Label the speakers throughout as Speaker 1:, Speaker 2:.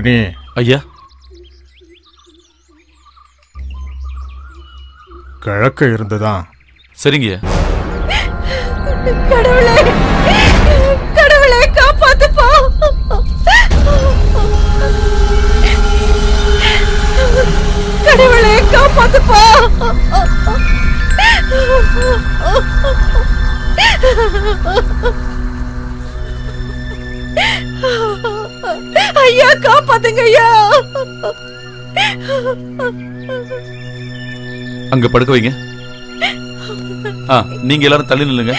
Speaker 1: பழனி
Speaker 2: ஐயா
Speaker 1: கிழக்க இருந்துதான்
Speaker 2: சரிங்கய்யா
Speaker 3: கடவுளே கடவுளே காப்பாத்துப்பா கடவுளே காப்பாத்துப்பா ஐயா காப்பாத்துங்க ஐயா
Speaker 2: அங்க படுக்க வைங்க ஆ நீங்க எல்லாரும் தள்ளி நில்லுங்க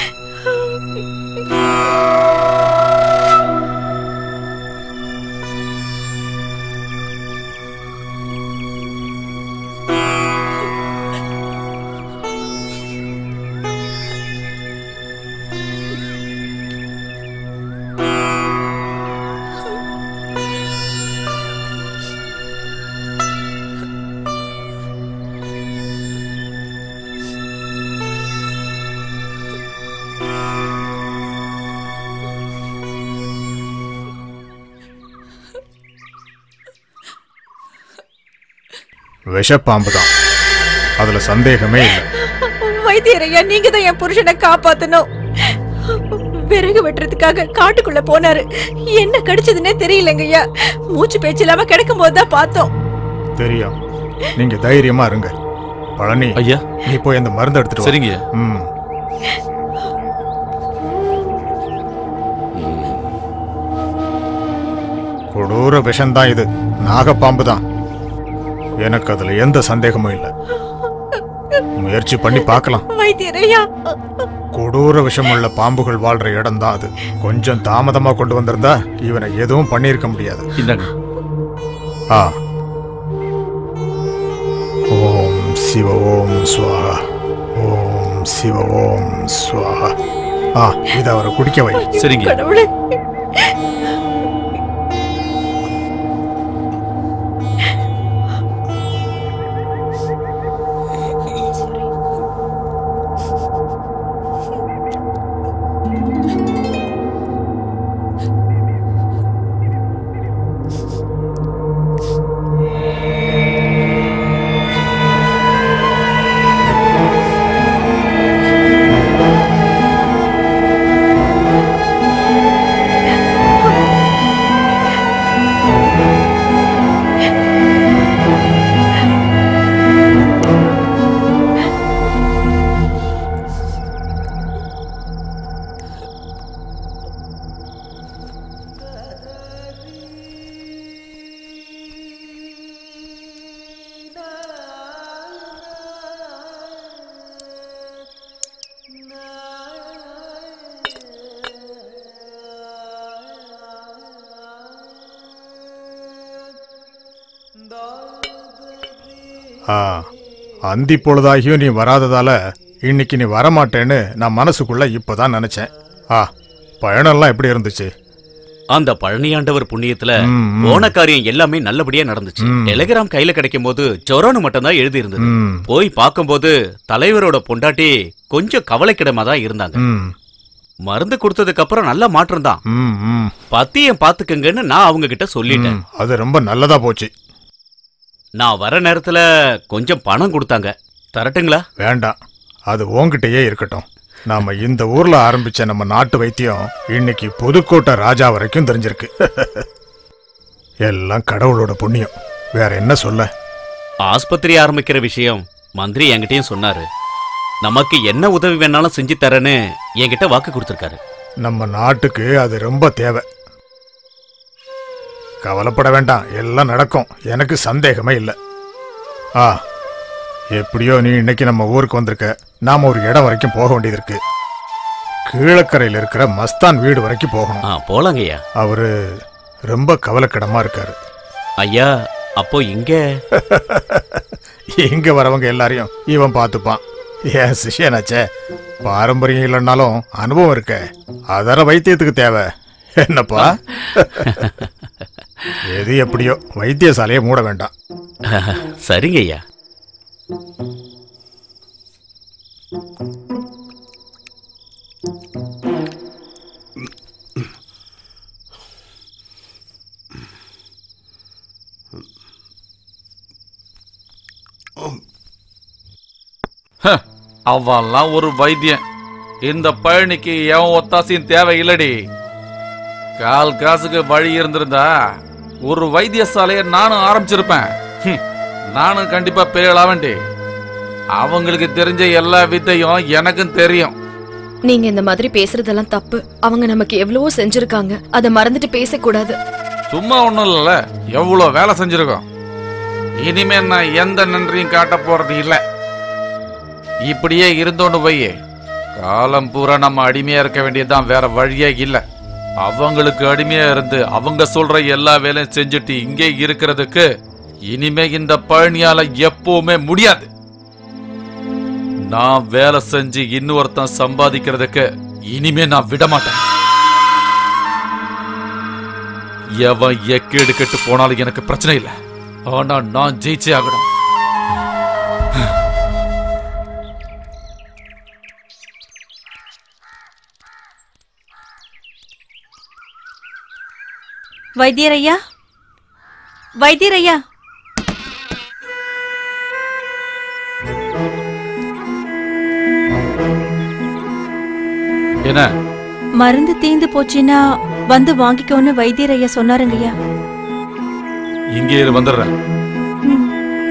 Speaker 1: விஷப்பாம்பு தான் அதுல சந்தேகமே இல்லை
Speaker 3: வைத்தியரையா நீங்க தான் என் புருஷனை காப்பாத்தணும் விறகு வெட்டுறதுக்காக காட்டுக்குள்ள போனாரு என்ன கடிச்சதுன்னே தெரியலங்கய்யா மூச்சு பேச்சு இல்லாம கிடக்கும் போதுதான் பார்த்தோம்
Speaker 1: தெரியும் நீங்க தைரியமா இருங்க பழனி
Speaker 2: ஐயா
Speaker 1: நீ போய் அந்த மருந்து எடுத்துட்டு வா.
Speaker 2: சரிங்கய்யா
Speaker 1: ம் கொடூர விஷம்தான் இது நாகப்பாம்பு தான் எனக்கு அதுல எந்த சந்தேகமும் இல்லை முயற்சி பண்ணி பார்க்கலாம்
Speaker 3: வைத்தியரையா
Speaker 1: கொடூர விஷமுள்ள பாம்புகள் வாழ்ற இடம் தான் அது கொஞ்சம் தாமதமா கொண்டு வந்திருந்தா இவனை எதுவும் பண்ணியிருக்க முடியாது
Speaker 2: இந்தாங்க
Speaker 1: ஆ ஓம் சிவ ஓம் சுவாஹா ஓம் சிவ ஓம் சுவாஹா ஆ இதை அவரை குடிக்க வை
Speaker 2: சரிங்க
Speaker 3: கடவுளே
Speaker 1: ஆ அந்தி பொழுதாகியும் நீ வராததால இன்னைக்கு நீ வரமாட்டேன்னு நான் மனசுக்குள்ள இப்பதான் நினைச்சேன் ஆ பயணம்லாம் எப்படி இருந்துச்சு
Speaker 4: அந்த பழனியாண்டவர் புண்ணியத்துல
Speaker 1: ம், ம்.
Speaker 4: போன காரியம் எல்லாமே நல்லபடியா நடந்துச்சு
Speaker 1: ம்.
Speaker 4: டெலிகிராம் கையில கிடைக்கும் போது சொரோன்னு மட்டும்தான் எழுதி இருந்தது
Speaker 1: ம்
Speaker 4: போய் பார்க்கும்போது தலைவரோட பொண்டாட்டி கொஞ்சம் கவலைக்கிடமா தான் இருந்தாங்க
Speaker 1: ம்
Speaker 4: மருந்து கொடுத்ததுக்கு அப்புறம் நல்ல மாற்றம் தான்
Speaker 1: ம் ம்
Speaker 4: பத்தியம் பாத்துக்கங்கன்னு நான் அவங்க கிட்ட சொல்லிட்டேன்
Speaker 1: ம், அது ரொம்ப நல்லதா போச்சு
Speaker 4: நான் வர நேரத்துல கொஞ்சம் பணம் கொடுத்தாங்க தரட்டுங்களா
Speaker 1: வேண்டாம் அது உன்கிட்டயே இருக்கட்டும் நாம இந்த ஊர்ல ஆரம்பிச்ச நம்ம நாட்டு வைத்தியம் இன்னைக்கு புதுக்கோட்டை ராஜா வரைக்கும் தெரிஞ்சிருக்கு எல்லாம் கடவுளோட புண்ணியம் வேற என்ன சொல்ல
Speaker 4: ஆஸ்பத்திரி ஆரம்பிக்கிற விஷயம் மந்திரி என்கிட்டயும் சொன்னாரு நமக்கு என்ன உதவி வேணாலும் செஞ்சு தரேன்னு என்கிட்ட வாக்கு கொடுத்திருக்காரு
Speaker 1: நம்ம நாட்டுக்கு அது ரொம்ப தேவை கவலைப்பட வேண்டாம் எல்லாம் நடக்கும் எனக்கு சந்தேகமே இல்லை ஆ எப்படியோ நீ இன்னைக்கு நம்ம ஊருக்கு வந்திருக்க நாம ஒரு இடம் வரைக்கும் போக வேண்டியது இருக்கு கீழக்கரையில் இருக்கிற மஸ்தான் வீடு வரைக்கும் போகணும்
Speaker 4: ஆ போலாங்கய்யா
Speaker 1: அவரு ரொம்ப கவலைக்கிடமா இருக்காரு
Speaker 4: ஐயா அப்போ இங்க
Speaker 1: இங்க வரவங்க எல்லாரையும் இவன் பார்த்துப்பான் ஏன் சிஷியனாச்சே பாரம்பரியம் இல்லைன்னாலும் அனுபவம் இருக்க அதர வைத்தியத்துக்கு தேவை என்னப்பா எது எப்படியோ வைத்தியசாலையை மூட வேண்டாம்
Speaker 4: சரிங்க ஐயா
Speaker 2: ஹ, அவன்லாம் ஒரு வைத்தியன் இந்த பழனிக்கு எவன் ஒத்தாசையும் தேவை இல்லடி கால் காசுக்கு வழி இருந்திருந்தா ஒரு வைத்தியசாலையை நானும் ஆரம்பிச்சிருப்பேன் ஹம், நானும் கண்டிப்பா பெரிய ஆளாவேன்டி அவங்களுக்கு தெரிஞ்ச எல்லா வித்தையும் எனக்கும் தெரியும்
Speaker 5: நீங்க இந்த மாதிரி பேசுறதெல்லாம் தப்பு அவங்க நமக்கு எவ்வளவோ செஞ்சிருக்காங்க அத மறந்துட்டு பேசக்கூடாது
Speaker 2: சும்மா ஒண்ணும் இல்லைல்ல எவ்வளவு வேலை செஞ்சிருக்கோம் இனிமே நான் எந்த நன்றியும் காட்ட போறது இல்ல இப்படியே இருந்தோன்னு போய் காலம் பூரா நம்ம அடிமையா இருக்க வேண்டியதுதான் வேற வழியே இல்ல அவங்களுக்கு அடிமையா இருந்து அவங்க சொல்ற எல்லா வேலையும் செஞ்சுட்டு இங்கே இருக்கிறதுக்கு இனிமே இந்த பழனியால எப்பவுமே முடியாது நான் வேலை செஞ்சு இன்னொருத்தன் சம்பாதிக்கிறதுக்கு இனிமே நான் விட மாட்டேன் எவன் எக்கேடு கெட்டு போனாலும் எனக்கு பிரச்சனை இல்லை ஆனா நான் ஜெயிச்சே ஆகணும்
Speaker 3: வைத்தியரையா வைத்தியரையா
Speaker 2: என்ன
Speaker 3: மருந்து தீந்து போச்சுன்னா வந்து வாங்கிக்கோன்னு வைத்தியரையா சொன்னாருங்கய்யா
Speaker 2: இங்கே இரு, வந்துடுறேன்
Speaker 3: ம்.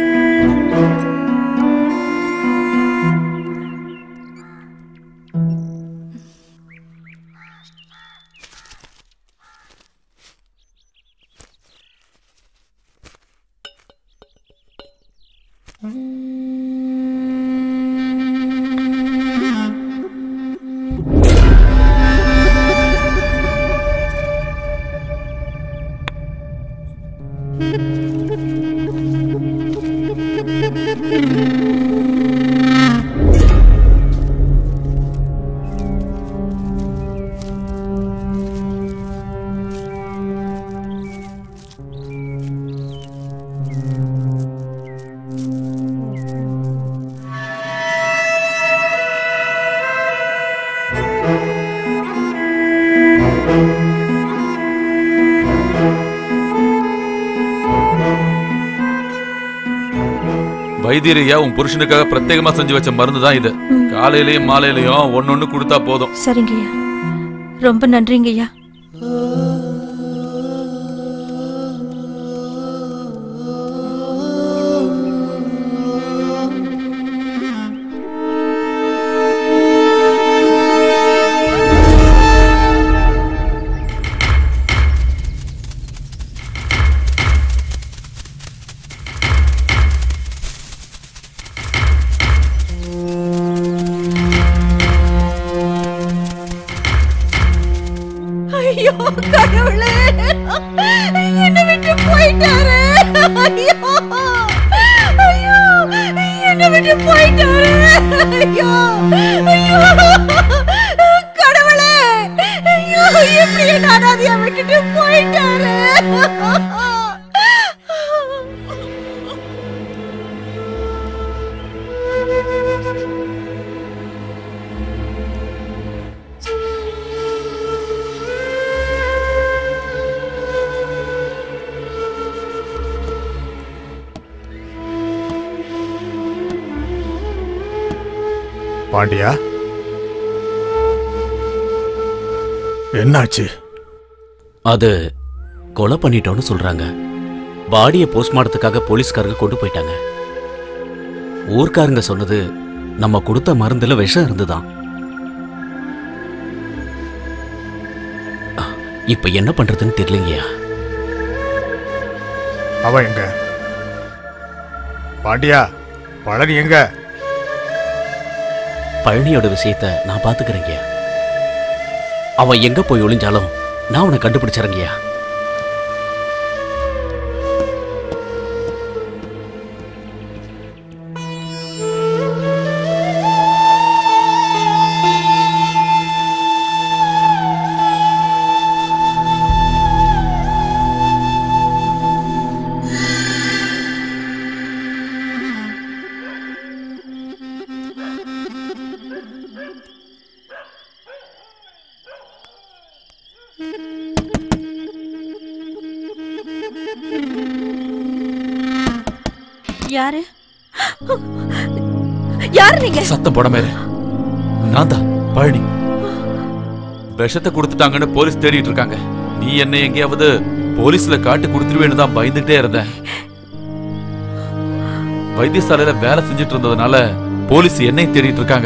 Speaker 2: வைத்தியரையா உன் புருஷனுக்காக பிரத்யேகமா செஞ்சு வச்ச மருந்து தான் இது
Speaker 3: ம்.
Speaker 2: காலையிலயும் மாலையிலயும் ஒன்னொன்னு கொடுத்தா போதும்
Speaker 3: சரிங்கய்யா ரொம்ப நன்றிங்கய்யா ஐயோ கடவுளே என்ன விட்டு போயிட்டாரு ஐயோ ஐயோ என்ன விட்டு போயிட்டாரு ஐயோ ஐயோ கடவுளே ஐயோ எப்படி என்ன அனாதையா விட்டுட்டு போயிட்டாரு
Speaker 1: பாண்டியா என்னாச்சு
Speaker 4: அது கொலை பண்ணிட்டோன்னு சொல்றாங்க பாடியை போஸ்ட்மார்ட்டத்துக்காக போலீஸ்காரங்க கொண்டு போயிட்டாங்க ஊர்க்காரங்க சொன்னது நம்ம கொடுத்த மருந்துல விஷம் இருந்துதான் அஹ், இப்ப என்ன பண்றதுன்னு தெரியலங்கய்யா
Speaker 1: அவன் எங்க பாண்டியா பழனி எங்க
Speaker 4: பழனியோட விஷயத்த நான் பாத்துக்கிறேங்கய்யா அவன் எங்க போய் ஒளிஞ்சாலும் நான் அவனை கண்டுபிடிச்சறங்கய்யா
Speaker 3: யாரு யார் நீங்க
Speaker 2: சத்தம் போடாம இரு நான் தான் பழனி விஷத்தை கொடுத்துட்டாங்கன்னு போலீஸ் தேடிட்டு இருக்காங்க நீ என்ன எங்கேயாவது போலீஸ்ல காட்டி கொடுத்துருவேன்னு தான் பயந்துட்டே இருந்தேன் வைத்தியசாலையில வேலை செஞ்சுட்டு இருந்ததுனால போலீஸ் என்னை தேடிட்டு இருக்காங்க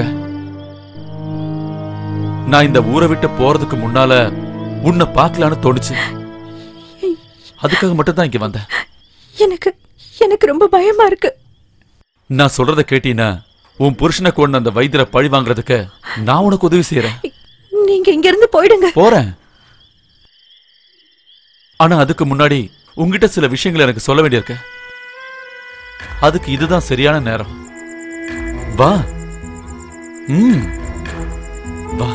Speaker 2: நான் இந்த ஊரை விட்டு போறதுக்கு முன்னால உன்னை பார்க்கலான்னு தோணுச்சு அதுக்காக மட்டும் தான் இங்க வந்தேன்
Speaker 3: எனக்கு எனக்கு ரொம்ப பயமா இருக்கு
Speaker 2: நான் சொல்றத கேட்டீன்னா உன் புருஷனை கொண்டு அந்த வைத்தியரை பழி வாங்குறதுக்கு நான் உனக்கு உதவி செய்யறேன்
Speaker 3: நீங்க இங்க இருந்து போயிடுங்க
Speaker 2: போறேன் ஆனா அதுக்கு முன்னாடி உங்ககிட்ட சில விஷயங்கள் எனக்கு சொல்ல வேண்டியிருக்கு அதுக்கு இதுதான் சரியான நேரம் வா ம் வா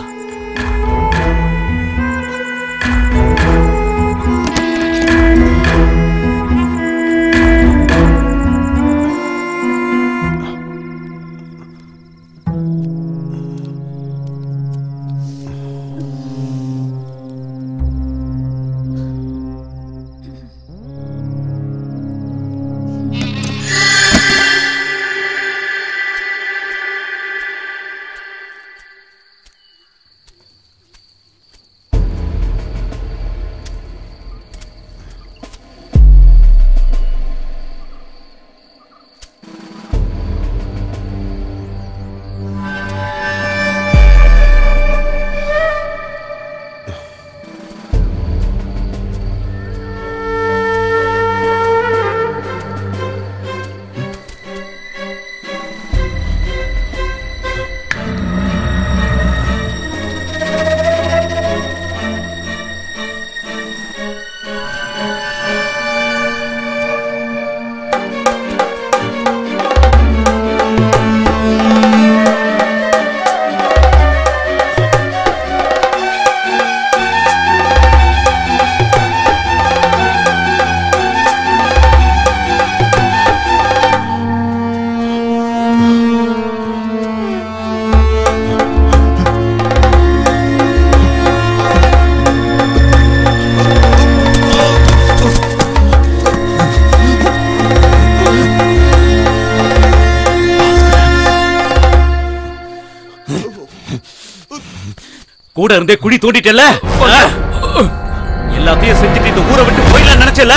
Speaker 4: கூட இருந்தே குழி தோண்டிட்டல எல்லாத்தையும் செஞ்சுட்டு இந்த ஊரை விட்டு போயிடலாம் நினைச்சல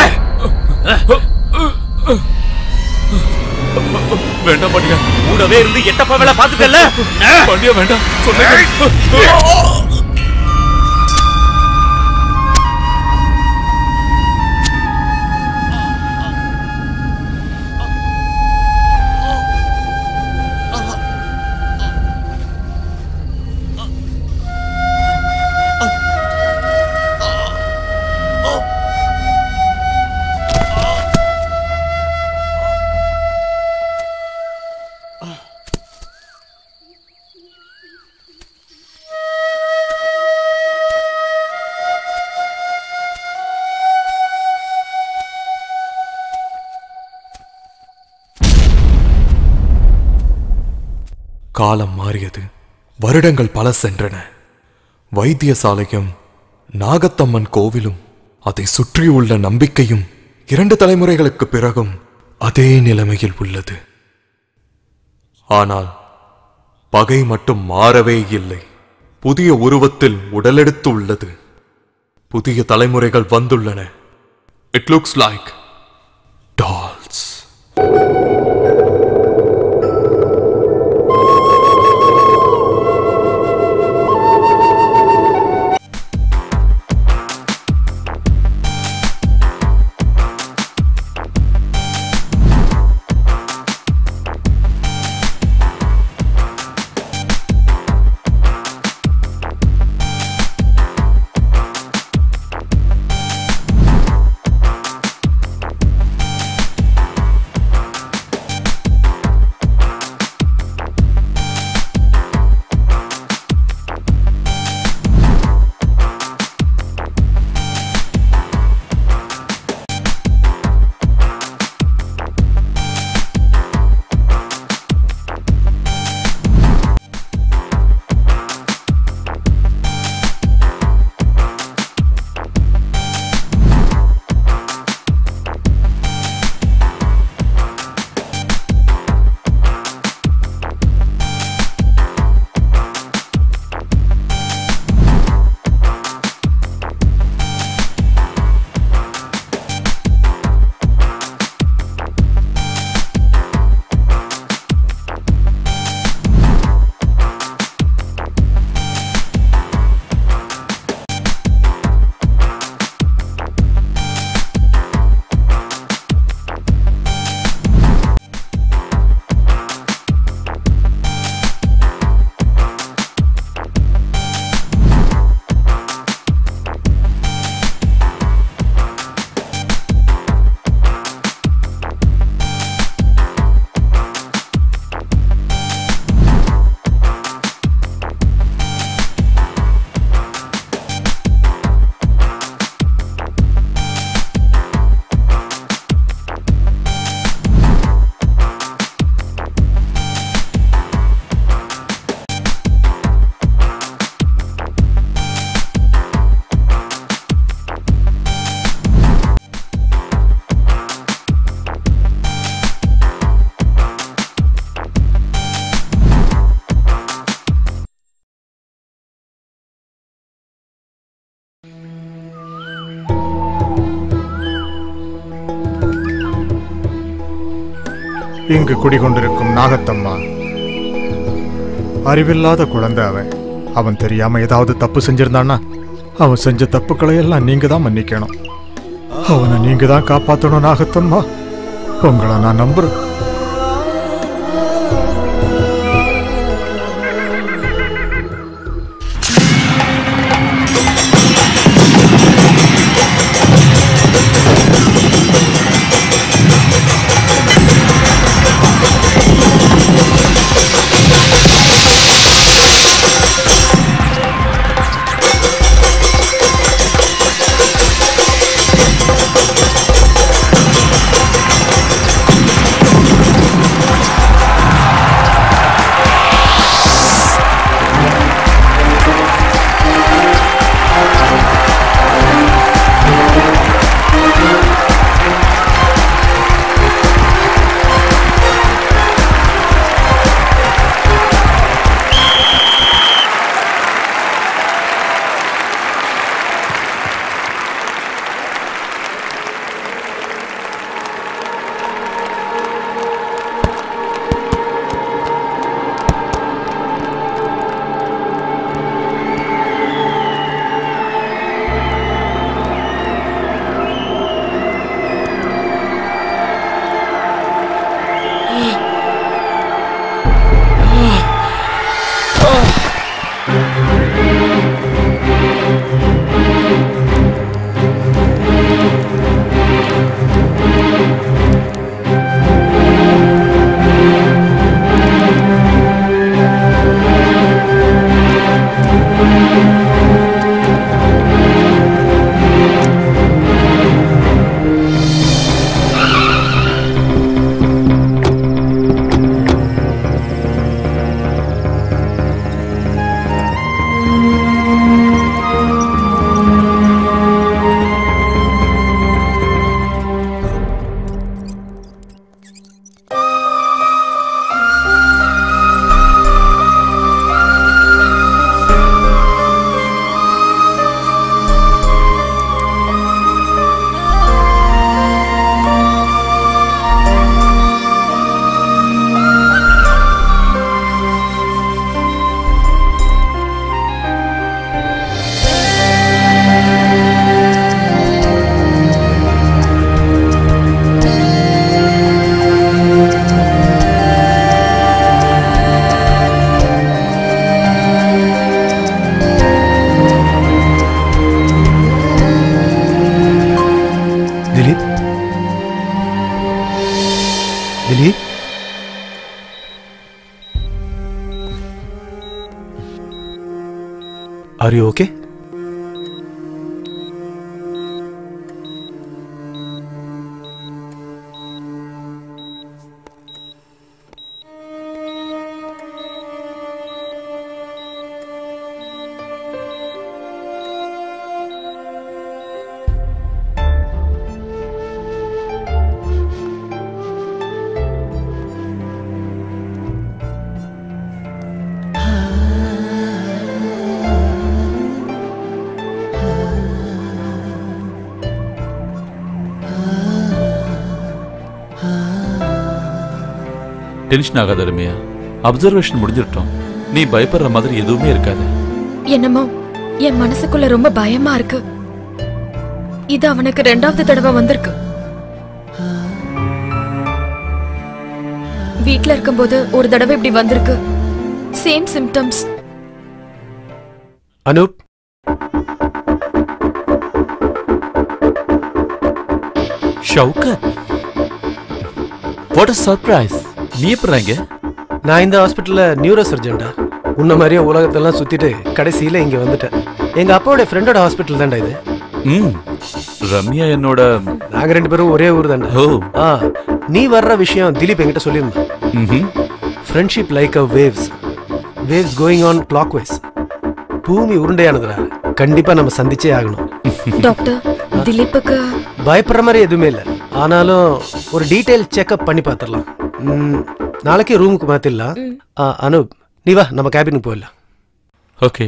Speaker 2: வேண்டாம் பாண்டியா
Speaker 4: கூடவே இருந்து எட்டப்பா வேலை பார்த்துட்டல
Speaker 2: பாண்டியா வேண்டாம் சொன்னேன்
Speaker 6: காலம் மாறியது வருடங்கள் பல சென்றன வைத்தியசாலையும் நாகத்தம்மன் கோவிலும் அதை சுற்றியுள்ள நம்பிக்கையும் இரண்டு தலைமுறைகளுக்கு பிறகும் அதே நிலைமையில் உள்ளது ஆனால் பகை மட்டும் மாறவே இல்லை புதிய உருவத்தில் உடலெடுத்து உள்ளது புதிய தலைமுறைகள் வந்துள்ளன இட் லுக்ஸ் லைக் டால்ஸ்
Speaker 1: இங்கு குடிகொண்டிருக்கும் நாகத்தம்மா அறிவில்லாத குழந்தை அவன் அவன் தெரியாம ஏதாவது தப்பு செஞ்சிருந்தான்னா அவன் செஞ்ச தப்புக்களை எல்லாம் நீங்க தான் மன்னிக்கணும் அவனை நீங்க தான் காப்பாத்தணும் நாகத்தம்மா உங்களை நான் நம்புறேன்
Speaker 7: Dileep Dileep are you okay
Speaker 8: tension ஆகாத ரம்யா அப்சர்வேஷன் முடிஞ்சிட்டோம் நீ பயப்படுற மாதிரி எதுவுமே இருக்காது
Speaker 5: என்னமோ என் மனசுக்குள்ள ரொம்ப பயமா இருக்கு இது அவனுக்கு ரெண்டாவது தடவை வந்திருக்கு வீட்ல இருக்கும்போது ஒரு தடவை இப்படி வந்திருக்கு same symptoms
Speaker 7: Anoop
Speaker 8: Shoukath what a surprise நீ எப்படி இங்க
Speaker 7: நான் இந்த ஹாஸ்பிட்டல்ல நியூரோ சர்ஜன்டா உன்ன மாதிரியே உலகத்தெல்லாம் சுத்திட்டு கடைசியில இங்க வந்துட்டேன் எங்க அப்பாவோட ஃப்ரெண்டோட ஹாஸ்பிட்டல் தான்டா இது
Speaker 8: ம் ரம்யா என்னோட
Speaker 7: நாங்க ரெண்டு பேரும் ஒரே ஊர் தான்டா
Speaker 8: ஓ
Speaker 7: ஆ நீ வர்ற விஷயம் திலீப் என்கிட்ட சொல்லியிருந்தான்
Speaker 8: ம்ஹும்.
Speaker 7: Friendship like a waves waves going on clockwise பூமி உருண்டையானதுடா கண்டிப்பா நம்ம சந்திச்சே ஆகணும்
Speaker 5: டாக்டர் திலீப்புக்கு
Speaker 7: பயப்படுற மாதிரி எதுவுமே இல்லை ஆனாலும் ஒரு டீடைல் செக்அப் பண்ணி பார்த்துடலாம் ம், நாளைக்கே ரூமுக்கு மாத்திடலாம் ஆ, அனூப் நீ வா நம்ம கேபினுக்கு போயிடலாம்
Speaker 8: ஓகே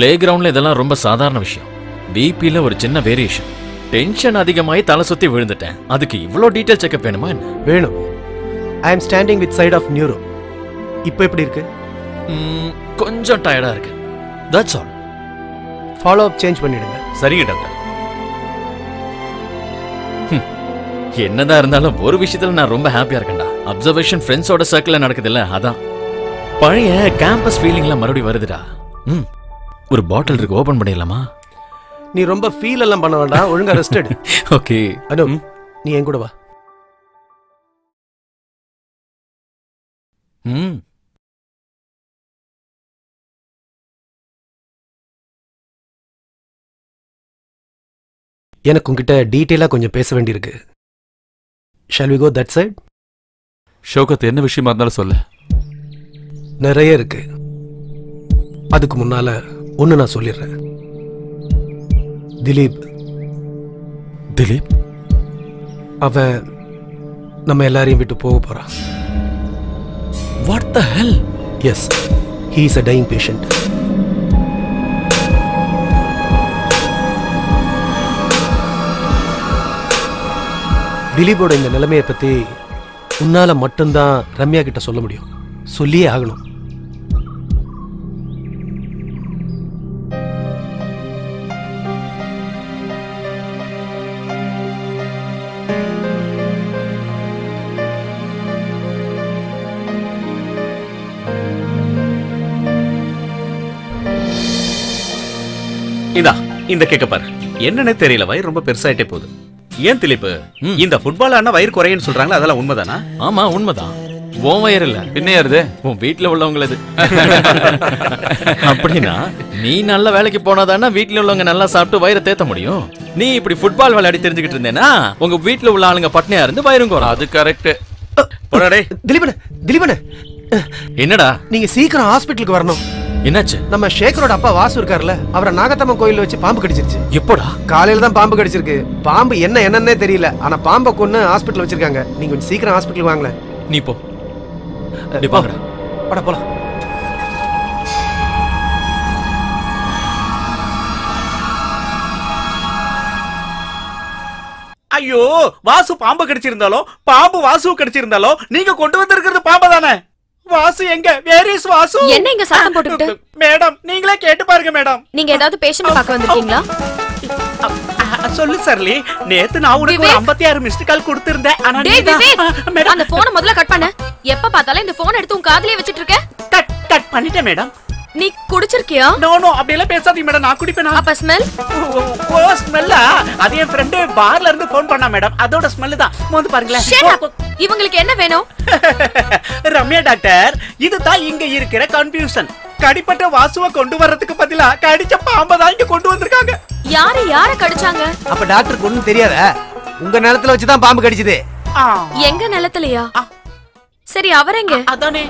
Speaker 9: பிளே கிரவுண்ட்ல இதெல்லாம் ரொம்ப சாதாரண விஷயம் பிபில ஒரு சின்ன வேரியேஷன் டென்ஷன் அதிகமாகி தலை சுத்தி விழுந்துட்டேன் அதுக்கு இவ்வளோ டீட்டெயில் செக்அப் வேணுமா என்ன
Speaker 7: வேணும் I am standing with side of neuro இப்போ எப்படி இருக்கு
Speaker 9: ம், கொஞ்சம் டயர்டா இருக்கு that's all
Speaker 7: follow up change பண்ணிடுங்க
Speaker 4: சரிங்க டாக்டர்
Speaker 9: என்னதான் இருந்தாலும் ஒரு விஷயத்துல நான் ரொம்ப ஹாப்பியா இருக்கேன்டா அப்சர்வேஷன் ஃப்ரெண்ட்ஸோட சர்க்கிள்ல நடக்குதுல்ல அதான் பழைய கேம்பஸ் ஃபீலிங்லாம் மறுபடியும் வருதுடா ம் ஒரு பாட்டில் இருக்கு ஓபன் பண்ணிடலாமா
Speaker 7: நீ ரொம்ப ஃபீல் எல்லாம் பண்ண வேண்டாம் ஒழுங்கா ரெஸ்ட் எடு
Speaker 9: ஓகே
Speaker 7: அனு நீ என் கூட வா
Speaker 9: ம்
Speaker 7: எனக்கு உங்ககிட்ட டீட்டெயிலாக கொஞ்சம் பேச வேண்டியிருக்கு shall we go that side
Speaker 8: Shoukath என்ன விஷயமா இருந்தாலும் சொல்லு
Speaker 7: நிறைய இருக்கு அதுக்கு முன்னால ஒன்று நான் சொல்லிடுறேன் திலீப்
Speaker 8: திலீப்
Speaker 7: அவன் நம்ம எல்லாரையும் விட்டு போக போறான்
Speaker 9: what the hell
Speaker 7: yes he is a dying patient திலீப்போட இந்த நிலைமையை பத்தி உன்னால மட்டும்தான் ரம்யா கிட்ட சொல்ல முடியும் சொல்லியே ஆகணும்
Speaker 4: இதா இந்த கேக்க பாரு என்னன்னே தெரியல வயிறு ரொம்ப பெருசாயிட்டே போகுது ஏன் திலீப்பு இந்த ஃபுட்பால் ஆனா வயிறு குறையன்னு சொல்றாங்களா அதெல்லாம் உண்மைதானா
Speaker 9: ஆமா உண்மைதான் உன் வயிறு இல்ல
Speaker 8: பின்ன யாருது
Speaker 9: உன் வீட்ல உள்ளவங்களது அப்படின்னா நீ நல்ல வேலைக்கு போனாதானே வீட்ல உள்ளவங்க நல்லா சாப்பிட்டு வயிறை தேத்த முடியும் நீ இப்படி ஃபுட்பால் விளையாடி தெரிஞ்சுக்கிட்டு இருந்தேன்னா உங்க வீட்ல உள்ள ஆளுங்க பட்னியா இருந்து வயிறும் குறை
Speaker 8: அது கரெக்ட்
Speaker 4: போடாடே
Speaker 7: திலீபன திலீபன
Speaker 9: என்னடா
Speaker 7: நீங்க சீக்கிரம் ஹாஸ்பிட்டலுக்கு வரணும்
Speaker 9: என்னாச்சு
Speaker 7: நம்ம சேகரோட அப்பா வாசு இருக்கார்ல அவரை நாகத்தம்மன் கோயில்ல வச்சு பாம்பு கடிச்சிருச்சு
Speaker 9: எப்போடா
Speaker 7: காலையில தான் பாம்பு கடிச்சிருக்கு பாம்பு என்ன என்னன்னே தெரியல ஆனா பாம்பை கொன்னு ஹாஸ்பிட்டல் வச்சிருக்காங்க நீங்க கொஞ்சம் சீக்கிரம் ஹாஸ்பிட்டல் வாங்களேன்
Speaker 9: நீ போ நீ போங்கடா
Speaker 7: பட போலாம்
Speaker 4: ஐயோ வாசு பாம்பு கடிச்சிருந்தாலும் பாம்பு வாசு கடிச்சிருந்தாலும் நீங்க கொண்டு வந்திருக்கிறது பாம்பு தானே வாசு எங்க வேர் இஸ் வாசு
Speaker 5: என்ன இங்க சத்தம் போட்டுக்கிட்டு
Speaker 4: மேடம் நீங்களே கேட்டு பாருங்க மேடம்
Speaker 5: நீங்க ஏதாவது பேஷண்ட் பார்க்க வந்திருக்கீங்களா
Speaker 4: சொல்லு சர்லி நேத்து நான் உனக்கு ஒரு
Speaker 5: விவேக்.
Speaker 4: ஐம்பத்தி ஆறு மிஸ்டு கால் கொடுத்திருந்தேன் ஆனா
Speaker 5: டேய்
Speaker 4: நீதான்-
Speaker 5: விவேக்
Speaker 4: மேடம்
Speaker 5: அந்த போனை முதல்ல கட் பண்ணு எப்ப பார்த்தாலும் இந்த போன் எடுத்து உன் காதுலயே வச்சிட்டு இருக்க
Speaker 4: கட் கட் பண்ணிட்டேன் மேடம்
Speaker 5: நீ குடிச்சிருக்கியா
Speaker 4: நோ நோ அப்படி எல்லாம் பேசாதீங்க மேடம் நான் குடிப்பேனா
Speaker 5: அப்ப ஸ்மெல்
Speaker 4: ஓ ஸ்மெல்லா அது என் ஃப்ரெண்டு பார்ல இருந்து ஃபோன் பண்ணா மேடம் அதோட ஸ்மெல் தான் வந்து பாருங்களேன்
Speaker 5: இவங்களுக்கு என்ன வேணும்
Speaker 4: ரம்யா டாக்டர் இதுதான் இங்க இருக்கிற கன்ஃபியூஷன் கடிப்பட்ட வாசுவ கொண்டு வர்றதுக்கு பதிலா கடிச்ச பாம்பை தான் இங்க கொண்டு வந்திருக்காங்க
Speaker 5: யாரு யார கடிச்சாங்க
Speaker 7: அப்ப டாக்டருக்கு ஒண்ணும் தெரியாதா உங்க நிலத்துல வச்சுதான் பாம்பு கடிச்சது
Speaker 4: ஆ,
Speaker 5: எங்க நிலத்துலயா
Speaker 4: ஆ.
Speaker 5: சரி அவரெங்க
Speaker 4: அதானே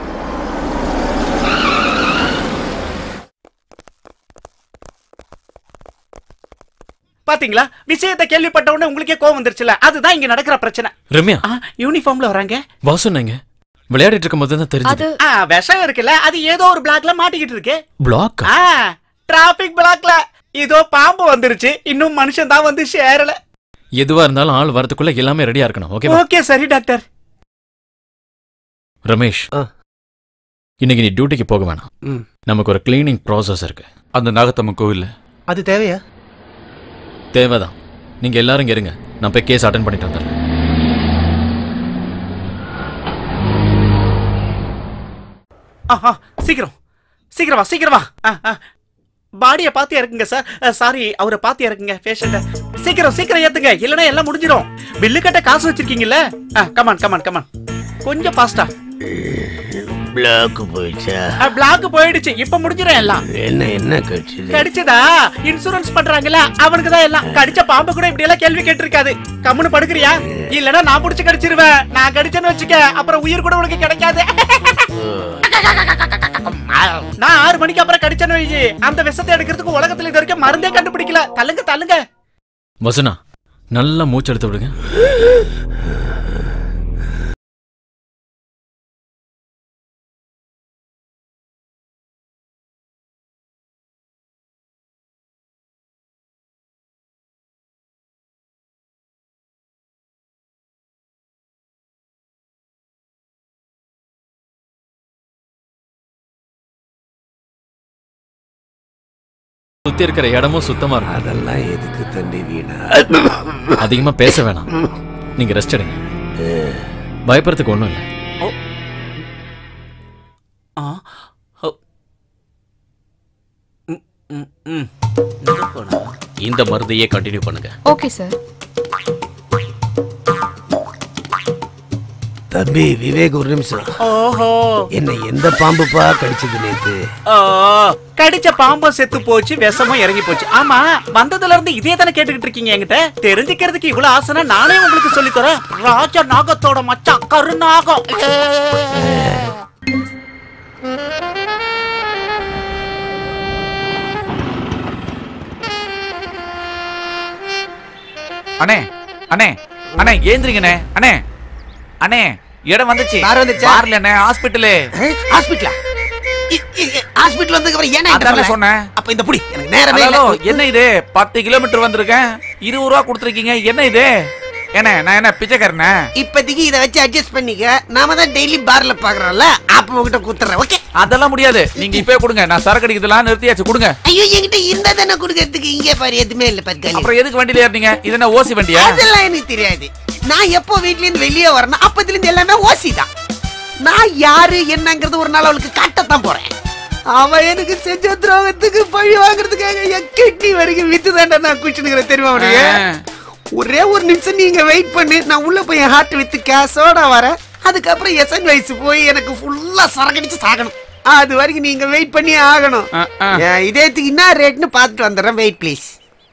Speaker 4: பாத்தீங்களா விஷயத்தை கேள்விப்பட்ட உடனே உங்களுக்கே கோவம் வந்துருச்சுல அதுதான் இங்க நடக்கிற பிரச்சனை
Speaker 9: ரம்யா
Speaker 4: ஆ, யூனிஃபார்ம்ல வராங்க
Speaker 9: வாசு என்னங்க விளையாடிட்டு இருக்கும் போது தான்
Speaker 5: அது
Speaker 9: தெரிஞ்சது
Speaker 4: ஆ, விஷம் இருக்குல்ல அது ஏதோ ஒரு பிளாக்ல மாட்டிக்கிட்டு இருக்கு
Speaker 9: பிளாக்
Speaker 4: ஆ டிராபிக் பிளாக்ல இதோ பாம்பு வந்துருச்சு இன்னும் மனுஷன் தான் வந்து சேரல
Speaker 9: எதுவா இருந்தாலும் ஆள் வரதுக்குள்ள எல்லாமே ரெடியா இருக்கணும் ஓகேவா
Speaker 4: ஓகே சரி டாக்டர்
Speaker 9: ரமேஷ்
Speaker 7: ஆ.
Speaker 9: இன்னைக்கு நீ டியூட்டிக்கு போக வேணாம்
Speaker 7: ம்.
Speaker 9: நமக்கு ஒரு கிளீனிங் ப்ராசஸ் இருக்கு
Speaker 8: அந்த நாகத்தம்மன் கோவில்ல
Speaker 7: அது தேவையா
Speaker 9: தேவைதான் நீங்க எல்லாரும் இங்க இருங்க நான் போய் கேஸ் அட்டன் பண்ணிட்டு வந்துடுறேன்
Speaker 4: ஆஹா சீக்கிரம் சீக்கிரம் வா சீக்கிரம் வா பாடியை பார்த்து இறக்குங்க சார் சாரி அவரை பார்த்து இறக்குங்க பேஷண்ட சீக்கிரம் சீக்கிரம் ஏத்துங்க இல்லைன்னா எல்லாம் முடிஞ்சிரும் பில்லு கட்ட காசு வச்சிருக்கீங்கல்ல கமான் கமான் கமான் கொஞ்சம் ஃபாஸ்டா
Speaker 10: பிளாக் போயிடுச்சா
Speaker 4: பிளாக் போயிடுச்சு இப்ப முடிஞ்சிரும் எல்லாம்
Speaker 10: என்ன என்ன கட்சிது
Speaker 4: கடிச்சதா இன்சூரன்ஸ் பண்றாங்கல்ல அவனுக்கு தான் எல்லாம் கடிச்ச பாம்பு கூட இப்படி எல்லாம் கேள்வி கேட்டிருக்காது கம்முன்னு படுக்கிறியா இல்லனா நான் புடிச்சு கடிச்சிருவேன் நான் கடிச்சேன்னு வச்சுக்க அப்புறம் உயிர் கூட உனக்கு கிடைக்காது நான் ஆறு மணிக்கு அப்புறம் கடிச்சேன்னு வை அந்த விஷத்தை எடுக்கிறதுக்கு உலகத்துல இது வரைக்கும் மருந்தே கண்டுபிடிக்கல தள்ளுங்க தள்ளுங்க
Speaker 9: வசனா நல்லா மூச்செடுத்து விடுங்க சுத்தி இருக்கிற இடமும் சுத்தமா இருக்கும்
Speaker 10: அதெல்லாம் எதுக்கு தம்பி வீணா
Speaker 9: அதிகமா பேச வேணாம் நீங்க ரெஸ்ட் எடுங்க பயப்படுறதுக்கு ஒண்ணும் இல்லை
Speaker 4: ஆ, ஓ. ம், ம், ம். எங்க போனா?
Speaker 9: இந்த மருந்தையே கண்டினியூ பண்ணுங்க
Speaker 5: ஓகே சார்
Speaker 10: தம்பி விவேக் ஒரு நிமிஷம்
Speaker 4: ஓஹோ
Speaker 10: என்ன எந்த பாம்புப்பா கடிச்சது நேத்து
Speaker 4: ஓ, கடிச்ச பாம்பும் செத்து போச்சு விஷமும் இறங்கி போச்சு ஆமா வந்ததுல இருந்து இதே தானே கேட்டுக்கிட்டு இருக்கீங்க என்கிட்ட தெரிஞ்சுக்கிறதுக்கு இவ்வளவு ஆசைனா நானே உங்களுக்கு சொல்லித் தரேன் ராஜ நாகத்தோட மச்சான் கருநாகம்
Speaker 2: அண்ணே அண்ணே அண்ணே ஏந்திரிங்கண்ணே அண்ணே அண்ணே இடம் வந்துச்சு
Speaker 10: யார் வந்துச்சா?
Speaker 2: பாருல அண்ணே ஹாஸ்பிட்டலு
Speaker 10: ஹாஸ்பிட்டலா ஹாஸ்பிட்டல் வந்ததுக்கு அப்புறம் ஏன்னா
Speaker 2: அதானே சொன்னேன்
Speaker 10: அப்ப இந்த புடி எனக்கு நேரமே
Speaker 2: ஹலோ
Speaker 10: இல்ல
Speaker 2: என்ன இது பத்து கிலோமீட்டர் வந்திருக்கேன் இருபது ரூபா கொடுத்துருக்கீங்க என்ன இது என்ன நான் என்ன பிச்சைக்காரனே
Speaker 10: இப்போதைக்கு இதை வச்சு அட்ஜஸ்ட் பண்ணிக்க நாம தான் டெய்லி பார்ல பாக்குறோம்ல அப்ப உங்ககிட்ட குத்துறேன் ஓகே
Speaker 2: அதெல்லாம் முடியாது நீங்க இப்பவே கொடுங்க நான் சரக்கு அடிக்கிறதுலாம் நிறுத்தியாச்சு கொடுங்க
Speaker 10: ஐயோ என்கிட்ட இருந்தா தானே கொடுக்கறதுக்கு இங்கே பாரு எதுவுமே இல்ல பத்காலி
Speaker 2: அப்புறம் எதுக்கு வண்டியில ஏறினீங்க இது என்ன ஓசி வண்டியா
Speaker 10: அதெல்லாம் எனக்கு தெரியாது நான் எப்போ வீட்ல இருந்து வெளியே வரணும் அப்பத்துல இருந்து எல்லாமே ஓசி தான் நான் யாரு என்னங்கிறது ஒரு நாள் அவளுக்கு காட்டத்தான் போறேன் அவன் எனக்கு செஞ்ச துரோகத்துக்கு பழி வாங்குறதுக்காக என் கிட்னி வரைக்கும் வித்து தாண்டா நான் குடிச்சுனுக்கிறேன் தெரியுமா அவனுக்கு ஒரே ஒரு நிமிஷம் நீங்க வெயிட் பண்ணு நான் உள்ள போய் என் ஹார்ட் வித்து கேஸோட வரேன் அதுக்கப்புறம் எசன் வயசு போய் எனக்கு ஃபுல்லா சரக்கடிச்சு சாகணும் அது வரைக்கும் நீங்க வெயிட் பண்ணி ஆகணும் என் இதயத்துக்கு என்ன ரேட்னு பார்த்துட்டு வந்துடுறேன் wait please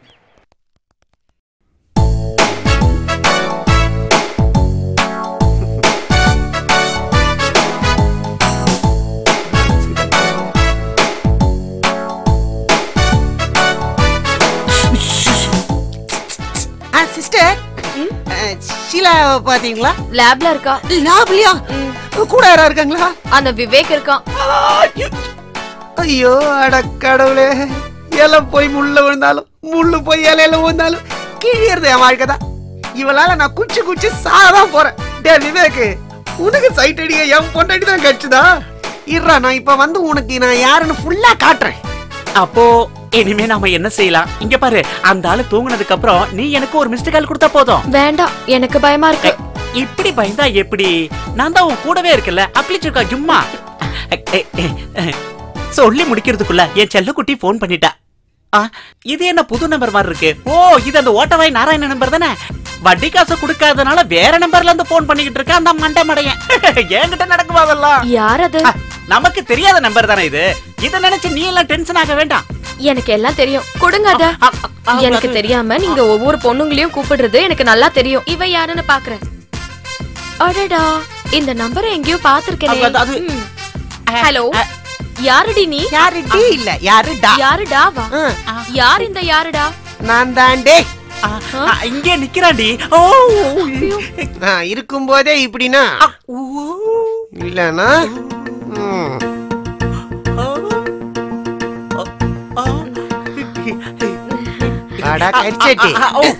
Speaker 10: ah sister Sheela பாத்தீங்களா
Speaker 5: லேப்ல இருக்கா
Speaker 10: லாப்லியா கூட யாரா இருக்காங்களா
Speaker 5: அந்த விவேக் இருக்கான்
Speaker 10: ஐயோ அட கடவுளே இலை போய் முள்ள விழுந்தாலும் முள்ளு போய் இலையில விழுந்தாலும் கிழியறது என் வாழ்க்கை தான் இவளால நான் குச்சி குச்சி சாதான் போறேன் டே விவேக் உனக்கு சைட் அடிக்க என் பொண்டாட்டி தான் கடிச்சுதா இருடா நான் இப்ப வந்து உனக்கு நான் யாருன்னு ஃபுல்லா காட்டுறேன்
Speaker 4: அப்போ இனிமே நாம என்ன செய்யலாம் இங்க பாரு அந்த ஆளு தூங்குனதுக்கு அப்புறம் நீ எனக்கு ஒரு மிஸ்டு கால் கொடுத்தா போதும்
Speaker 5: வேண்டாம் எனக்கு பயமா இருக்கு
Speaker 4: இப்படி பயந்தா எப்படி நான் தான் உன் கூடவே இருக்கல அப்ளிச்சிருக்கா சும்மா சொல்லி முடிக்கிறதுக்குள்ள என் செல்லக்குட்டி ஃபோன் பண்ணிட்டா ஆ, இது என்ன புது நம்பர் மாதிரி இருக்கு ஓ இது அந்த ஓட்டவாய் நாராயண நம்பர் தானே வட்டி காசு கொடுக்காதனால வேற நம்பர்ல இருந்து ஃபோன் பண்ணிக்கிட்டு இருக்க அந்த மண்டை மடையன் என்கிட்ட நடக்குமா அதெல்லாம்
Speaker 5: யார் அது
Speaker 4: ஆ, நமக்கு தெரியாத நம்பர் தானே இது இத நினைச்சு நீ எல்லாம் டென்ஷன் ஆக வேண்டாம்
Speaker 5: எனக்கு எல்லாம் தெரியும் கொடுங்க அத
Speaker 4: ஆ, ஆ,
Speaker 5: எனக்கு
Speaker 4: அது-
Speaker 5: தெரியாம நீங்க ஒவ்வொரு பொண்ணுங்களையும் கூப்பிடுறது எனக்கு நல்லா தெரியும் இவ யாருன்னு பாக்குறேன் அடடா இந்த நம்பரை எங்கேயோ
Speaker 4: அது-
Speaker 5: பாத்திருக்கேன்
Speaker 4: அது-
Speaker 5: ஹலோ யாருடி நீ
Speaker 10: யாரு டி இல்ல யாரு டா
Speaker 5: யாருடா வா
Speaker 10: ஆ,
Speaker 5: யார் இந்த யாருடா
Speaker 10: நான் தாண்டே
Speaker 4: ஆ, ஆ, இங்கே நிக்கிறாண்டி ஓ
Speaker 10: நான் இருக்கும்போதே இப்படின்னா இல்லனா ம். அடா கரிச்சட்டி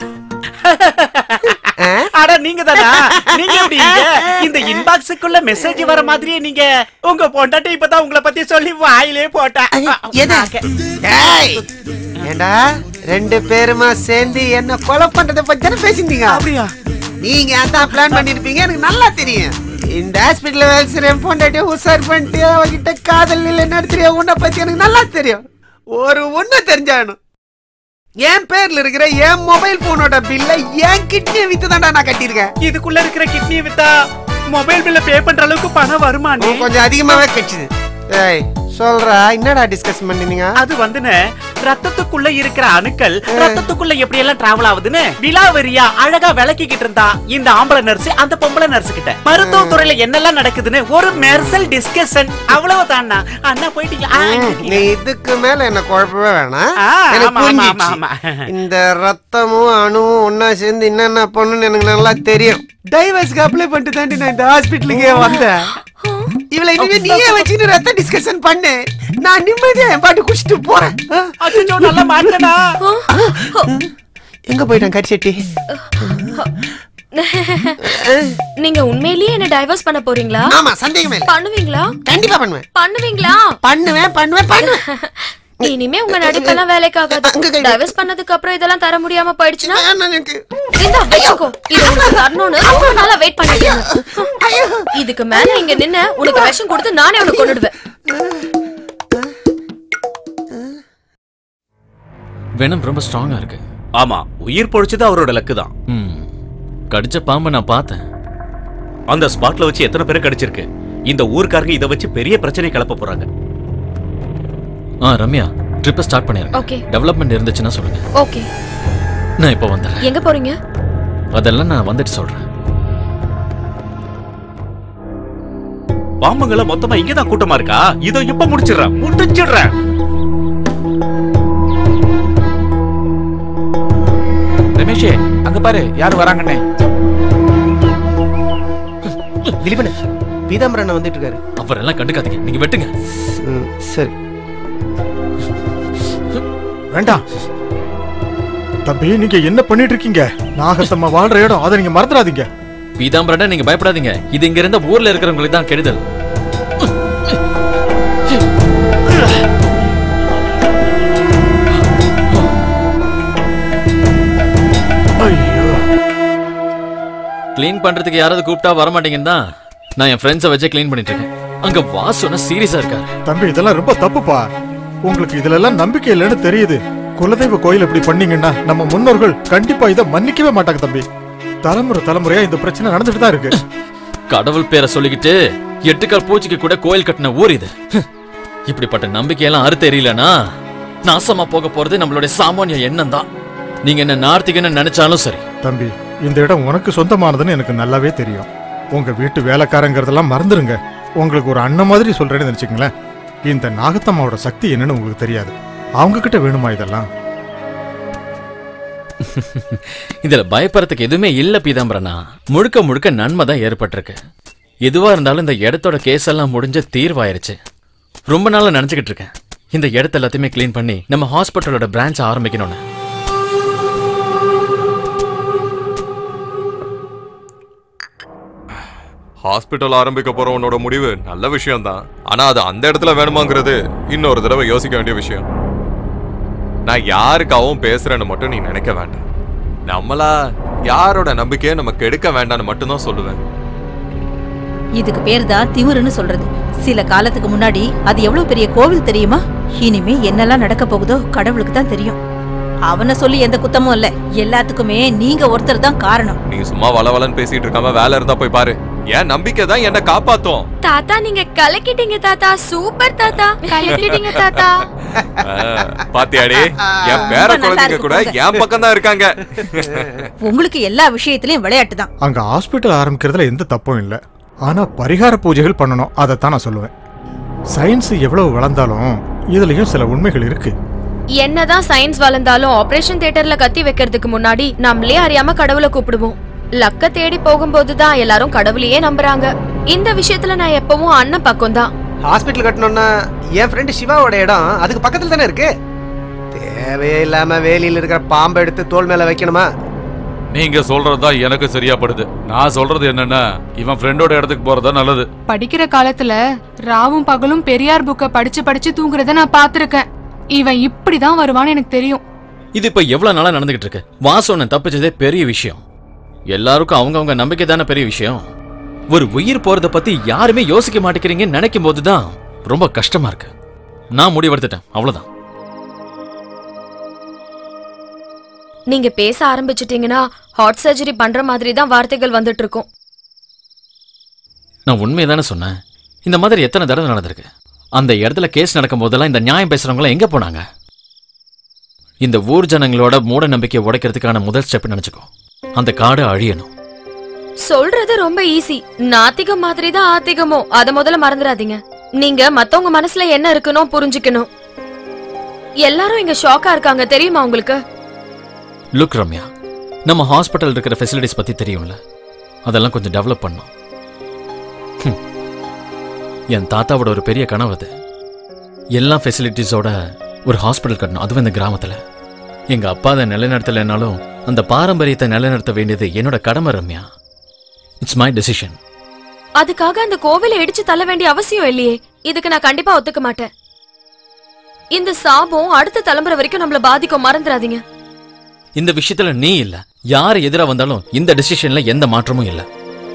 Speaker 10: ஆ?
Speaker 4: அட நீங்க தானா நீங்க எப்படி இங்க? இந்த இன்பாக்ஸுக்குள்ள மெசேஜ் வர மாதிரியே நீங்க உங்க பொண்டாட்டி இப்பதான் உங்களை பத்தி சொல்லி வாயிலே போட்டா
Speaker 10: எது? டேய், ஏண்டா ரெண்டு பேருமா சேர்ந்து என்ன கொலை பண்றத பத்தி தானே பேசிருந்தீங்க
Speaker 4: அப்படியா
Speaker 10: நீங்க அதான் பிளான் பண்ணிருப்பீங்க எனக்கு நல்லா தெரியும் இந்த ஹாஸ்பிட்டல்ல வேலை செய்யற என் பொண்டாட்டிய உசார் பண்ணிட்டு அவகிட்ட காதல் இல்லை நடத்துறிய உன்னை பத்தி எனக்கு நல்லா தெரியும் ஒரு ஒண்ணு தெரிஞ்சாகணும் என் பேர்ல இருக்கிற என் மொபைல் போனோட பில்ல என் கிட்னியை வித்து தான்டா நான் கட்டியிருக்கேன்
Speaker 4: இதுக்குள்ள இருக்கிற கிட்னி வித்தா மொபைல் பில்ல பே பண்ற அளவுக்கு பணம் வருமானே
Speaker 10: உனக்கு கொஞ்சம் அதிகமாவே கட்சிது ஏய் சொல்றா என்னடா டிஸ்கஸ் பண்ணீங்க
Speaker 4: அது வந்துன்னு ரத்தத்துக்குள்ள இருக்கிற அணுக்கள் ரத்தத்துக்குள்ள எப்படி எல்லாம் டிராவல் ஆகுதுன்னு விலாவரியா அழகா விளக்கிக்கிட்டு இருந்தா இந்த ஆம்பளை நர்ஸ் அந்த பொம்பளை நர்ஸ் கிட்ட மருத்துவ துறையில என்னெல்லாம் நடக்குதுன்னு ஒரு மெர்சல் டிஸ்கஷன் அவ்வளவுதான் அண்ணா போயிட்டீங்களா ஆ, இங்க இருக்கீங்க.
Speaker 10: நீ இதுக்கு மேல என்ன குழப்பவே வேணாம்
Speaker 4: ஆ,
Speaker 10: எனக்கு
Speaker 4: ஆமா, ஆமா, ஆமா,
Speaker 10: புரிஞ்சிச்சு.
Speaker 4: ஆமா.
Speaker 10: இந்த ரத்தமும் அணுவும் ஒன்னா சேர்ந்து என்னென்ன பண்ணுன்னு எனக்கு நல்லா தெரியும் டைவர்ஸ்க்கு அப்ளை பண்ணிட்டு தாண்டி நான் இந்த ஹாஸ்பிட்டலுக்கே வந்தேன் இவளை இனிமே நீயே வச்சுட்டு ரத்த டிஸ்கஷன் பண்ணு நான் நிம்மதியா என் பாட்டு குடிச்சிட்டு போறேன் ஆ?
Speaker 4: அச்சச்சோ, நல்லா மாட்டனா
Speaker 10: எங்க போயிட்டான் கரிசெட்டி
Speaker 5: நீங்க உண்மையிலேயே என்ன டைவர்ஸ் பண்ண போறீங்களா
Speaker 10: ஆமா சந்தேகமே இல்ல
Speaker 5: பண்ணுவீங்களா
Speaker 10: கண்டிப்பா பண்ணுவேன்
Speaker 5: பண்ணுவீங்களா
Speaker 10: பண்ணுவேன் பண்ணுவேன் பண்ணுவேன்
Speaker 5: இனிமே உங்க நடிப்பெல்லாம் வேலைக்கு ஆகாது டைவர்ஸ் பண்ணதுக்கு அப்புறம் இதெல்லாம் தர முடியாம போயிடுச்சுன்னா
Speaker 10: எனக்கு
Speaker 5: இந்தா வச்சுக்கோ இது உனக்கு தரணும்னு ரொம்ப நாளா வெயிட் பண்ணிட்டு இருந்தேன். இதுக்கு மேல இங்க நின்னு உனக்கு விஷம் கொடுத்து நானே உனக்கு கொண்டுடுவேன்
Speaker 9: வெனம் ரொம்ப ஸ்ட்ராங்கா இருக்கு
Speaker 4: ஆமா உயிர் பொழைச்சது அவரோட லக்கு தான்
Speaker 9: ம் கடிச்ச பாம்பை நான் பார்த்தேன்
Speaker 4: அந்த ஸ்பாட்ல வச்சு எத்தனை பேர் கிடைச்சிருக்கு இந்த ஊர்க்காரங்க இதை வச்சு பெரிய பிரச்சனை கிளப்ப போறாங்க
Speaker 9: ஆ ரம்யா ட்ரிப்பை ஸ்டார்ட் பண்ணிருங்க
Speaker 5: ஓகே
Speaker 9: டெவலப்மெண்ட் இருந்துச்சுன்னா சொல்லுங்க
Speaker 5: ஓகே
Speaker 9: நான் இப்போ வந்துடுறேன்
Speaker 5: எங்க போறீங்க
Speaker 9: அதெல்லாம் நான் வந்துட்டு சொல்றேன்
Speaker 4: பாம்புங்கள மொத்தமா இங்கதான் கூட்டமா இருக்கா இதோ இப்ப முடிச்சிடுறேன் முடிச்சிடுறேன்
Speaker 2: ரமேஷே அங்க பாரு யார் வராங்கன்னு
Speaker 7: திலீபன் பீதாம்பரன் வந்துட்டு இருக்காரு
Speaker 9: அவரெல்லாம் கண்டுக்காதீங்க நீங்க வெட்டுங்க
Speaker 7: ம், சரி
Speaker 1: வேண்டாம் தம்பி நீங்க என்ன பண்ணிட்டு இருக்கீங்க நாகத்தம்மா வாழ்ற இடம் அதை நீங்க மறந்துடாதீங்க
Speaker 9: பீதாம்பரனா நீங்க பயப்படாதீங்க இது இங்க இருந்த ஊர்ல இருக்கிறவங்களுக்கு தான் கெடுதல்
Speaker 1: ஐயோ
Speaker 9: க்ளீன் பண்றதுக்கு யாராவது கூப்பிட்டா வர மாட்டீங்கன்னா நான் என் ஃப்ரெண்ட்ஸை வச்சு க்ளீன் பண்ணிட்டு இருக்கேன் அங்க வாசன சீரியஸா இருக்காரு
Speaker 1: தம்பி இதெல்லாம் ரொம்ப தப்புப்பா உங்களுக்கு இதுல எல்லாம் நம்பிக்கை இல்லைன்னு தெரியுது குலதெய்வ கோயில் இப்படி பண்ணீங்கன்னா நம்ம முன்னோர்கள் கண்டிப்பா இதை மன்னிக்கவே மாட்டாங்க தம்பி தலைமுறை தலைமுறையா இந்த பிரச்சனை நடந்துட்டு தான் இருக்கு
Speaker 9: கடவுள் பேரை சொல்லிக்கிட்டு எட்டுக்கால் பூச்சிக்கு கூட கோயில் கட்டின ஊர் இது இப்படிப்பட்ட நம்பிக்கையெல்லாம் அறுத்து தெரியலனா நாசமா போக போறது நம்மளுடைய சாமானிய எண்ணம் தான் நீங்க என்ன நார்த்திகன்னு நினைச்சாலும் சரி
Speaker 1: தம்பி இந்த இடம் உனக்கு சொந்தமானதுன்னு எனக்கு நல்லாவே தெரியும் உங்க வீட்டு வேலைக்காரங்கிறதெல்லாம் மறந்துருங்க உங்களுக்கு ஒரு அண்ணன் மாதிரி சொல்றேன்னு நினைச்சுங்களேன் இந்த நாகத்தம்மாவோட சக்தி என்னன்னு உங்களுக்கு தெரியாது அவங்க கிட்ட வேணுமா இதெல்லாம்
Speaker 9: இதுல பயப்படுறதுக்கு எதுவுமே இல்ல பீதாம்பரனா முழுக்க முழுக்க நன்மை தான் ஏற்பட்டிருக்கு எதுவா இருந்தாலும் இந்த இடத்தோட கேஸ் எல்லாம் முடிஞ்ச தீர்வாயிருச்சு ரொம்ப நாளா நினைச்சுக்கிட்டு இருக்கேன் இந்த இடத்த எல்லாத்தையுமே க்ளீன் பண்ணி நம்ம ஹாஸ்பிட்டலோட பிரான்ச் ஆரம்பிக்கணும்னு
Speaker 6: ஹாஸ்பிட்டல் ஆரம்பிக்க போற உன்னோட முடிவு நல்ல விஷயம்தான் ஆனா அது அந்த இடத்துல வேணுமாங்கிறது இன்னொரு தடவை யோசிக்க வேண்டிய விஷயம் நான் யாருக்காகவும் பேசுறேன்னு மட்டும் நீ நினைக்க வேண்டாம் நம்மளா யாரோட நம்பிக்கையை நம்ம கெடுக்க வேண்டாம்னு மட்டும்தான் சொல்லுவேன்
Speaker 3: இதுக்கு பேர் தான் திமிருன்னு சொல்றது சில காலத்துக்கு முன்னாடி அது எவ்வளவு பெரிய கோவில் தெரியுமா இனிமே என்னெல்லாம் நடக்க போகுதோ கடவுளுக்கு தான் தெரியும் அவனை சொல்லி எந்த குத்தமும் இல்ல எல்லாத்துக்குமே நீங்க ஒருத்தர் தான் காரணம்
Speaker 6: நீ சும்மா வளவலன்னு பேசிட்டு இருக்காம வேலை இருந்தா போய் பாரு என் நம்பிக்கை தான் என்ன காப்பாத்தும்
Speaker 5: தாத்தா நீங்க கலக்கிட்டீங்க தாத்தா சூப்பர் தாத்தா கலக்கிட்டீங்க தாத்தா
Speaker 6: ஆ, பாத்தியாடி என் பேர
Speaker 3: ரொம்ப நல்லா
Speaker 6: குழந்தைங்க
Speaker 3: இருக்கு
Speaker 6: கூட
Speaker 3: போங்க.
Speaker 6: என் பக்கம் தான் இருக்காங்க
Speaker 3: உங்களுக்கு எல்லா விஷயத்திலயும் விளையாட்டு தான்
Speaker 1: அங்க ஹாஸ்பிட்டல் ஆரம்பிக்கிறதுல எந்த தப்பும் இல்லை ஆனா பரிகார பூஜைகள் பண்ணணும் அதைத்தான் நான் சொல்லுவேன் சயின்ஸ் எவ்வளவு வளர்ந்தாலும் இதுலயும் சில உண்மைகள் இருக்கு
Speaker 5: என்னதான் சயின்ஸ் வளர்ந்தாலும் ஆபரேஷன் தியேட்டர்ல கத்தி வைக்கிறதுக்கு முன்னாடி நம்மளே அறியாம கடவுளை கூப்பிடுவோம் லக்க தேடி போகும்போது தான் எல்லாரும் கடவுளையே நம்புறாங்க இந்த விஷயத்துல நான் எப்பவும் அண்ணன் பக்கம் தான்
Speaker 7: ஹாஸ்பிட்டல் கட்டணும்னா என் ஃப்ரெண்டு சிவாவோட இடம் அதுக்கு பக்கத்துல தானே இருக்கு தேவையே இல்லாம வேலியில் இருக்கிற பாம்பை எடுத்து தோல் மேல வைக்கணுமா
Speaker 8: நீங்க சொல்றதுதான் எனக்கு சரியா படுது நான் சொல்றது என்னன்னா இவன் ஃப்ரெண்டோட இடத்துக்கு போறதா நல்லது
Speaker 11: படிக்கிற காலத்துல ராவும் பகலும் பெரியார் புக்க படிச்சு படிச்சு தூங்குறத நான் பாத்திருக்கேன் இவன் இப்படிதான் வருவான்னு எனக்கு தெரியும்
Speaker 9: இது இப்ப எவ்வளவு நாளா நடந்துகிட்டு இருக்கு வாசோன தப்பிச்சதே பெரிய விஷயம் எல்லாருக்கும் அவங்கவங்க நம்பிக்கை தானே பெரிய விஷயம் ஒரு உயிர் போறத பத்தி யாருமே யோசிக்க மாட்டேங்கிறீங்கன்னு நினைக்கும் போதுதான் ரொம்ப கஷ்டமா இருக்கு நான் முடிவெடுத்துட்டேன் அவ்வளவுதான்
Speaker 5: நீங்க பேச ஆரம்பிச்சிட்டீங்கன்னா ஹார்ட் சர்ஜரி பண்ற மாதிரி தான் வார்த்தைகள் வந்துட்டு இருக்கும்
Speaker 9: நான் உண்மையை தானே சொன்னேன் இந்த மாதிரி எத்தனை தடவை நடந்திருக்கு அந்த இடத்துல கேஸ் நடக்கும் போதெல்லாம் இந்த நியாயம் பேசுறவங்களாம் எங்க போனாங்க இந்த ஊர் ஜனங்களோட மூட நம்பிக்கையை உடைக்கிறதுக்கான முதல் ஸ்டெப் நினைச்சுக்கோ அந்த காடு அழியணும்
Speaker 5: சொல்றது ரொம்ப ஈஸி நாத்திகம் மாதிரி தான் ஆத்திகமோ அத முதல்ல மறந்துடாதீங்க நீங்க மத்தவங்க மனசுல என்ன இருக்குனோ புரிஞ்சுக்கணும் எல்லாரும் இங்க ஷாக்கா இருக்காங்க தெரியுமா உங்களுக்கு
Speaker 9: லுக் ரம்யா நம்ம ஹாஸ்பிட்டல் இருக்கிற ஃபெசிலிட்டிஸ் பத்தி தெரியும்ல அதெல்லாம் கொஞ்சம் டெவலப் பண்ணோம் ஹம். என் தாத்தாவோட ஒரு பெரிய கனவு அது எல்லா ஃபெசிலிட்டிஸோட ஒரு ஹாஸ்பிட்டல் கட்டணும் அதுவும் இந்த கிராமத்துல எங்க அப்பா அதை நிலைநிறுத்தலைனாலும் அந்த பாரம்பரியத்தை நிலைநிறுத்த வேண்டியது என்னோட கடமை ரம்யா இட்ஸ் மை டெசிஷன்
Speaker 5: அதுக்காக அந்த கோவிலை இடிச்சு தள்ள வேண்டிய அவசியம் இல்லையே இதுக்கு நான் கண்டிப்பா ஒத்துக்க மாட்டேன் இந்த சாபம் அடுத்த தலைமுறை வரைக்கும் நம்மள பாதிக்கும் மறந்துடாதீங்க
Speaker 9: இந்த விஷயத்துல நீ இல்ல யார் எதிரா வந்தாலும் இந்த டெசிஷன்ல எந்த மாற்றமும் இல்ல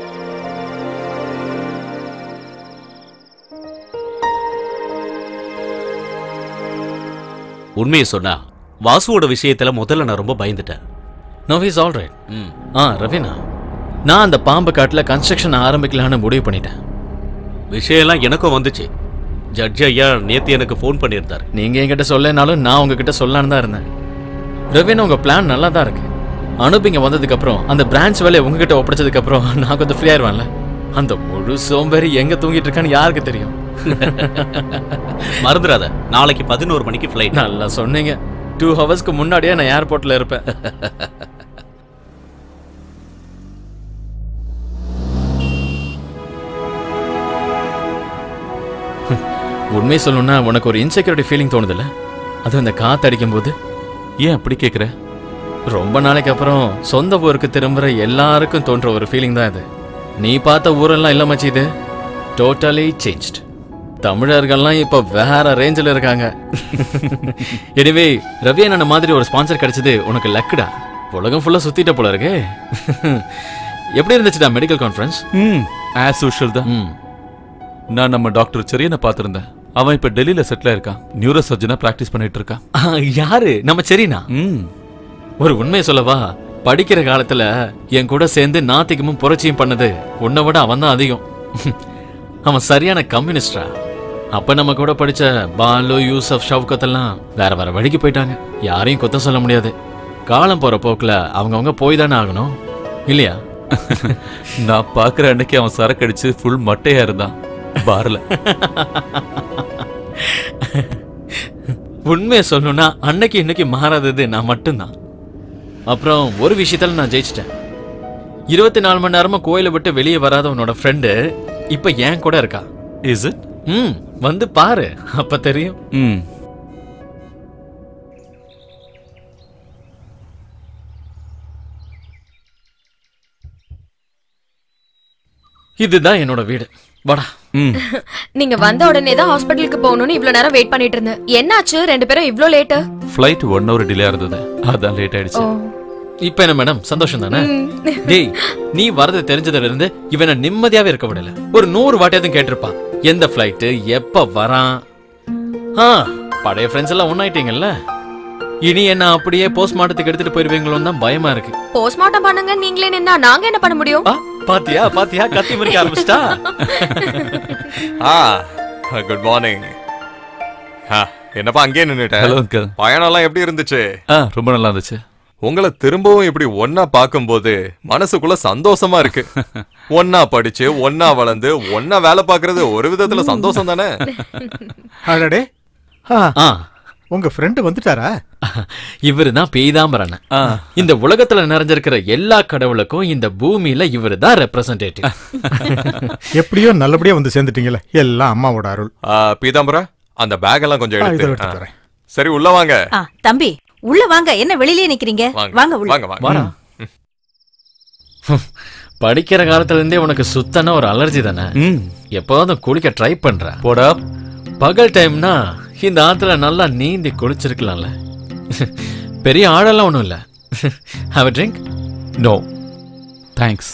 Speaker 12: உண்மையை சொன்னா வாசுவோட விஷயத்துல முதல்ல நான் ரொம்ப பயந்துட்டேன்
Speaker 9: no is all right ah Raveena நான் அந்த பாம்பு காட்டுல கன்ஸ்ட்ரக்ஷன் ஆரம்பிக்கலாம்னு முடிவு பண்ணிட்டேன்
Speaker 12: விஷயம்லாம் எனக்கும் வந்துச்சு ஜட்ஜ் ஐயா நேத்து எனக்கு ஃபோன் பண்ணியிருந்தாரு
Speaker 9: நீங்க என்கிட்ட சொல்லனாலும் நான் உங்ககிட்ட சொல்லலான்னு தான் இருந்தேன் ரவீனா உங்க பிளான் நல்லா தான் இருக்கு அனுப் இங்க வந்ததுக்கு அப்புறம் அந்த பிரான்ச் வேலையை உங்ககிட்ட ஒப்படைச்சதுக்கு அப்புறம் நான் கொஞ்சம் ஃப்ரீ ஆயிருவேன்ல அந்த முழு சோம்பேறி எங்க தூங்கிட்டு இருக்கான்னு யாருக்கு தெரியும்
Speaker 12: மறந்துடாத நாளைக்கு பதினோரு மணிக்கு ஃப்ளைட்
Speaker 9: நல்லா சொன்னீங்க டூ ஹவர்ஸ்க்கு முன்னாடியே நான் ஏர்போர்ட்ல இருப்பேன் உண்மை சொல்லணும்னா உனக்கு ஒரு இன்செக்யூரிட்டி ஃபீலிங் தோணுதுல்ல அதுவும் இந்த காத்து அடிக்கும் போது
Speaker 8: ஏன் அப்படி கேக்குற
Speaker 9: ரொம்ப நாளைக்கு அப்புறம் சொந்த ஊருக்கு திரும்புற எல்லாருக்கும் தோன்ற ஒரு ஃபீலிங் தான் இது நீ பார்த்த ஊரெல்லாம் இல்ல மச்சி இது டோட்டலி சேஞ்ச்ட் தமிழர்கள்லாம் இப்ப வேற ரேஞ்சில் இருக்காங்க எனிவே ரவி அண்ணன் மாதிரி ஒரு ஸ்பான்சர் கிடைச்சது உனக்கு லக்குடா உலகம் ஃபுல்லா சுத்திட்ட போல இருக்கே எப்படி இருந்துச்சுடா மெடிக்கல் கான்ஃபரன்ஸ்
Speaker 8: ம் ஆஸ் யூஷுவல் தான் நான் நம்ம டாக்டர் செரியனை பார்த்திருந்தேன் அவன் இப்ப டெல்லியில செட்டில் ஆயிருக்கான் நியூரோ சர்ஜனா பிராக்டிஸ் பண்ணிட்டு இருக்கான்
Speaker 9: யாரு நம்ம சரினா
Speaker 8: ம்
Speaker 9: ஒரு உண்மையை சொல்லவா படிக்கிற காலத்துல என் கூட சேர்ந்து நாத்திகமும் புரட்சியும் பண்ணது உன்னை விட அவன் தான் அதிகம் அவன் சரியான கம்யூனிஸ்டா அப்ப நம்ம கூட படிச்ச பாலு யூசப் ஷவுகத் எல்லாம் வேற வேற வழிக்கு போயிட்டாங்க யாரையும் குத்தம் சொல்ல முடியாது காலம் போற போக்குல அவங்கவங்க போய் தானே ஆகணும் இல்லையா
Speaker 8: நான் பாக்குற அன்னைக்கு அவன் சரக்கு அடிச்சு ஃபுல் மட்டையா இருந்தான் பார்ல
Speaker 9: உண்மையை சொல்லணும்னா அன்னைக்கு இன்னைக்கு மாறாதது நான் மட்டும்தான் அப்புறம் ஒரு விஷயத்துல நான் ஜெயிச்சிட்டேன் இருபத்தி நாலு மணி நேரமா கோயிலை விட்டு வெளியே வராத உன்னோட ஃப்ரெண்டு இப்ப என் கூட இருக்கா
Speaker 8: இஸ் இட்
Speaker 9: ம் வந்து பாரு அப்ப தெரியும்
Speaker 8: ம்
Speaker 9: இதுதான் என்னோட வீடு வாடா
Speaker 8: ம்
Speaker 5: நீங்க வந்த உடனே தான் ஹாஸ்பிட்டலுக்கு போகணும்னு இவ்ளோ நேரம் வெயிட் பண்ணிட்டு இருந்தேன் என்னாச்சு ரெண்டு பேரும் இவ்ளோ late
Speaker 8: flight one hour delay இருந்தது அதான் லேட் ஆயிடுச்சு
Speaker 9: இப்ப என்ன மேடம் சந்தோஷம் தானே டேய் நீ வரது தெரிஞ்சதுல இருந்து இவனை நிம்மதியாவே இருக்க விடல ஒரு நூறு வாட்டியாவது கேட்டிருப்பான் எந்த ஃப்ளைட்டு எப்ப வரான் ஆ பழைய ஃப்ரெண்ட்ஸ் எல்லாம் ஒன்னாயிட்டீங்கல்ல இனி என்ன அப்படியே போஸ்ட்மார்ட்டத்துக்கு எடுத்துட்டு போயிருவீங்களோன்னு தான் பயமா இருக்கு
Speaker 5: போஸ்ட்மார்ட்டம் பண்ணுங்க நீங்களே நின்னா நாங்க என்ன பண்ண முடியும்
Speaker 9: பாத்தியா பாத்தியா கத்தி மறிக்க ஆரம்பிச்சிட்டா
Speaker 6: ஆ குட் மார்னிங் என்னப்பா அங்கேயே நின்னுட்டேன்
Speaker 8: ஹலோ அங்கிள்
Speaker 6: பயணம்லாம் எப்படி இருந்துச்சு
Speaker 8: ஆ ரொம்ப நல்லா இருந்துச்சு
Speaker 6: உங்களை திரும்பவும் இப்படி ஒன்னா பார்க்கும்போது மனசுக்குள்ள சந்தோஷமா இருக்கு ஒன்னா படிச்சு ஒன்னா வளர்ந்து ஒன்னா வேலை பார்க்கறது ஒரு விதத்துல சந்தோஷம் தானே
Speaker 1: அடடே ஆ,
Speaker 9: ஆ
Speaker 1: உங்க ஃப்ரெண்டு வந்துட்டாரா
Speaker 9: இவரு தான் பீதாம்பரன் இந்த உலகத்துல நிறைஞ்சிருக்கிற எல்லா கடவுளுக்கும் இந்த பூமியில இவரு தான் ரெப்ரசன்டேட்டிவ்
Speaker 1: எப்படியோ நல்லபடியா வந்து சேர்ந்துட்டீங்களே எல்லாம் அம்மாவோட அருள்
Speaker 6: ஆ, பீதாம்பரா அந்த பேக் எல்லாம் கொஞ்சம்
Speaker 1: ஆ, இதை
Speaker 6: எடுத்து
Speaker 1: எடுத்துட்டு
Speaker 6: ஆ.
Speaker 1: வரேன்.
Speaker 6: சரி உள்ள வாங்க
Speaker 3: ஆ தம்பி உள்ள வாங்க என்ன வெளியிலே நிக்கிறீங்க வாங்க உள்ள
Speaker 6: வாங்க வாங்க
Speaker 9: வாடா. படிக்கிற காலத்துல இருந்தே உனக்கு சுத்தன ஒரு அலர்ஜி தானே
Speaker 8: ம்
Speaker 9: எப்போதும் குளிக்க ட்ரை பண்ற
Speaker 8: போடா
Speaker 9: பகல் டைம்னா இந்த ஆத்துல நல்லா நீந்தி குளிச்சிருக்கலாம்ல பெரிய ஆழெல்லாம் ஒண்ணும் இல்ல ஹாவ் ட்ரிங்க்
Speaker 8: நோ தேங்க்ஸ்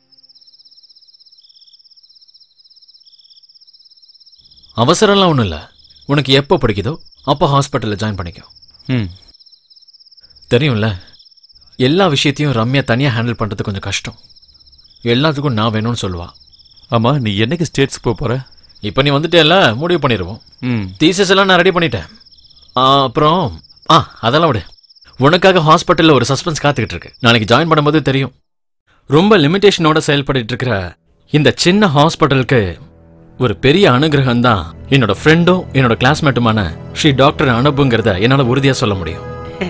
Speaker 9: அவசரம்லாம் ஒண்ணும் இல்ல உனக்கு எப்போ பிடிக்குதோ அப்போ ஹாஸ்பிட்டல்ல ஜாயின் பண்ணிக்கோ
Speaker 8: ம்
Speaker 9: தெரியும்ல எல்லா விஷயத்தையும் ரம்யா தனியா ஹேண்டில் பண்றது கொஞ்சம் கஷ்டம் எல்லாத்துக்கும் நான் வேணும்னு சொல்லுவா
Speaker 8: ஆமா நீ என்னைக்கு ஸ்டேட்ஸ் போக போற
Speaker 9: இப்போ நீ வந்துட்டேல முடிவு பண்ணிடுவோம்
Speaker 8: ம்
Speaker 9: தீசஸ் எல்லாம் நான் ரெடி பண்ணிட்டேன் ஆ, அப்புறம் ஆ அதெல்லாம் விடு உனக்காக ஹாஸ்பிட்டல்ல ஒரு சஸ்பென்ஸ் காத்துக்கிட்டு இருக்கு நாளைக்கு ஜாயின் பண்ணும்போது தெரியும் ரொம்ப லிமிடேஷனோட செயல்பட்டு இருக்கிற இந்த சின்ன ஹாஸ்பிட்டலுக்கு ஒரு பெரிய அனுகிரகம் தான் என்னோட ஃப்ரெண்டும் என்னோட கிளாஸ்மேட்டுமான ஸ்ரீ டாக்டர் அனுப்புங்கிறத என்னால உறுதியா சொல்ல முடியும்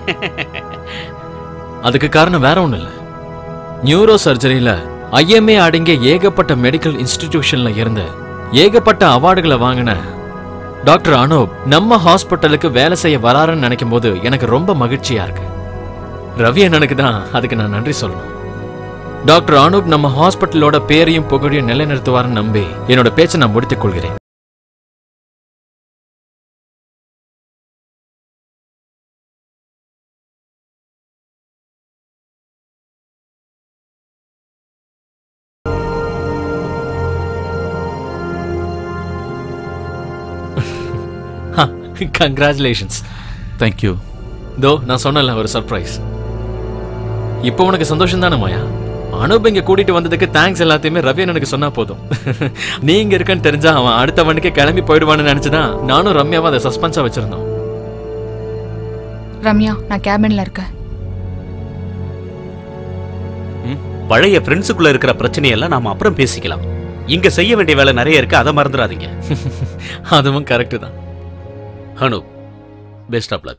Speaker 9: அதுக்கு காரணம் வேற ஒண்ணும் இல்ல நியூரோ சர்ஜரியில ஐஎம்ஏ அடங்கிய ஏகப்பட்ட மெடிக்கல் இன்ஸ்டிடியூஷன்ல இருந்து ஏகப்பட்ட அவார்டுகளை வாங்கின டாக்டர் அனூப் நம்ம ஹாஸ்பிட்டலுக்கு வேலை செய்ய வராருன்னு நினைக்கும் போது எனக்கு ரொம்ப மகிழ்ச்சியா இருக்கு ரவி அண்ணனுக்கு தான் அதுக்கு நான் நன்றி சொல்லணும் டாக்டர் அனூப் நம்ம ஹாஸ்பிட்டலோட பேரையும் புகழையும் நிலைநிறுத்துவாருன்னு நம்பி என்னோட பேச்சை நான் முடித்துக் கொள்கிறேன் கங்க்ராச்சுலேஷன்ஸ்
Speaker 8: தேங்க்யூ
Speaker 9: தோ நான் சொன்னல ஒரு சர்ப்ரைஸ் இப்போ உனக்கு சந்தோஷம் தானே மாயா அனுப் இங்க கூட்டிட்டு வந்ததுக்கு தேங்க்ஸ் எல்லாத்தையுமே ரவி எனக்கு சொன்னா போதும் நீ இங்க இருக்கன்னு தெரிஞ்சா அவன் அடுத்த வண்டிக்கு கிளம்பி போயிடுவான்னு நினைச்சுதான் நானும் ரம்யாவும் அதை சஸ்பென்ஸா வச்சிருந்தோம்
Speaker 11: ரம்யா நான் கேபின்ல இருக்கேன்
Speaker 12: பழைய ஃப்ரெண்ட்ஸுக்குள்ள இருக்கிற பிரச்சனையெல்லாம் நாம அப்புறம் பேசிக்கலாம் இங்க செய்ய வேண்டிய வேலை நிறைய இருக்கு அதை மறந்துடாதீங்க
Speaker 9: அதுவும் கரெக்ட் தான்
Speaker 12: ஹனு பெஸ்ட் ஆஃப் லக்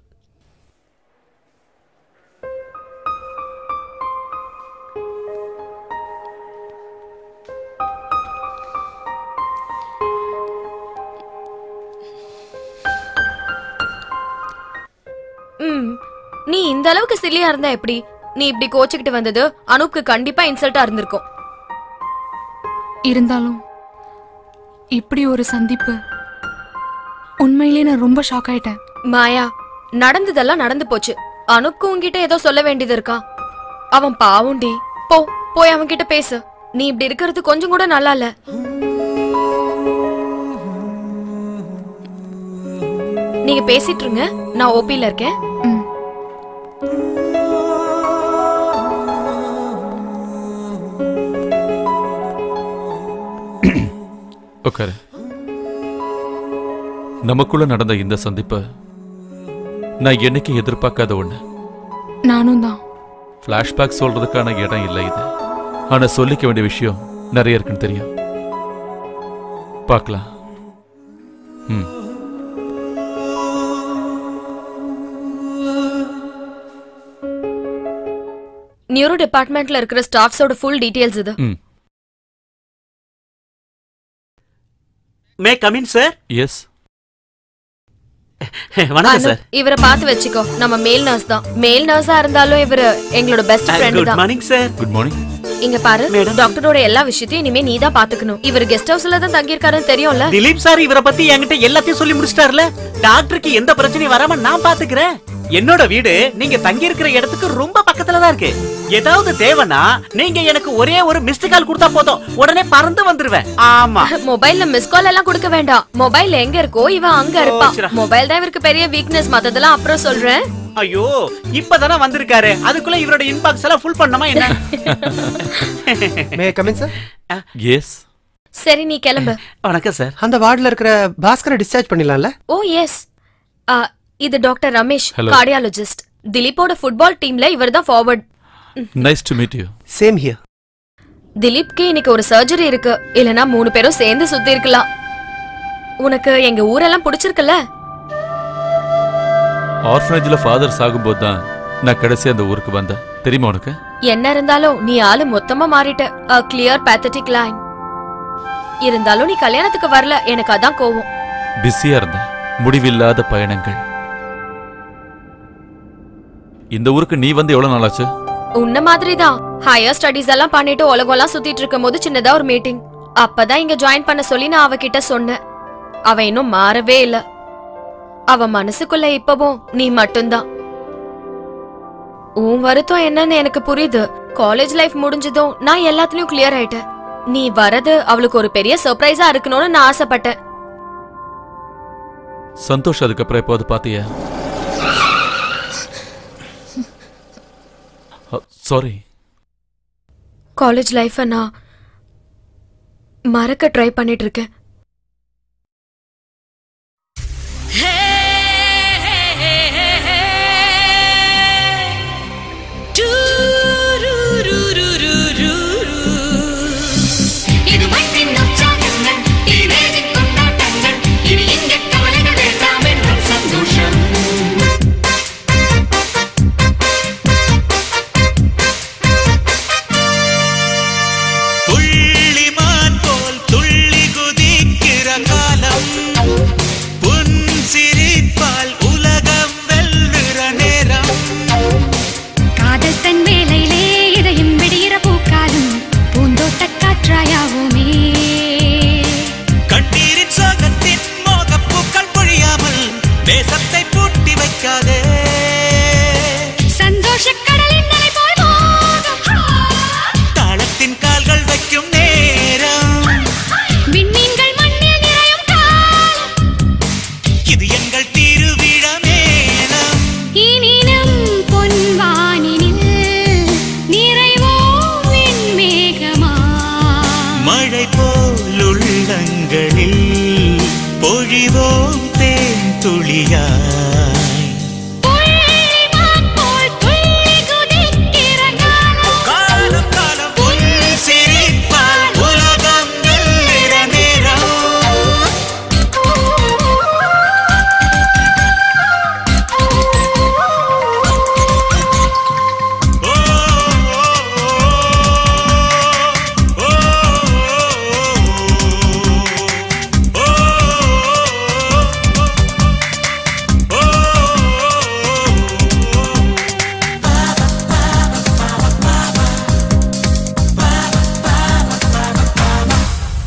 Speaker 5: ம் நீ இந்த அளவுக்கு சில்லியா இருந்தா எப்படி நீ இப்படி கோச்சுக்கிட்டு வந்தது அனுப்க்கு கண்டிப்பா இன்சல்ட்டா இருந்திருக்கும்
Speaker 11: இருந்தாலும் இப்படி ஒரு சந்திப்பு உண்மையிலேயே நான் ரொம்ப ஷாக் ஆயிட்டேன்
Speaker 5: மாயா நடந்ததெல்லாம் நடந்து போச்சு அனுப்க்கு உன்கிட்ட ஏதோ சொல்ல வேண்டியது இருக்கா அவன் பாவுண்டி போ போய் அவன் கிட்ட பேசு நீ இப்படி இருக்கிறது கொஞ்சம் கூட நல்லா இல்ல நீங்க பேசிட்டு இருங்க நான் ஓபில இருக்கேன்
Speaker 8: உட்காரு நமக்குள்ள நடந்த இந்த சந்திப்பை நான் என்னைக்கு எதிர்பார்க்காத ஒண்ணு
Speaker 11: நானும் தான்
Speaker 8: ஃப்ளாஷ்பேக் சொல்றதுக்கான இடம் இல்லை இது ஆனா சொல்லிக்க வேண்டிய விஷயம் நிறைய இருக்குன்னு தெரியும் பார்க்கலாம் ம்
Speaker 5: நியூரோ டிபார்ட்மெண்ட்ல இருக்கிற ஸ்டாஃப்ஸோட ஃபுல் டீடைல்ஸ் இது
Speaker 8: ம்
Speaker 12: மே கமின் சார்
Speaker 8: எஸ்
Speaker 12: வணக்கம்
Speaker 5: அனு,
Speaker 12: சார்
Speaker 5: இவரை பார்த்து வச்சுக்கோ நம்ம மேல் நர்ஸ் தான் மேல் நர்ஸா இருந்தாலும் இவரு எங்களோட பெஸ்ட் ஃப்ரெண்ட்
Speaker 12: குட்
Speaker 5: தான்
Speaker 12: மார்னிங் சார்
Speaker 8: குட் மார்னிங்
Speaker 5: இங்க பாரு டாக்டரோட எல்லா விஷயத்தையும் இனிமே நீ தான் பாத்துக்கணும் இவர் கெஸ்ட் ஹவுஸ்ல தான் தங்கி இருக்காருன்னு தெரியும்ல
Speaker 4: திலீப் சார் இவரை பத்தி என்கிட்ட எல்லாத்தையும் சொல்லி முடிச்சிட்டாருல டாக்டருக்கு எந்த பிரச்சனையும் வராம நான் பாத்துக்கிறேன் என்னோட வீடு நீங்க தங்கி இருக்கிற இடத்துக்கு ரொம்ப பக்கத்துல தான் இருக்கு ஏதாவது தேவைன்னா நீங்க எனக்கு ஒரே ஒரு மிஸ்டு கால் கொடுத்தா போதும் உடனே பறந்து வந்துருவேன் ஆமா
Speaker 5: மொபைல்ல மிஸ் கால் எல்லாம் கொடுக்க வேண்டாம் மொபைல் எங்க இருக்கோ இவன் அங்க இருப்பா
Speaker 4: போச்சுடா.
Speaker 5: மொபைல் தான் இவருக்கு பெரிய வீக்னஸ் மத்ததெல்லாம் அப்புறம் சொல்றேன்
Speaker 4: ஐயோ இப்பதானே வந்திருக்காரு அதுக்குள்ள இவரோட இன்பாக்ஸ் எல்லாம் ஃபுல் பண்ணமா என்ன
Speaker 7: மே கமின் சார்
Speaker 8: எஸ்
Speaker 5: சரி நீ கிளம்பு
Speaker 4: வணக்கம் சார்
Speaker 7: அந்த வார்டில் இருக்கிற பாஸ்கரை டிஸ்சார்ஜ் பண்ணிடலாம்ல
Speaker 5: ஓ எஸ் இது டாக்டர் ரமேஷ்
Speaker 8: Hello.
Speaker 5: கார்டியாலஜிஸ்ட் திலீப்போட ஃபுட்பால் டீம்ல இவர் தான் forward
Speaker 8: nice to meet you
Speaker 7: same here
Speaker 5: திலீப்க்கு இன்னைக்கு ஒரு சர்ஜரி இருக்கு இல்லனா மூணு பேரும் சேர்ந்து சுத்தி இருக்கலாம் உனக்கு எங்க ஊரெல்லாம் பிடிச்சிருக்குல்ல
Speaker 8: ஆர்ஃபனேஜில் ஃபாதர் சாகும்போது தான் நான் கடைசி அந்த ஊருக்கு வந்தேன் தெரியுமா உனக்கு
Speaker 5: என்ன இருந்தாலும் நீ ஆளு மொத்தமா மாறிட்ட a clear pathetic line இருந்தாலும் நீ கல்யாணத்துக்கு வரல எனக்கு அதான் கோவம்
Speaker 8: பிஸியா இருந்தேன் முடிவில்லாத பயணங்கள் இந்த ஊருக்கு நீ வந்து எவ்வளவு நாளாச்சு
Speaker 5: உன்ன மாதிரி தான் ஹையர் ஸ்டடீஸ் எல்லாம் பண்ணிட்டு உலகம்லாம் சுத்திட்டு இருக்கும் போது சின்னதா ஒரு மீட்டிங் அப்பதான் இங்க ஜாயின் பண்ண சொல்லி நான் அவகிட்ட சொன்னேன் அவ இன்னும் மாறவே இல்ல அவ மனசுக்குள்ள இப்பவும் நீ மட்டும்தான் உன் வருத்தம் என்னன்னு எனக்கு புரியுது காலேஜ் லைஃப் முடிஞ்சதும் நான் எல்லாத்துலயும் கிளியர் ஆயிட்டேன் நீ வரது அவளுக்கு ஒரு பெரிய சர்ப்ரைஸா இருக்கணும்னு நான் ஆசைப்பட்டேன்
Speaker 8: சந்தோஷ் அதுக்கப்புறம் எப்போது பாத்தியா சாரி
Speaker 5: காலேஜ் லைஃப நான் மறக்க ட்ரை பண்ணிட்டு இருக்கேன்
Speaker 13: இது மண்ணின் உற்சாகங்கள் இவேதி கொண்டாட்டங்கள் இனி எங்க கவலைகள் வேண்டாம் என்றும் சந்தோஷம்
Speaker 14: புள்ளிமான் போல் துள்ளி குதி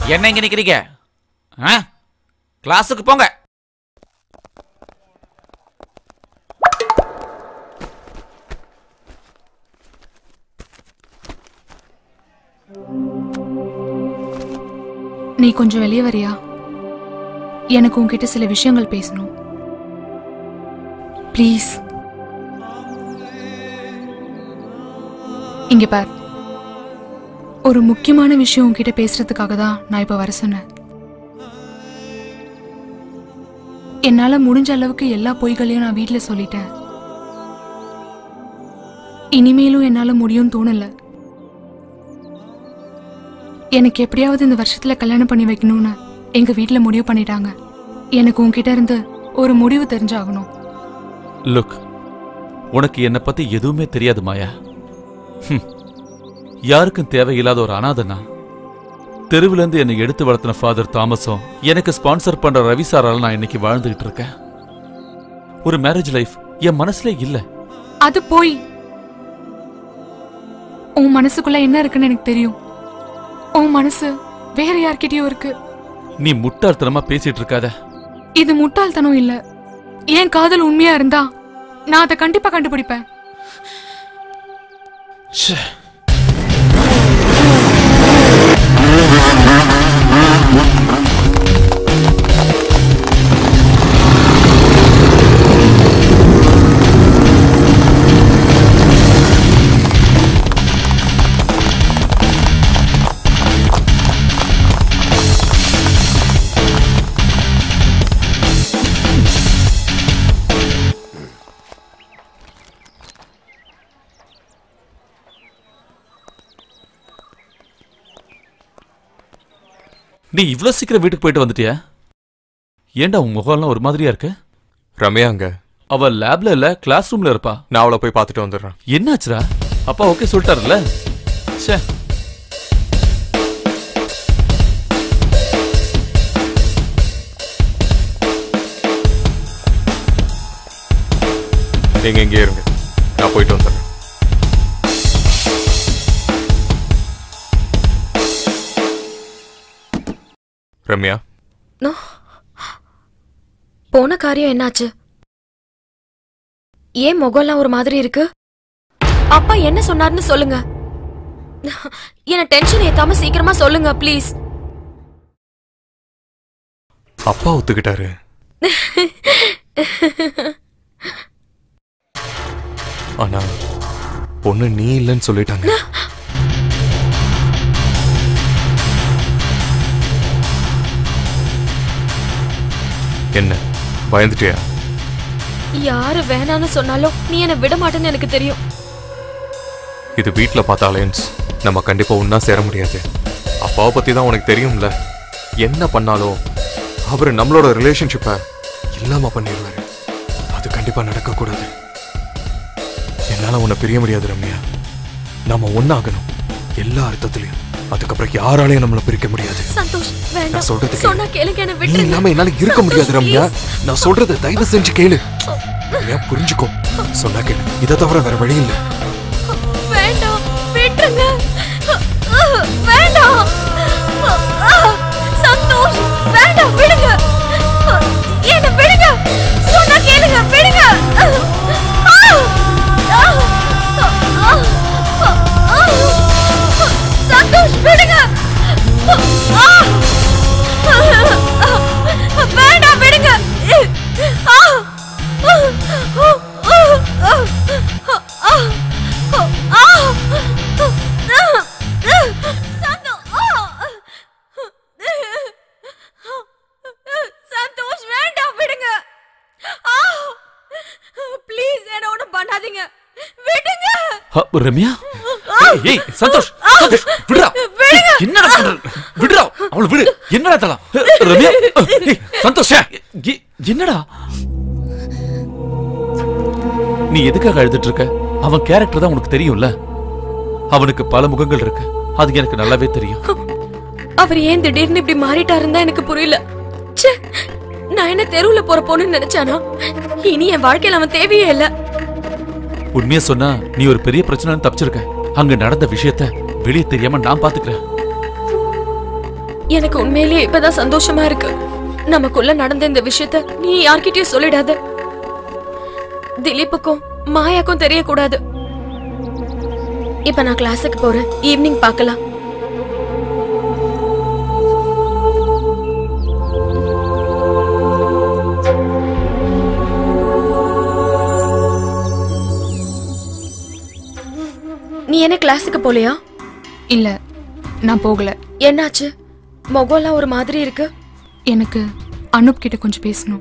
Speaker 2: என்ன இங்க நிக்கிறீங்க ஆ? கிளாஸுக்கு போங்க
Speaker 11: நீ கொஞ்சம் வெளியே வரியா எனக்கு உன்கிட்ட சில விஷயங்கள் பேசணும் ப்ளீஸ் இங்க பார் ஒரு முக்கியமான விஷயம் உன்கிட்ட பேசுறதுக்காக தான் நான் இப்ப வர சொன்னேன் என்னால முடிஞ்ச அளவுக்கு எல்லா பொய்களையும் நான் வீட்ல சொல்லிட்டேன் இனிமேலும் என்னால முடியும்னு தோணல எனக்கு எப்படியாவது இந்த வருஷத்துல கல்யாணம் பண்ணி வைக்கணும்னு எங்க வீட்ல முடிவு பண்ணிட்டாங்க எனக்கு உன்கிட்ட இருந்து ஒரு முடிவு தெரிஞ்சாகணும்
Speaker 8: லுக் உனக்கு என்னை பத்தி எதுவுமே தெரியாது மாயா ஹம். யாருக்கும் தேவையில்லாத ஒரு அனாதனா தெருவுல இருந்து என்னை எடுத்து வளர்த்தின ஃபாதர் தாமஸும் எனக்கு ஸ்பான்சர் பண்ற ரவி சாரால நான் இன்னைக்கு வாழ்ந்துகிட்டு இருக்கேன் ஒரு மேரேஜ் லைஃப் என் மனசுல இல்ல
Speaker 11: அது போய் உன் மனசுக்குள்ள என்ன இருக்குன்னு எனக்கு தெரியும் உன் மனசு வேற யார்கிட்டயும் இருக்கு
Speaker 8: நீ முட்டாள்தனமா பேசிட்டு இருக்காத
Speaker 11: இது முட்டாள்தனம் இல்ல என் காதல் உண்மையா இருந்தா நான் அதை கண்டிப்பா கண்டுபிடிப்பேன்
Speaker 8: நீ இவ்ளோ சீக்கிரம் வீட்டுக்கு போயிட்டு வந்துட்டியா ஏன்டா உன் முகம்லாம் ஒரு மாதிரியா இருக்கு
Speaker 6: ரம்யா அங்க
Speaker 8: அவ லேப்ல இல்ல கிளாஸ் ரூம்ல இருப்பா
Speaker 6: நான் அவளை போய் பார்த்துட்டு வந்துடுறேன்
Speaker 8: என்னாச்சுடா அப்பா ஓகே சொல்லிட்டாருல்ல ச்சே
Speaker 6: நீங்க இங்கே இருங்க நான் போயிட்டு வந்துடுறேன் ரம்யா
Speaker 5: நோ. போன காரியம் என்னாச்சு ஏன் முகம்லாம் ஒரு மாதிரி இருக்கு அப்பா என்ன சொன்னாருன்னு சொல்லுங்க என்ன டென்ஷன் ஏத்தாம சீக்கிரமா சொல்லுங்க ப்ளீஸ்
Speaker 6: அப்பா ஒத்துக்கிட்டாரு ஆனா பொண்ணு நீ இல்லைன்னு சொல்லிட்டாங்க என்ன பயந்துட்டியா
Speaker 5: யாரு வேணான்னு சொன்னாலும் நீ என்ன விட மாட்டேன்னு எனக்கு தெரியும்
Speaker 6: இது வீட்ல பார்த்த அலையன்ஸ் நம்ம கண்டிப்பா ஒண்ணா சேர முடியாது அப்பாவை பத்தி தான் உனக்கு தெரியும்ல என்ன பண்ணாலும் அவர் நம்மளோட ரிலேஷன்ஷிப்பை இல்லாம பண்ணிடுவாரு அது கண்டிப்பா நடக்க கூடாது என்னால உன்னை பிரிய முடியாது ரம்யா நாம ஒன்னாகணும் எல்லா அர்த்தத்திலையும் அதுக்கப்புறம் யாராலையும் நம்மள பிரிக்க முடியாது
Speaker 5: சந்தோஷ் வேண்டாம்
Speaker 6: நான் சொல்றது
Speaker 5: சொன்னா கேளுங்க என்ன
Speaker 6: நீ
Speaker 5: விட்டுருங்க
Speaker 6: இல்லாம என்னால இருக்க முடியாது
Speaker 5: சந்தோஷ்,
Speaker 6: ரம்யா
Speaker 5: please.
Speaker 6: நான் சொல்றத தயவு செஞ்சு கேளு ரம்யா புரிஞ்சுக்கோ சொன்னா கேளு இதை தவிர வேற வழி இல்லை
Speaker 5: வேண்டாம் விட்டுருங்க வேண்டாம் சந்தோஷ் வேண்டாம் விடுங்க என்ன விடுங்க சொன்னா கேளுங்க விடுங்க சந்தோஷ் விடுங்க வேண்டாம் விடுங்க சந்தோஷ் வேண்டாம் விடுங்க ப்ளீஸ் என்ன ஒண்ணும் பண்ணாதீங்க விடுங்க
Speaker 8: ஹ, ரம்யா ஏய், ஏய் சந்தோஷ் சந்தோஷ் விடுடா ஏய், என்னடா பண்ற விடுடா அவளை விடு என்னடா தலாம் ரம்யா ஏய், சந்தோஷ் ஏய், என்னடா நீ எதுக்காக அழுதுட்டு இருக்க அவன் கேரக்டர் தான் உனக்கு தெரியும்ல அவனுக்கு பல முகங்கள் இருக்கு அது எனக்கு நல்லாவே தெரியும்
Speaker 5: அவர் ஏன் திடீர்னு இப்படி மாறிட்டாருன்னு தான் எனக்கு புரியல ச்சே நான் என்ன தெருவுல போற பொண்ணுன்னு நினைச்சானா இனி என் வாழ்க்கையில அவன் தேவையே இல்ல
Speaker 8: உண்மையா சொன்னா நீ ஒரு பெரிய பிரச்சனை தப்பிச்சிருக்க அங்க நடந்த விஷயத்த வெளியே தெரியாம நான் பாத்துக்கிறேன்
Speaker 5: எனக்கு உண்மையிலேயே இப்பதான் சந்தோஷமா இருக்கு நமக்குள்ள நடந்த இந்த விஷயத்த நீ யார்கிட்டயும் சொல்லிடாத திலீப்புக்கும் மாயாக்கும் தெரியக்கூடாது இப்ப நான் கிளாஸுக்கு போறேன் ஈவினிங் பார்க்கலாம் நீ என்ன கிளாஸுக்கு போலையா
Speaker 11: இல்ல நான் போகல
Speaker 5: என்னாச்சு முகம்லாம் ஒரு மாதிரி இருக்கு
Speaker 11: எனக்கு அனுப் கிட்ட கொஞ்சம் பேசணும்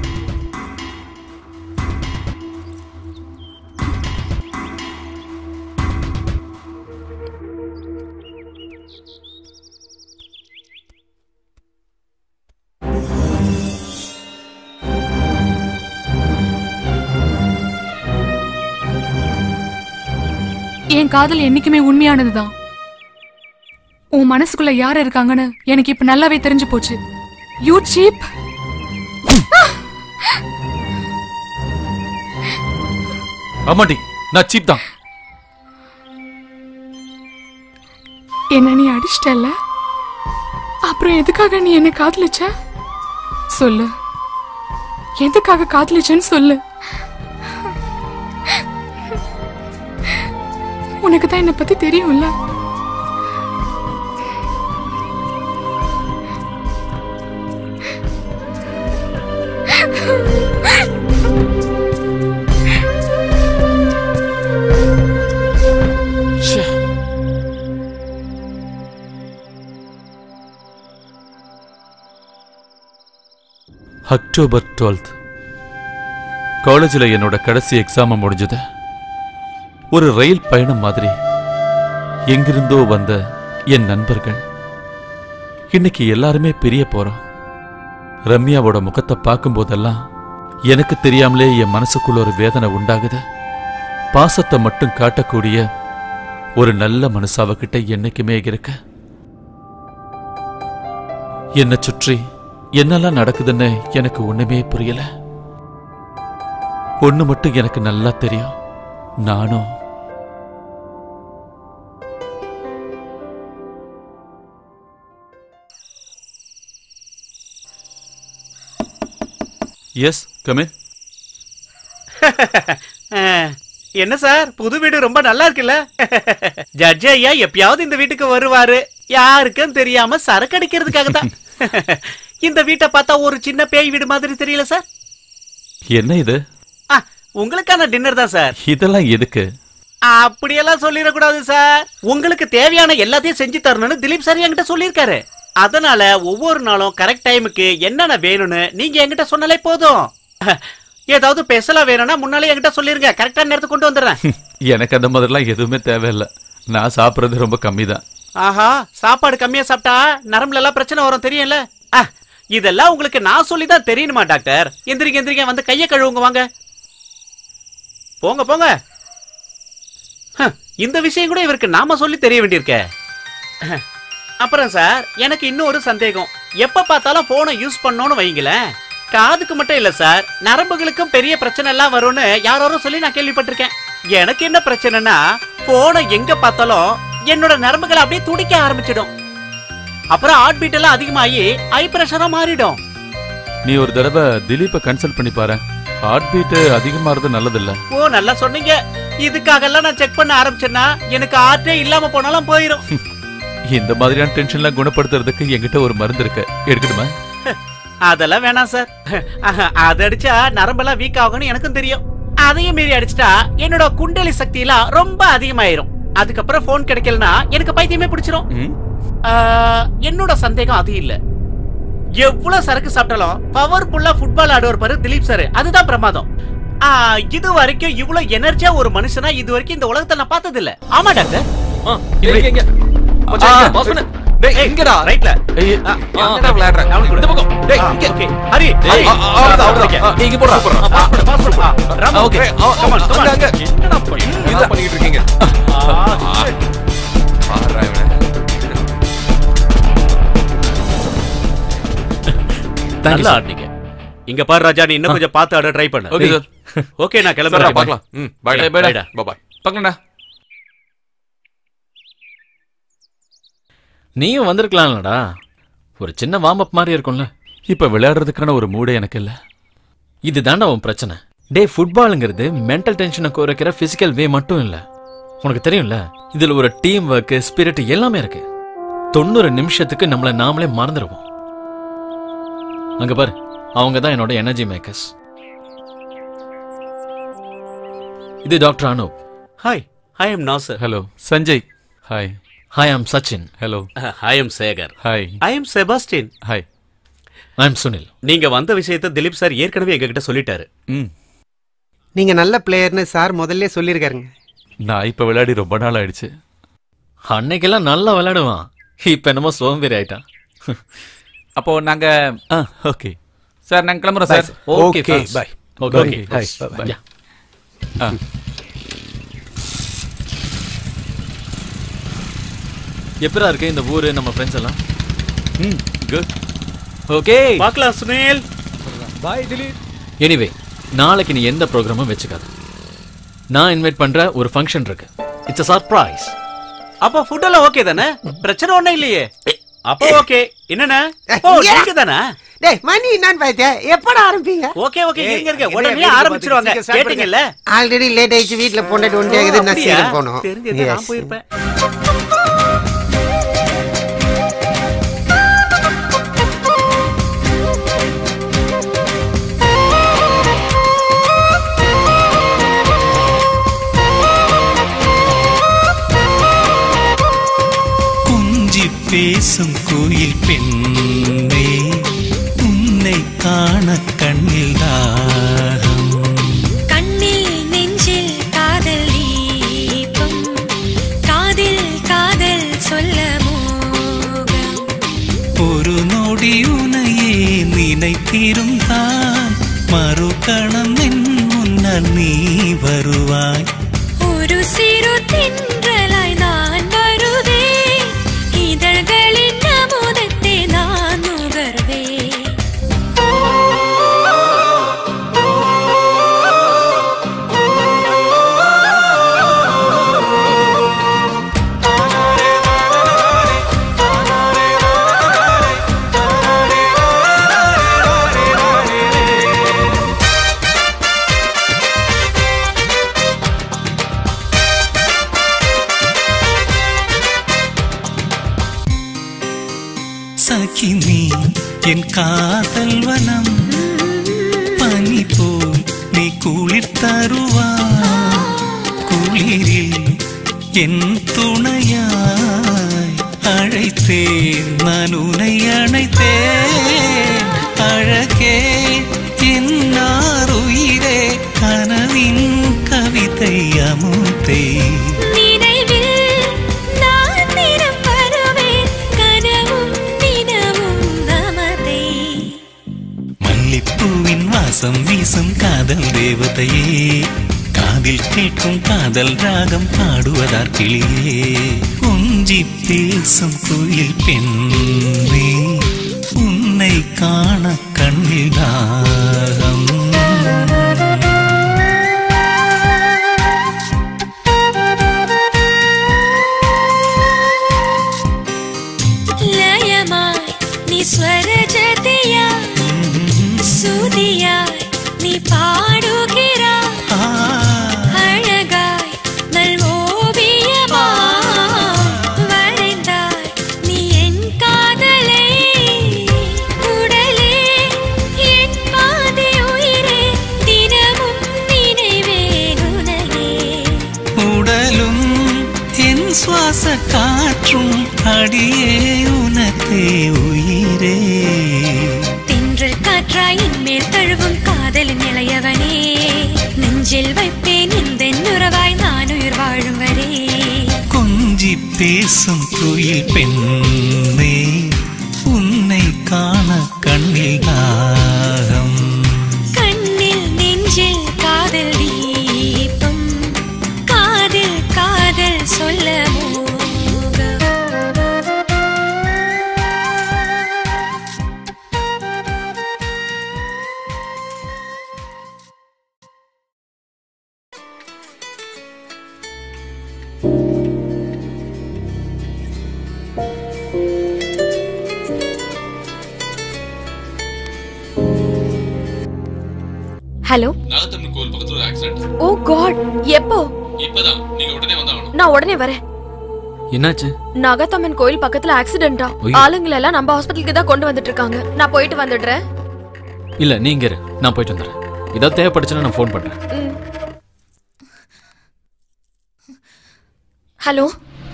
Speaker 11: என் காதல் என்னைக்குமே உண்மையானதுதான் உன் மனசுக்குள்ள யார் இருக்காங்கன்னு எனக்கு இப்ப நல்லாவே தெரிஞ்சு போச்சு யூ சீப்
Speaker 8: ஆமாண்டி நான் சீப் தான்
Speaker 11: என்ன நீ அடிச்சிட்டல்ல அப்புறம் எதுக்காக நீ என்ன காதலிச்ச சொல்லு எதுக்காக காதலிச்சேன்னு சொல்லு உனக்கு தான் என்னை பத்தி தெரியும்ல
Speaker 8: அக்டோபர் டுவெல்த் காலேஜில் என்னோட கடைசி எக்ஸாம் முடிஞ்சது ஒரு ரயில் பயணம் மாதிரி எங்கிருந்தோ வந்த என் நண்பர்கள் இன்னைக்கு எல்லாருமே பிரிய போறோம் ரம்யாவோட முகத்தை பார்க்கும்போதெல்லாம் எனக்கு தெரியாமலே என் மனசுக்குள்ள ஒரு வேதனை உண்டாகுது பாசத்தை மட்டும் காட்டக்கூடிய ஒரு நல்ல மனசு அவகிட்ட என்னைக்குமே இருக்கு என்னை சுற்றி என்னெல்லாம் நடக்குதுன்னு எனக்கு ஒண்ணுமே புரியல ஒண்ணு மட்டும் எனக்கு நல்லா தெரியும் நானும் எஸ் கமின்
Speaker 4: என்ன சார் புது வீடு ரொம்ப நல்லா இருக்குல்ல ஜட்ஜ் ஐயா எப்பயாவது இந்த வீட்டுக்கு வருவாரு யாருக்கும் தெரியாம சரக்கு அடிக்கிறதுக்காக தான் இந்த வீட்டை பார்த்தா ஒரு சின்ன பேய் வீடு மாதிரி தெரியல சார்
Speaker 8: என்ன இது
Speaker 4: ஆ, உங்களுக்கான டின்னர் தான் சார்
Speaker 8: இதெல்லாம் எதுக்கு
Speaker 4: அப்படியெல்லாம் சொல்லிடக்கூடாது சார் உங்களுக்கு தேவையான எல்லாத்தையும் செஞ்சு தரணும்னு திலீப் சார் என்கிட்ட சொல்லியிருக்காரு அதனால ஒவ்வொரு நாளும் கரெக்ட் டைமுக்கு என்னென்ன வேணும்னு நீங்க என்கிட்ட சொன்னாலே போதும் ஏதாவது ஸ்பெஷலா வேணும்னா முன்னாலே என்கிட்ட சொல்லிருங்க கரெக்டான நேரத்துக்கு கொண்டு வந்துடுறேன்
Speaker 8: எனக்கு அந்த மாதிரிலாம் எதுவுமே தேவையில்லை நான் சாப்பிட்றது ரொம்ப கம்மி தான்
Speaker 4: ஆஹா சாப்பாடு கம்மியா சாப்பிட்டா நரம்புல எல்லாம் பிரச்சனை வரும் தெரியும்ல ஆ, இதெல்லாம் உங்களுக்கு நான் சொல்லி தான் தெரியணுமா டாக்டர் எந்திரிங்க எந்திரிங்க வந்து கையை கழுவுங்க வாங்க போங்க போங்க ஹ, இந்த விஷயம் கூட இவருக்கு நாம சொல்லி தெரிய வேண்டியிருக்கே ஹ, அப்புறம் சார் எனக்கு இன்னும் ஒரு சந்தேகம் எப்ப பார்த்தாலும் போனை யூஸ் பண்ணோன்னு வைங்களேன் காதுக்கு மட்டும் இல்ல சார் நரம்புகளுக்கும் பெரிய பிரச்சனை எல்லாம் வரும்னு யாரோ சொல்லி நான் கேள்விப்பட்டிருக்கேன் எனக்கு என்ன பிரச்சனைனா போனை எங்க பார்த்தாலும் என்னோட நரம்புகள் அப்படியே துடிக்க ஆரம்பிச்சிடும் அப்புறம் ஹார்ட் பீட் எல்லாம் அதிகமாகி ஹை பிரஷரா மாறிடும்
Speaker 8: நீ ஒரு தடவை திலீப்பை கன்சல்ட் பண்ணி பாரு ஹார்ட் பீட் அதிகமாறது நல்லதில்ல
Speaker 4: ஓ நல்லா சொன்னீங்க இதுக்காக எல்லாம் நான் செக் பண்ண ஆரம்பிச்சேன்னா எனக்கு ஹார்ட்டே இல்லாம போனாலும் போயிடும்
Speaker 8: இந்த மாதிரியான டென்ஷன்லாம் குணப்படுத்துறதுக்கு என்கிட்ட ஒரு மருந்து இருக்கு எடுக்கணுமா
Speaker 4: அதெல்லாம் வேணாம் சார் அது அடிச்சா நரம்பெல்லாம் வீக் ஆகும்னு எனக்கும் தெரியும் அதையும் மீறி அடிச்சிட்டா என்னோட குண்டலி சக்தி எல்லாம் ரொம்ப அதிகமாயிரும் அதுக்கப்புறம் போன் கிடைக்கலனா எனக்கு பைத்தியமே பிடிச்சிரும் ஆ, என்னோட சந்தேகம் அது இல்ல எவ்வளவு சரக்கு சாப்பிட்டாலும் பவர்ஃபுல்லா ஃபுட்பால் ஆடுவார் பாரு திலீப் சார் அதுதான் பிரமாதம் ஆ, இது வரைக்கும் இவ்வளவு எனர்ஜியா ஒரு மனுஷனா இது வரைக்கும் இந்த உலகத்தை நான் பார்த்தது இல்ல ஆமா டாக்டர் எங்கடா ரைட்ல இந்த பக்கம் டேய் இங்க ஓகே ஹரி ஹரி அவ்வளவுதான் அவ்வளவுதான்
Speaker 6: இங்க போடுறா
Speaker 4: Ram okay come on come on என்னடா
Speaker 6: என்ன பண்ணிட்டு இருக்கீங்க பாருடா இவனை.
Speaker 12: நல்லா ஆடுனீங்க இங்க பாரு ராஜா நீ இன்னும் கொஞ்சம் பார்த்து ஆட ட்ரை பண்ணு
Speaker 8: Okay, sir.
Speaker 12: ஓகே நான்
Speaker 6: சரிடா,
Speaker 12: கிளம்புறேன்
Speaker 6: பார்க்கலாம் ம் பாய்டா
Speaker 8: Bye, bye.
Speaker 6: பாய்டா பாய்
Speaker 8: பார்க்கலடா
Speaker 9: நீயும் வந்திருக்கலாம்லடா ஒரு சின்ன வார்ம் அப் மாதிரி இருக்கும்ல
Speaker 8: இப்ப விளையாடுறதுக்கான ஒரு மூடே எனக்கு இல்ல
Speaker 9: இது தாண்டா உன் பிரச்சனை டே ஃபுட்பாலுங்கிறது மென்டல் டென்ஷனை குறைக்கிற பிசிக்கல் வே மட்டும் இல்ல உனக்கு தெரியும்ல இதுல ஒரு டீம் ஒர்க் ஸ்பிரிட் எல்லாமே இருக்கு தொண்ணூறு நிமிஷத்துக்கு நம்மளை நாமளே மறந்துடுவோம் அங்க பாரு அவங்க தான் என்னோட எனர்ஜி மேக்கர்ஸ் இது doctor Anoop
Speaker 12: hi I am Nasser
Speaker 8: hello Sanjay hi
Speaker 9: hi I'm Sachin
Speaker 8: hello
Speaker 12: I am Shekar
Speaker 8: hi
Speaker 12: I am Sebastian
Speaker 8: hi
Speaker 9: I am Sunil
Speaker 12: நீங்க வந்த விஷயத்தை திலீப் சார் ஏற்கனவே எங்ககிட்ட சொல்லிட்டாரு
Speaker 8: ம்
Speaker 10: நீங்க நல்ல பிளேயர்னு சார் முதல்ல சொல்லியிருக்காருங்க
Speaker 8: நான் இப்ப விளையாடி ரொம்ப நாள் ஆயிடுச்சு
Speaker 9: அன்னைக்கெல்லாம் நல்லா விளையாடுவான் இப்ப என்னமோ சோம்பேறி ஆயிட்டான்
Speaker 2: அப்போ நாங்க
Speaker 8: ஆ ஓகே
Speaker 2: சார் நாங்க கிளம்புறோம் sir
Speaker 9: okay
Speaker 7: Okay, bye.
Speaker 9: Okay
Speaker 7: Bye. Bye. Bye. Bye.
Speaker 8: ஆ
Speaker 9: எப்படா இருக்கு இந்த ஊரு நம்ம ஃப்ரெண்ட்ஸ் எல்லாம்
Speaker 8: ம் குட்
Speaker 9: ஓகே
Speaker 12: பார்க்கலாம் சுனில்
Speaker 7: பாய் திலீப்
Speaker 9: எனிவே நாளைக்கு நீ எந்த ப்ரோக்ராமும் வச்சுக்காத நான் இன்வைட் பண்ற ஒரு ஃபங்க்ஷன் இருக்கு இட்ஸ் a சர்ப்ரைஸ்
Speaker 12: அப்ப ஃபுட் எல்லாம் ஓகே தானே பிரச்சனை ஒண்ணும் இல்லையே அப்ப ஓகே என்னண்ணே
Speaker 10: ஏய்,
Speaker 12: ஓ
Speaker 10: இங்கடா.
Speaker 12: நீங்க தானே
Speaker 10: டேய் மணி என்னன்னு பாத்தியா எப்படா ஆரம்பிப்பீங்க
Speaker 12: ஓகே ஓகே
Speaker 10: ஏய்,
Speaker 12: இருங்க இருங்க
Speaker 10: என்ன
Speaker 12: உடனே
Speaker 10: வேடிக்கை
Speaker 12: ஆரம்பிச்சிருவாங்க
Speaker 10: பார்த்துட்டு start
Speaker 12: கேட்டீங்கல்ல
Speaker 10: ஆல்ரெடி லேட் ஆயிடுச்சு வீட்ல பொண்டாட்டி ஒன்றே ஆகுது நான்
Speaker 12: அப்படியா?
Speaker 10: சீக்கிரம் போகணும்
Speaker 12: தெரிஞ்சது நான்
Speaker 10: Yes.
Speaker 12: போயிருப்பேன்
Speaker 13: குஞ்சி பேசும் கோயில் பெண்ணே உன்னை காண கண்ணில் தாகம்
Speaker 14: கண்ணில் நெஞ்சில் காதல் தீபம் காதில் காதல் சொல்ல மோகம்
Speaker 13: ஒரு நொடி உனையே நினைத்திருந்தான் மறுகணம் என் முன்னால் நீ வருவாய்
Speaker 14: ஒரு சிறு தின்றலாய் நான் வருவேன் இதழ்களின் அமுதத்தை நான் நுகர்வேன்
Speaker 13: சகி நீ என் காதல் வனம் பனி போல் நீ குளிர் தருவாய் குளிரில் என் துணையாய் அழைத்தேன் நான் உன்னை அழைத்தேன் அழகே என் உயிரே கனவின் கவிதை அமுதே
Speaker 14: நினைவில் நான் தினம் வருவேன் கனவும் தினமும் நமதே
Speaker 13: மல்லிப்பூவின் வாசம் வீசும் காதல் தேவதையே காதில் கேட்கும் காதல் ராகம் பாடுவதார் கிளியே கொஞ்சி பேசும் குயில் பெண்ணே உன்னை காண கண்ணில் தாகம்
Speaker 14: லயமாய் நீ ஸ்வரஜதியாய் சுதியாய் நீ பாடுகிறாய் அழகாய் நல் ஓவியமாய் வரைந்தாய் நீ என் காதலை உடலே என் பாதி உயிரே தினமும் நினைவேன் உனையே
Speaker 13: உடலும் என் சுவாச காற்றும் அடியே உனக்கே உயிரே
Speaker 14: தென்றல் காற்றாய் என் மேல் தழுவும் காதலின் இளையவனே நெஞ்சில் வைப்பேன் இந்த உறவாய் நான் உயிர் வாழும் வரே
Speaker 13: கொஞ்சி பேசும் குயில் பெண்ணே உன்னை காண கண்ணில் தாகம்
Speaker 14: கண்ணில் நெஞ்சில் காதல் தீபம் காதில் காதல் சொல்ல மோகம்
Speaker 5: ஹலோ
Speaker 8: நாகத்தம்மன் கோவில் பக்கத்துல ஒரு ஆக்சிடென்ட்
Speaker 5: ஓ காட் எப்போ
Speaker 8: இப்பதான் நீங்க உடனே வந்தாகணும்
Speaker 5: நான் உடனே வரேன்
Speaker 9: என்னாச்சு
Speaker 5: நாகத்தம்மன் கோயில் பக்கத்துல ஆக்சிடென்டா
Speaker 9: ஐயோ.
Speaker 5: ஆளுங்களை எல்லாம் நம்ம ஹாஸ்பிட்டலுக்கு தான் கொண்டு வந்துட்டு இருக்காங்க நான் போயிட்டு வந்துடுறேன்
Speaker 9: இல்ல நீங்க இரு நான் போயிட்டு வந்துடுறேன் ஏதாவது தேவைப்பட்டுச்சுன்னா நான் ஃபோன் பண்றேன்
Speaker 5: ம். ஹலோ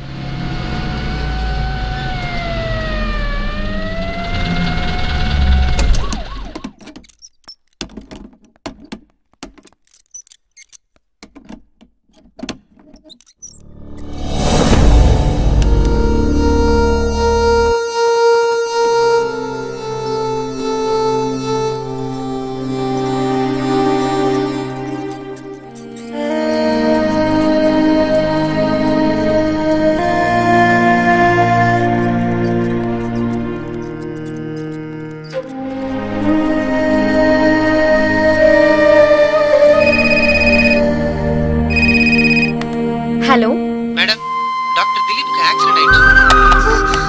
Speaker 5: ஹலோ
Speaker 10: மேடம் டாக்டர் திலீப்க்கு ஆக்சிடென்ட் ஆயிடுச்சு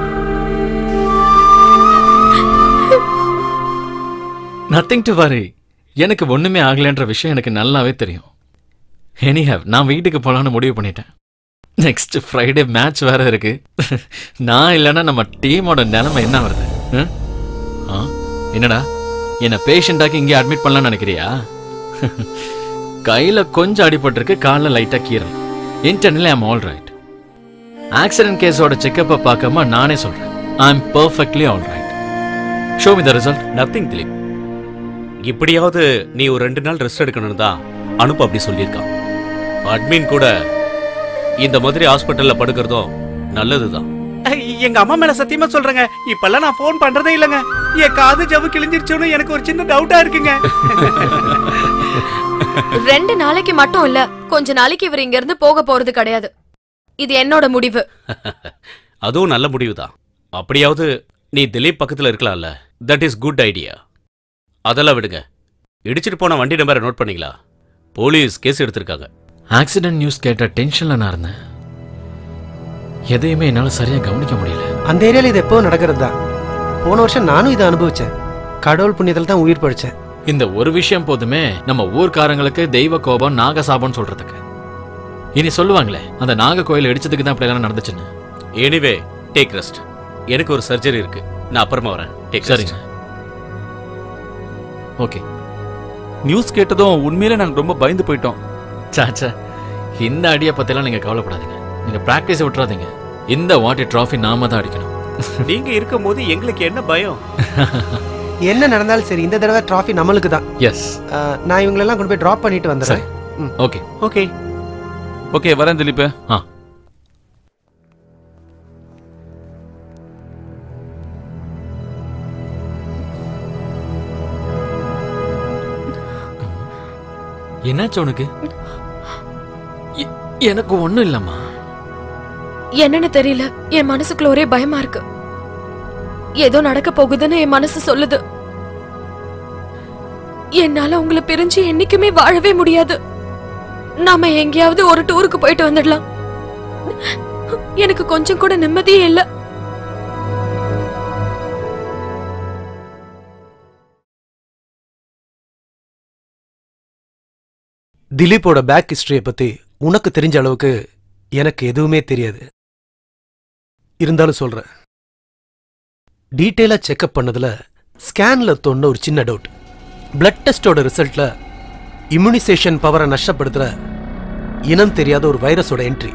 Speaker 9: நத்திங் டு வரி எனக்கு ஒண்ணுமே ஆகலைன்ற விஷயம் எனக்கு நல்லாவே தெரியும் எனிஹவ் நான் வீட்டுக்கு போலான்னு முடிவு பண்ணிட்டேன் நெக்ஸ்ட் ஃப்ரைடே மேட்ச் வேற இருக்கு நான் இல்லைன்னா நம்ம டீமோட நிலைமை என்ன வருது ம்? ஆ என்னடா என்ன பேஷண்டாக்கி இங்கே அட்மிட் பண்ணலாம்னு நினைக்கிறியா கையில கொஞ்சம் அடிபட்டிருக்கு காலில் லைட்டா கீறல் internally I'm all right accident கேஸோட செக்கப்பை பார்க்காம நானே சொல்றேன் I am perfectly all right show me the result
Speaker 12: nothing Dilip இப்படியாவது நீ ஒரு ரெண்டு நாள் ரெஸ்ட் எடுக்கணும்னு தான் அனுப்பு அப்படி சொல்லியிருக்கான் அட்மின் கூட இந்த மாதிரி ஹாஸ்பிட்டல்ல படுக்கிறதும் நல்லதுதான்
Speaker 4: எங்க அம்மா மேல சத்தியமா சொல்றேங்க இப்பெல்லாம் நான் ஃபோன் பண்றதே இல்லைங்க என் காது ஜவ்வு கிழிஞ்சிருச்சோன்னு எனக்கு ஒரு சின்ன டவுட்டா இருக்குங்க
Speaker 5: ரெண்டு நாளைக்கு மட்டும் இல்ல கொஞ்ச நாளைக்கு இவர் இங்க இருந்து போக போறது கிடையாது இது என்னோட முடிவு
Speaker 12: அதுவும் நல்ல முடிவுதான் அப்படியாவது நீ திலீப் பக்கத்துல இருக்கலாம்ல தட் இஸ் குட் ஐடியா அதெல்லாம் விடுங்க இடிச்சிட்டு போன வண்டி நம்பரை நோட் பண்ணீங்களா போலீஸ் கேஸ் எடுத்திருக்காங்க
Speaker 9: ஆக்சிடென்ட் நியூஸ் கேட்ட டென்ஷன்ல நான் இருந்தேன் எதையுமே என்னால சரியா கவனிக்க முடியல
Speaker 7: அந்த ஏரியால இது எப்போ நடக்கிறது தான் போன வருஷம் நானும் இதை அனுபவிச்சேன் கடவுள் புண்ணியத்தில் தான் உயிர் பழிச்சேன்
Speaker 9: இந்த ஒரு விஷயம் போதுமே நம்ம ஊர்க்காரங்களுக்கு தெய்வ கோபம் நாகசாபம் சொல்றதுக்கு இனி சொல்லுவாங்களே அந்த நாக கோயில் இடிச்சதுக்கு தான் இப்படி எல்லாம் நடந்துச்சுன்னு
Speaker 12: எனிவே டேக் ரெஸ்ட் எனக்கு ஒரு சர்ஜரி இருக்கு நான் அப்புறமா வரேன் டேக்
Speaker 9: சரிங்க ஓகே
Speaker 8: நியூஸ் கேட்டதும் உண்மையிலே நாங்க ரொம்ப பயந்து போயிட்டோம்
Speaker 9: சாச்சா இந்த அடியை பத்திலாம் நீங்க கவலைப்படாதீங்க நீங்க பிராக்டிஸ் விட்டுறாதீங்க இந்த வாட்டி டிராஃபி நாம தான் அடிக்கணும்
Speaker 12: நீங்க இருக்கும்போது எங்களுக்கு என்ன பயம்
Speaker 7: என்ன நடந்தாலும் சரி இந்த தடவை டிராஃபி நம்மளுக்கு தான்
Speaker 9: எஸ்
Speaker 7: நான் இவங்களெல்லாம் கொண்டு போய் ட்ராப் பண்ணிட்டு வந்துடுறேன் ம்.
Speaker 9: ஓகே
Speaker 12: ஓகே
Speaker 8: ஓகே வரேன் திலீப்
Speaker 9: ஆ என்னாச்சு உனக்கு எ- எனக்கு ஒண்ணும் இல்லம்மா
Speaker 5: என்னன்னு தெரியல என் மனசுக்குள்ள ஒரே பயமா இருக்கு ஏதோ நடக்க போகுதுன்னு என் மனசு சொல்லுது என்னால உங்களை பிரிஞ்சு என்னைக்குமே வாழவே முடியாது நாம எங்கேயாவது ஒரு டூருக்கு போயிட்டு வந்துடலாம் எனக்கு கொஞ்சம் கூட நிம்மதியே இல்ல
Speaker 7: திலீப்போட பேக் ஹிஸ்டரியை பத்தி உனக்கு தெரிஞ்ச அளவுக்கு எனக்கு எதுவுமே தெரியாது இருந்தாலும் சொல்றேன் டீட்டெயிலா செக்அப் பண்ணதுல ஸ்கேன்ல தோணுன ஒரு சின்ன டவுட் பிளட் டெஸ்டோட ரிசல்ட்ல இம்யூனைசேஷன் பவரை நஷ்டப்படுத்துற இனம் தெரியாத ஒரு வைரஸோட என்ட்ரி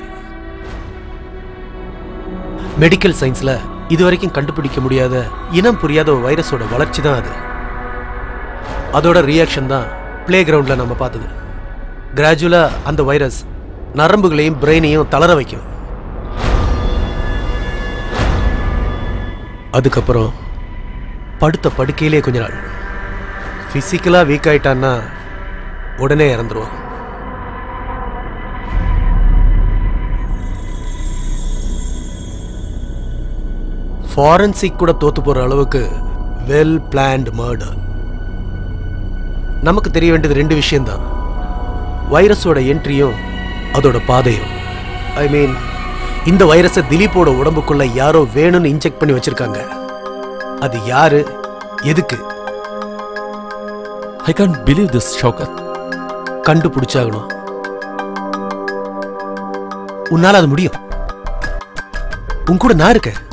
Speaker 7: மெடிக்கல் சயின்ஸ்ல இதுவரைக்கும் கண்டுபிடிக்க முடியாத இனம் புரியாத ஒரு வைரஸோட வளர்ச்சி தான் அது அதோட ரியாக்ஷன் தான் பிளே கிரவுண்ட்ல நம்ம பார்த்தது கிராஜுவலா அந்த வைரஸ் நரம்புகளையும் பிரெயினையும் தளர வைக்கும் அதுக்கப்புறம் படுத்த படுக்கையிலே கொஞ்ச நாள் ஃபிசிக்கலாக வீக் ஆயிட்டான்னா உடனே இறந்துருவான் ஃபாரன்சிக் கூட தோத்து போற அளவுக்கு வெல் பிளான்டு மர்டர் நமக்கு தெரிய வேண்டியது ரெண்டு விஷயம்தான் வைரஸோட என்ட்ரியும் அதோட பாதையும் ஐ மீன் இந்த வைரஸை திலீப்போட உடம்புக்குள்ள யாரோ வேணும்னு இன்ஜெக்ட் பண்ணி வச்சிருக்காங்க அது யாரு எதுக்கு
Speaker 8: I can believe this Shoukath
Speaker 7: கண்டுபிடிச்சாகணும் உன்னால அது முடியும் உன் கூட நான் இருக்கேன்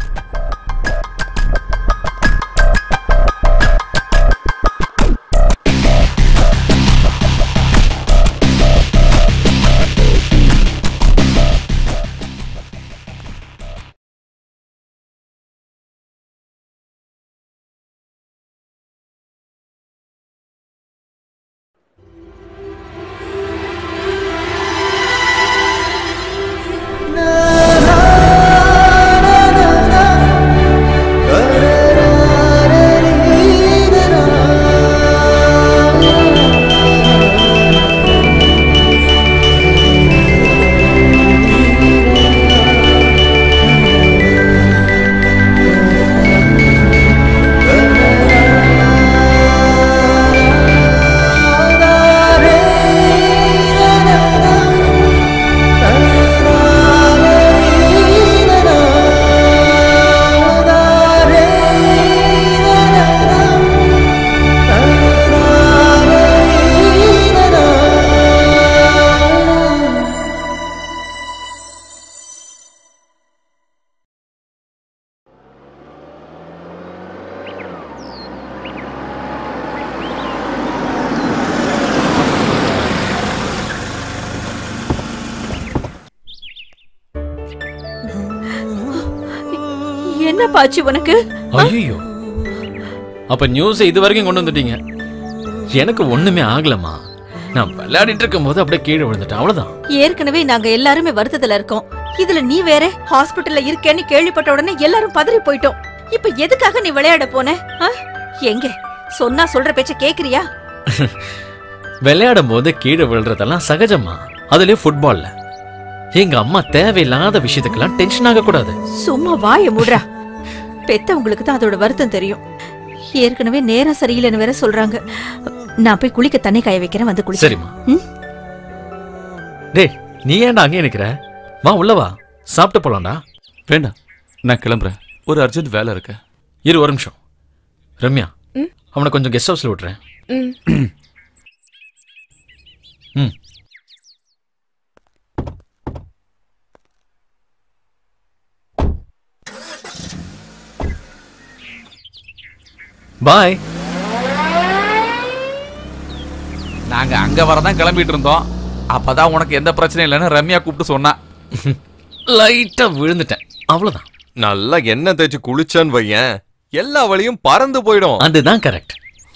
Speaker 3: என்ன பாச்சு உனக்கு
Speaker 9: ஐயோ அப்ப நியூஸ் இது வரைக்கும் கொண்டு வந்துட்டீங்க எனக்கு ஒண்ணுமே ஆகலம்மா நான் விளையாடிட்டு இருக்கும் போது அப்படியே கீழே விழுந்துட்டேன் அவ்வளவுதான்
Speaker 3: ஏற்கனவே நாங்க எல்லாருமே வருத்தத்துல இருக்கோம் இதுல நீ வேற ஹாஸ்பிடல்ல இருக்கேன்னு கேள்விப்பட்ட உடனே எல்லாரும் பதறி போயிட்டோம் இப்ப எதுக்காக நீ விளையாட போன ஆ? எங்க சொன்னா சொல்ற பேச்ச கேக்குறியா
Speaker 9: விளையாடும் போது கீழே விழுறதெல்லாம் சகஜமா அதுலயே ஃபுட்பால்ல எங்க அம்மா தேவையில்லாத விஷயத்துக்கெல்லாம் டென்ஷன் ஆக கூடாது
Speaker 3: சும்மா வாய மூடுறா பெத்தவங்களுக்கு தான் அதோட வருத்தம் தெரியும் ஏற்கனவே நேரம் சரியில்லைன்னு வேற சொல்றாங்க நான் போய் குளிக்க தண்ணி காய வைக்கிறேன் வந்து குளி
Speaker 9: சரிம்மா டேய் நீ ஏன்டா அங்கே நிக்கிற வா உள்ள வா சாப்பிட்டு போலாம்டா
Speaker 8: வேண்டாம் நான் கிளம்புறேன் ஒரு அர்ஜென்ட் வேலை இருக்கு
Speaker 9: இரு ஒரு நிமிஷம் ரம்யா அவனை கொஞ்சம் கெஸ்ட் ஹவுஸ்ல விட்டுறேன் ம் பாய்
Speaker 2: நாங்க அங்க வரதான் கிளம்பிட்டு இருந்தோம் அப்பதான் உனக்கு எந்த பிரச்சனையும் இல்லைன்னு ரம்யா கூப்பிட்டு சொன்னா
Speaker 9: லைட்டா விழுந்துட்டேன் அவ்வளவுதான்
Speaker 6: நல்லா எண்ணெய் தேய்ச்சி குளிச்சான்னு வையேன் எல்லா வழியும் பறந்து போயிடும்
Speaker 9: அதுதான் கரெக்ட்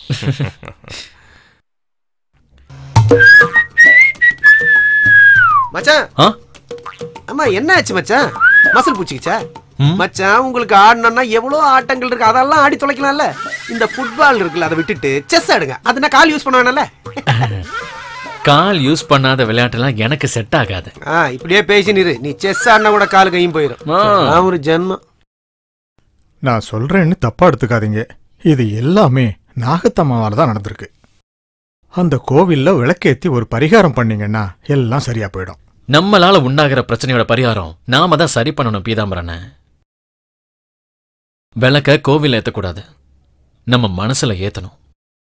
Speaker 10: மச்சான்
Speaker 9: ஆ
Speaker 10: அம்மா என்ன ஆச்சு மச்சான் மசல் பூச்சிக்கிச்சா மச்சான் உங்களுக்கு ஆடணும்னா எவ்வளவு ஆட்டங்கள் இருக்கு அதெல்லாம் ஆடி தொலைக்கலாம்ல இந்த ஃபுட்பால் இருக்குல்ல அதை விட்டுட்டு செஸ் ஆடுங்க அது நான் கால் யூஸ் பண்ண வேணாம்ல
Speaker 9: கால் யூஸ் பண்ணாத விளையாட்டெல்லாம் எனக்கு செட் ஆகாது
Speaker 10: ஆ இப்படியே பேசினிரு நீ செஸ் ஆடினா கூட கால் கையும் போயிடும்
Speaker 9: ஆ.
Speaker 10: நான் ஒரு ஜென்மம்
Speaker 1: நான் சொல்றேன்னு தப்பா எடுத்துக்காதீங்க இது எல்லாமே நாகத்தம்மாவால தான் நடந்திருக்கு அந்த கோவில்ல விளக்கேத்தி ஒரு பரிகாரம் பண்ணீங்கன்னா எல்லாம் சரியா போயிடும்
Speaker 9: நம்மளால உண்டாகிற பிரச்சனையோட பரிகாரம் நாம தான் சரி பண்ணணும் பீதாம்பரனை விளக்க கோவில்ல ஏத்தக்கூடாது நம்ம மனசுல ஏத்தணும்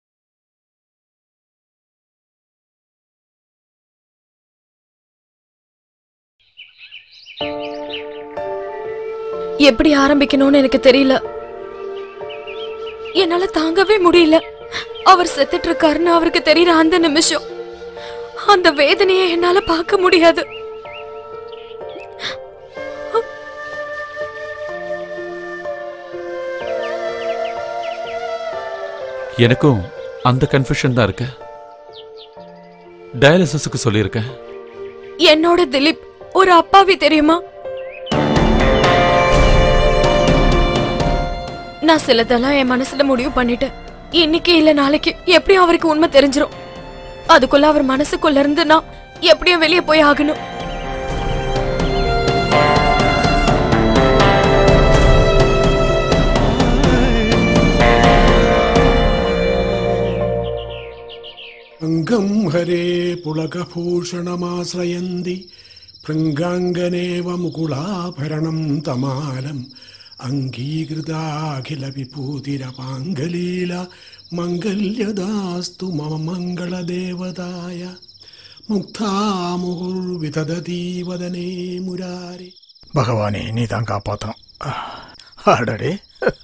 Speaker 5: எப்படி ஆரம்பிக்கணும்னு எனக்கு தெரியல என்னால தாங்கவே முடியல அவர் செத்துட்டு இருக்காருன்னு அவருக்கு தெரியற அந்த நிமிஷம் அந்த வேதனையை என்னால பார்க்க முடியாது
Speaker 8: எனக்கும் அந்த கன்ஃபியூஷன் தான் இருக்கு டயாலிசிஸுக்கு சொல்லியிருக்கேன்
Speaker 5: என்னோட திலீப் ஒரு அப்பாவி தெரியுமா நான் சிலதெல்லாம் என் மனசுல முடிவு பண்ணிட்டேன் இன்னைக்கு இல்ல நாளைக்கு எப்படியும் அவருக்கு உண்மை தெரிஞ்சிரும் அதுக்குள்ள அவர் மனசுக்குள்ள இருந்து நான் எப்படியும் வெளியே போய் ஆகணும்
Speaker 15: अङ्गं हरे पुलकभूषणमाश्रयन्ति भृङ्गाङ्गनेव मुकुलाभरणं तमालम् அங்கீகிருதாகில விபூதிரபாங்கலீல மங்கல்யதாஸ்து மம மங்கள தேவதாய முக்தாமுகுர்விததீ வதனே முராரி
Speaker 1: பகவானே நீ தான் காப்பாத்தணும் அடடே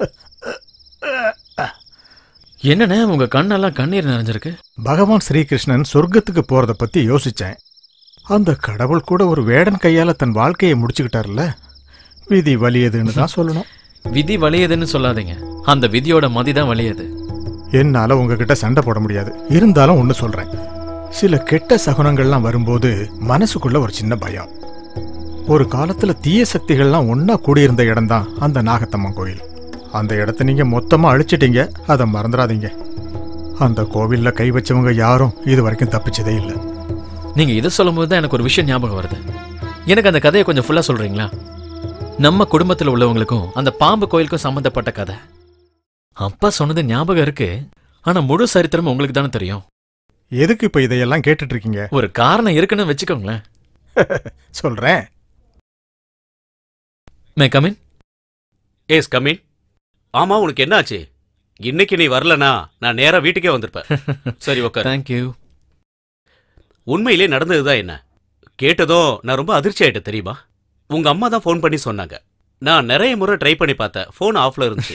Speaker 9: என்னண்ணே உங்க கண்ணெல்லாம் கண்ணீர் நிறைஞ்சிருக்கு
Speaker 1: பகவான் ஸ்ரீகிருஷ்ணன் சொர்க்கத்துக்கு போறத பத்தி யோசிச்சேன் அந்த கடவுள் கூட ஒரு வேடன் கையால தன் வாழ்க்கையை முடிச்சுக்கிட்டார்ல விதி வலியதுன்னு தான் சொல்லணும்
Speaker 9: விதி வலியதுன்னு சொல்லாதீங்க அந்த விதியோட மதி தான் வலியது
Speaker 1: என்னால உங்ககிட்ட சண்டை போட முடியாது இருந்தாலும் ஒன்னு சொல்றேன் சில கெட்ட சகுனங்கள்லாம் வரும்போது மனசுக்குள்ள ஒரு சின்ன பயம் ஒரு காலத்துல தீய சக்திகள்லாம் ஒன்னா கூடியிருந்த இடம்தான் அந்த நாகத்தம்மன் கோயில் அந்த இடத்த நீங்க மொத்தமா அழிச்சிட்டீங்க அதை மறந்துடாதீங்க அந்த கோவில்ல கை வச்சவங்க யாரும் இது வரைக்கும் தப்பிச்சதே இல்லை
Speaker 9: நீங்க இதை சொல்லும்போது தான் எனக்கு ஒரு விஷயம் ஞாபகம் வருது எனக்கு அந்த கதையை கொஞ்சம் ஃபுல்லா சொல்றீங்களா நம்ம குடும்பத்துல உள்ளவங்களுக்கும் அந்த பாம்பு கோயிலுக்கும் சம்பந்தப்பட்ட கதை அப்பா சொன்னது ஞாபகம் இருக்கு ஆனா முழு சரித்திரம் உங்களுக்கு தானே தெரியும்
Speaker 1: எதுக்கு இப்ப இதையெல்லாம் கேட்டுட்டு இருக்கீங்க
Speaker 9: ஒரு காரணம் இருக்குன்னு வச்சுக்கோங்களேன்
Speaker 1: சொல்றேன்
Speaker 9: மே கமின்
Speaker 12: ஏஸ் கமின் ஆமா உனக்கு என்னாச்சு இன்னைக்கு நீ வரலனா நான் நேரா வீட்டுக்கே வந்திருப்பேன் சரி உட்கார்
Speaker 9: தேங்க்யூ
Speaker 12: உண்மையிலே நடந்ததுதான் என்ன கேட்டதும் நான் ரொம்ப அதிர்ச்சி ஆயிட்டேன் தெரியுமா உங்க அம்மா தான் ஃபோன் பண்ணி சொன்னாங்க நான் நிறைய முறை ட்ரை பண்ணி பார்த்தேன் ஃபோன் ஆஃப்ல இருந்துச்சு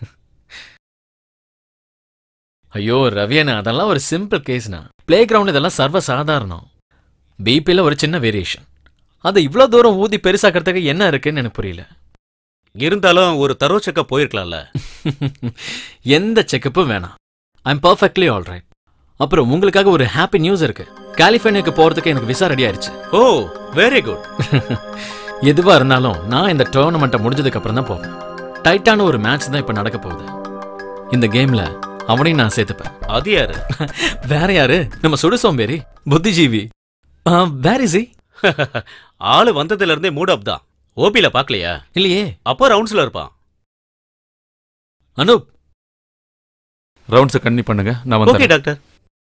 Speaker 9: ஐயோ ரவியண்ணா அதெல்லாம் ஒரு சிம்பிள் கேஸ்னா பிளே கிரவுண்ட் இதெல்லாம் சர்வ சாதாரணம் பிபியில் ஒரு சின்ன வேரியேஷன் அதை இவ்வளோ தூரம் ஊதி பெருசாக்கிறதுக்கு என்ன இருக்குன்னு எனக்கு புரியல
Speaker 12: இருந்தாலும் ஒரு தரோ செக்கப் போயிருக்கலாம்ல
Speaker 9: எந்த செக்கப்பும் வேணாம் ஐம் பர்ஃபெக்ட்லி ஆல் ரைட் அப்புறம் உங்களுக்காக ஒரு ஹாப்பி நியூஸ் இருக்கு கலிஃபோர்னியாக்கு போறதுக்கு எனக்கு விசா ரெடி ஆயிருச்சு
Speaker 12: ஓ வெரி குட்
Speaker 9: எதுவா இருந்தாலும் நான் இந்த டோர்னமெண்ட்டை முடிஞ்சதுக்கு அப்புறம் தான் போவேன் டைட்டான ஒரு மேட்ச் தான் இப்ப நடக்க போகுது இந்த கேம்ல அவனையும் நான் சேர்த்துப்பேன்
Speaker 12: அது யாரு
Speaker 9: வேற யாரு நம்ம சுடு சோம்பேறி புத்திஜீவி வேர் இஸ்
Speaker 12: ஆளு வந்ததுல இருந்தே மூட் அப் தான் ஓபில பாக்கலையா
Speaker 9: இல்லையே
Speaker 12: அப்போ ரவுண்ட்ஸ்ல இருப்பான்
Speaker 9: அனூப்
Speaker 8: ரவுண்ட்ஸை கண்ணி பண்ணுங்க நான்
Speaker 12: ஓகே
Speaker 8: வந்து
Speaker 12: டாக்டர்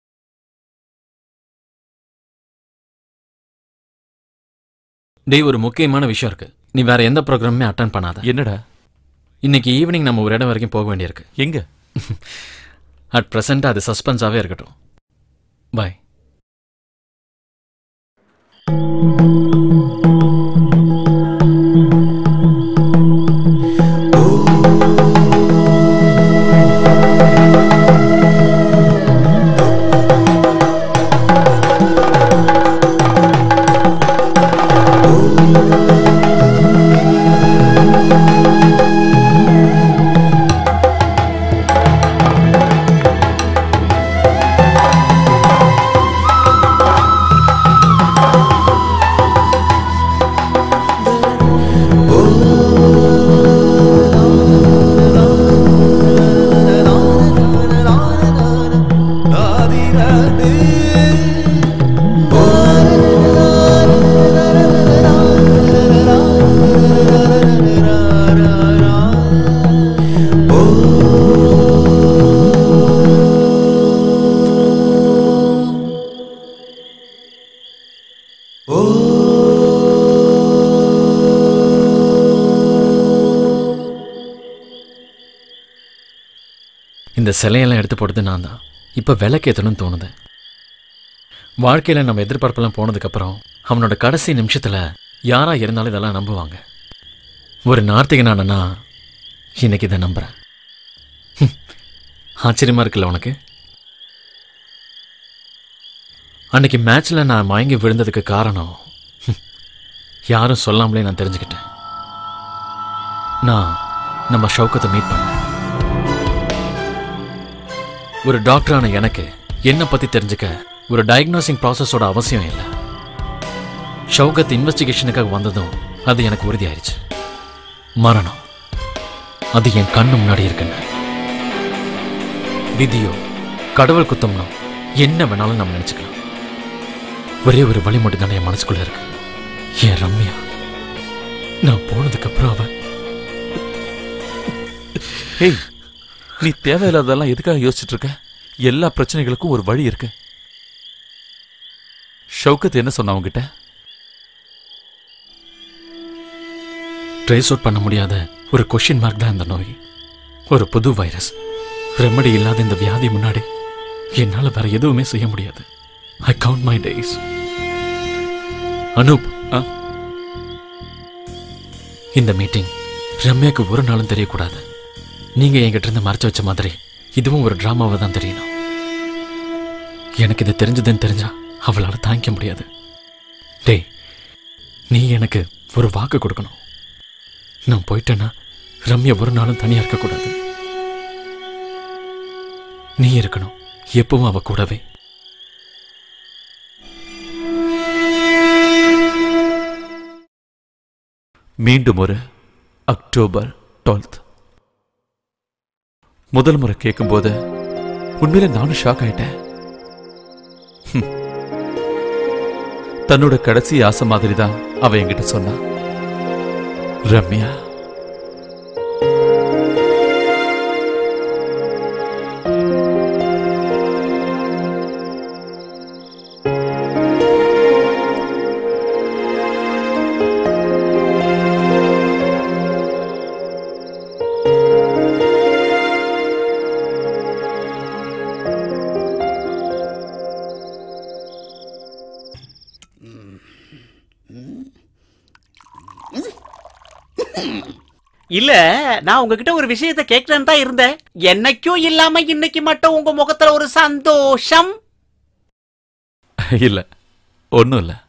Speaker 9: டேய் ஒரு முக்கியமான விஷயம் இருக்கு நீ வேற எந்த ப்ரோக்ராமுமே அட்டன் பண்ணாத
Speaker 8: என்னடா
Speaker 9: இன்னைக்கு ஈவினிங் நம்ம ஒரு இடம் வரைக்கும் போக வேண்டியிருக்கு
Speaker 8: எங்க
Speaker 9: அட் ப்ரெசென்ட் அது சஸ்பென்ஸாவே இருக்கட்டும் பாய் இந்த சிலையெல்லாம் எடுத்து போட்டது நான் தான் இப்போ விளக்கேற்றணும்னு தோணுது வாழ்க்கையில் நம்ம எதிர்பார்ப்பெல்லாம் போனதுக்கப்புறம் அவனோட கடைசி நிமிஷத்தில் யாரா இருந்தாலும் இதெல்லாம் நம்புவாங்க ஒரு நார்த்திகனானா இன்னைக்கு இதை நம்புறேன் ஹம். ஆச்சரியமா இருக்குல்ல உனக்கு அன்னைக்கு மேட்ச்ல நான் மயங்கி விழுந்ததுக்கு காரணம் ஹம், யாரும் சொல்லாமலே நான் தெரிஞ்சுக்கிட்டேன் நான் நம்ம ஷவுக்கத்தை மீட் பண்ணேன் ஒரு டாக்டரான எனக்கு என்னை பத்தி தெரிஞ்சுக்க ஒரு டயக்னோசிங் ப்ராசஸோட அவசியம் இல்லை ஷவுகத் இன்வெஸ்டிகேஷனுக்காக வந்ததும் அது எனக்கு உறுதியாயிருச்சு மரணம் அது என் கண்ணு முன்னாடி இருக்குன்னு விதியோ கடவுள் குத்தம்னோ என்ன வேணாலும் நம்ம நினைச்சுக்கலாம் ஒரே ஒரு வழி மட்டும் தானே என் மனசுக்குள்ள இருக்கு என் ரம்யா நான் போனதுக்கு அப்புறம் அவன்
Speaker 8: ஹேய் நீ தேவையில்லாததெல்லாம் எதுக்காக யோசிச்சுட்டு இருக்க எல்லா பிரச்சனைகளுக்கும் ஒரு வழி இருக்கு ஷவுக்கத் என்ன சொன்ன உங்ககிட்ட
Speaker 9: ட்ரேஸ் அவுட் பண்ண முடியாத
Speaker 8: ஒரு கொஷின் மார்க் தான் இந்த நோய் ஒரு புது வைரஸ் ரெமடி இல்லாத இந்த வியாதி முன்னாடி என்னால வேற எதுவுமே செய்ய முடியாது I count my days Anoop ஆ? இந்த மீட்டிங் ரம்யாக்கு ஒரு நாளும் தெரியக்கூடாது நீங்க என்கிட்ட இருந்து மறைச்சு வச்ச மாதிரி இதுவும் ஒரு டிராமாவை தான் தெரியணும் எனக்கு இது தெரிஞ்சதுன்னு தெரிஞ்சா அவளால தாங்கிக்க முடியாது டேய் நீ எனக்கு ஒரு வாக்கு கொடுக்கணும் நான் போயிட்டேன்னா ரம்யா ஒரு நாளும் தனியா இருக்கக்கூடாது நீ இருக்கணும் எப்பவும் அவ கூடவே மீண்டும் ஒரு அக்டோபர் டுவெல்த் முதல் முறை கேட்கும்போது உண்மையில நானும் ஷாக் ஆயிட்டேன் ஹம். தன்னோட கடைசி ஆசை மாதிரி தான் அவ என்கிட்ட சொன்னா ரம்யா
Speaker 4: இல்ல நான் உங்ககிட்ட ஒரு விஷயத்தை கேட்கலன்னு தான் இருந்தேன் என்னைக்கும் இல்லாம இன்னைக்கு மட்டும் உங்க முகத்துல ஒரு சந்தோஷம்
Speaker 8: இல்ல ஒன்றும் இல்லை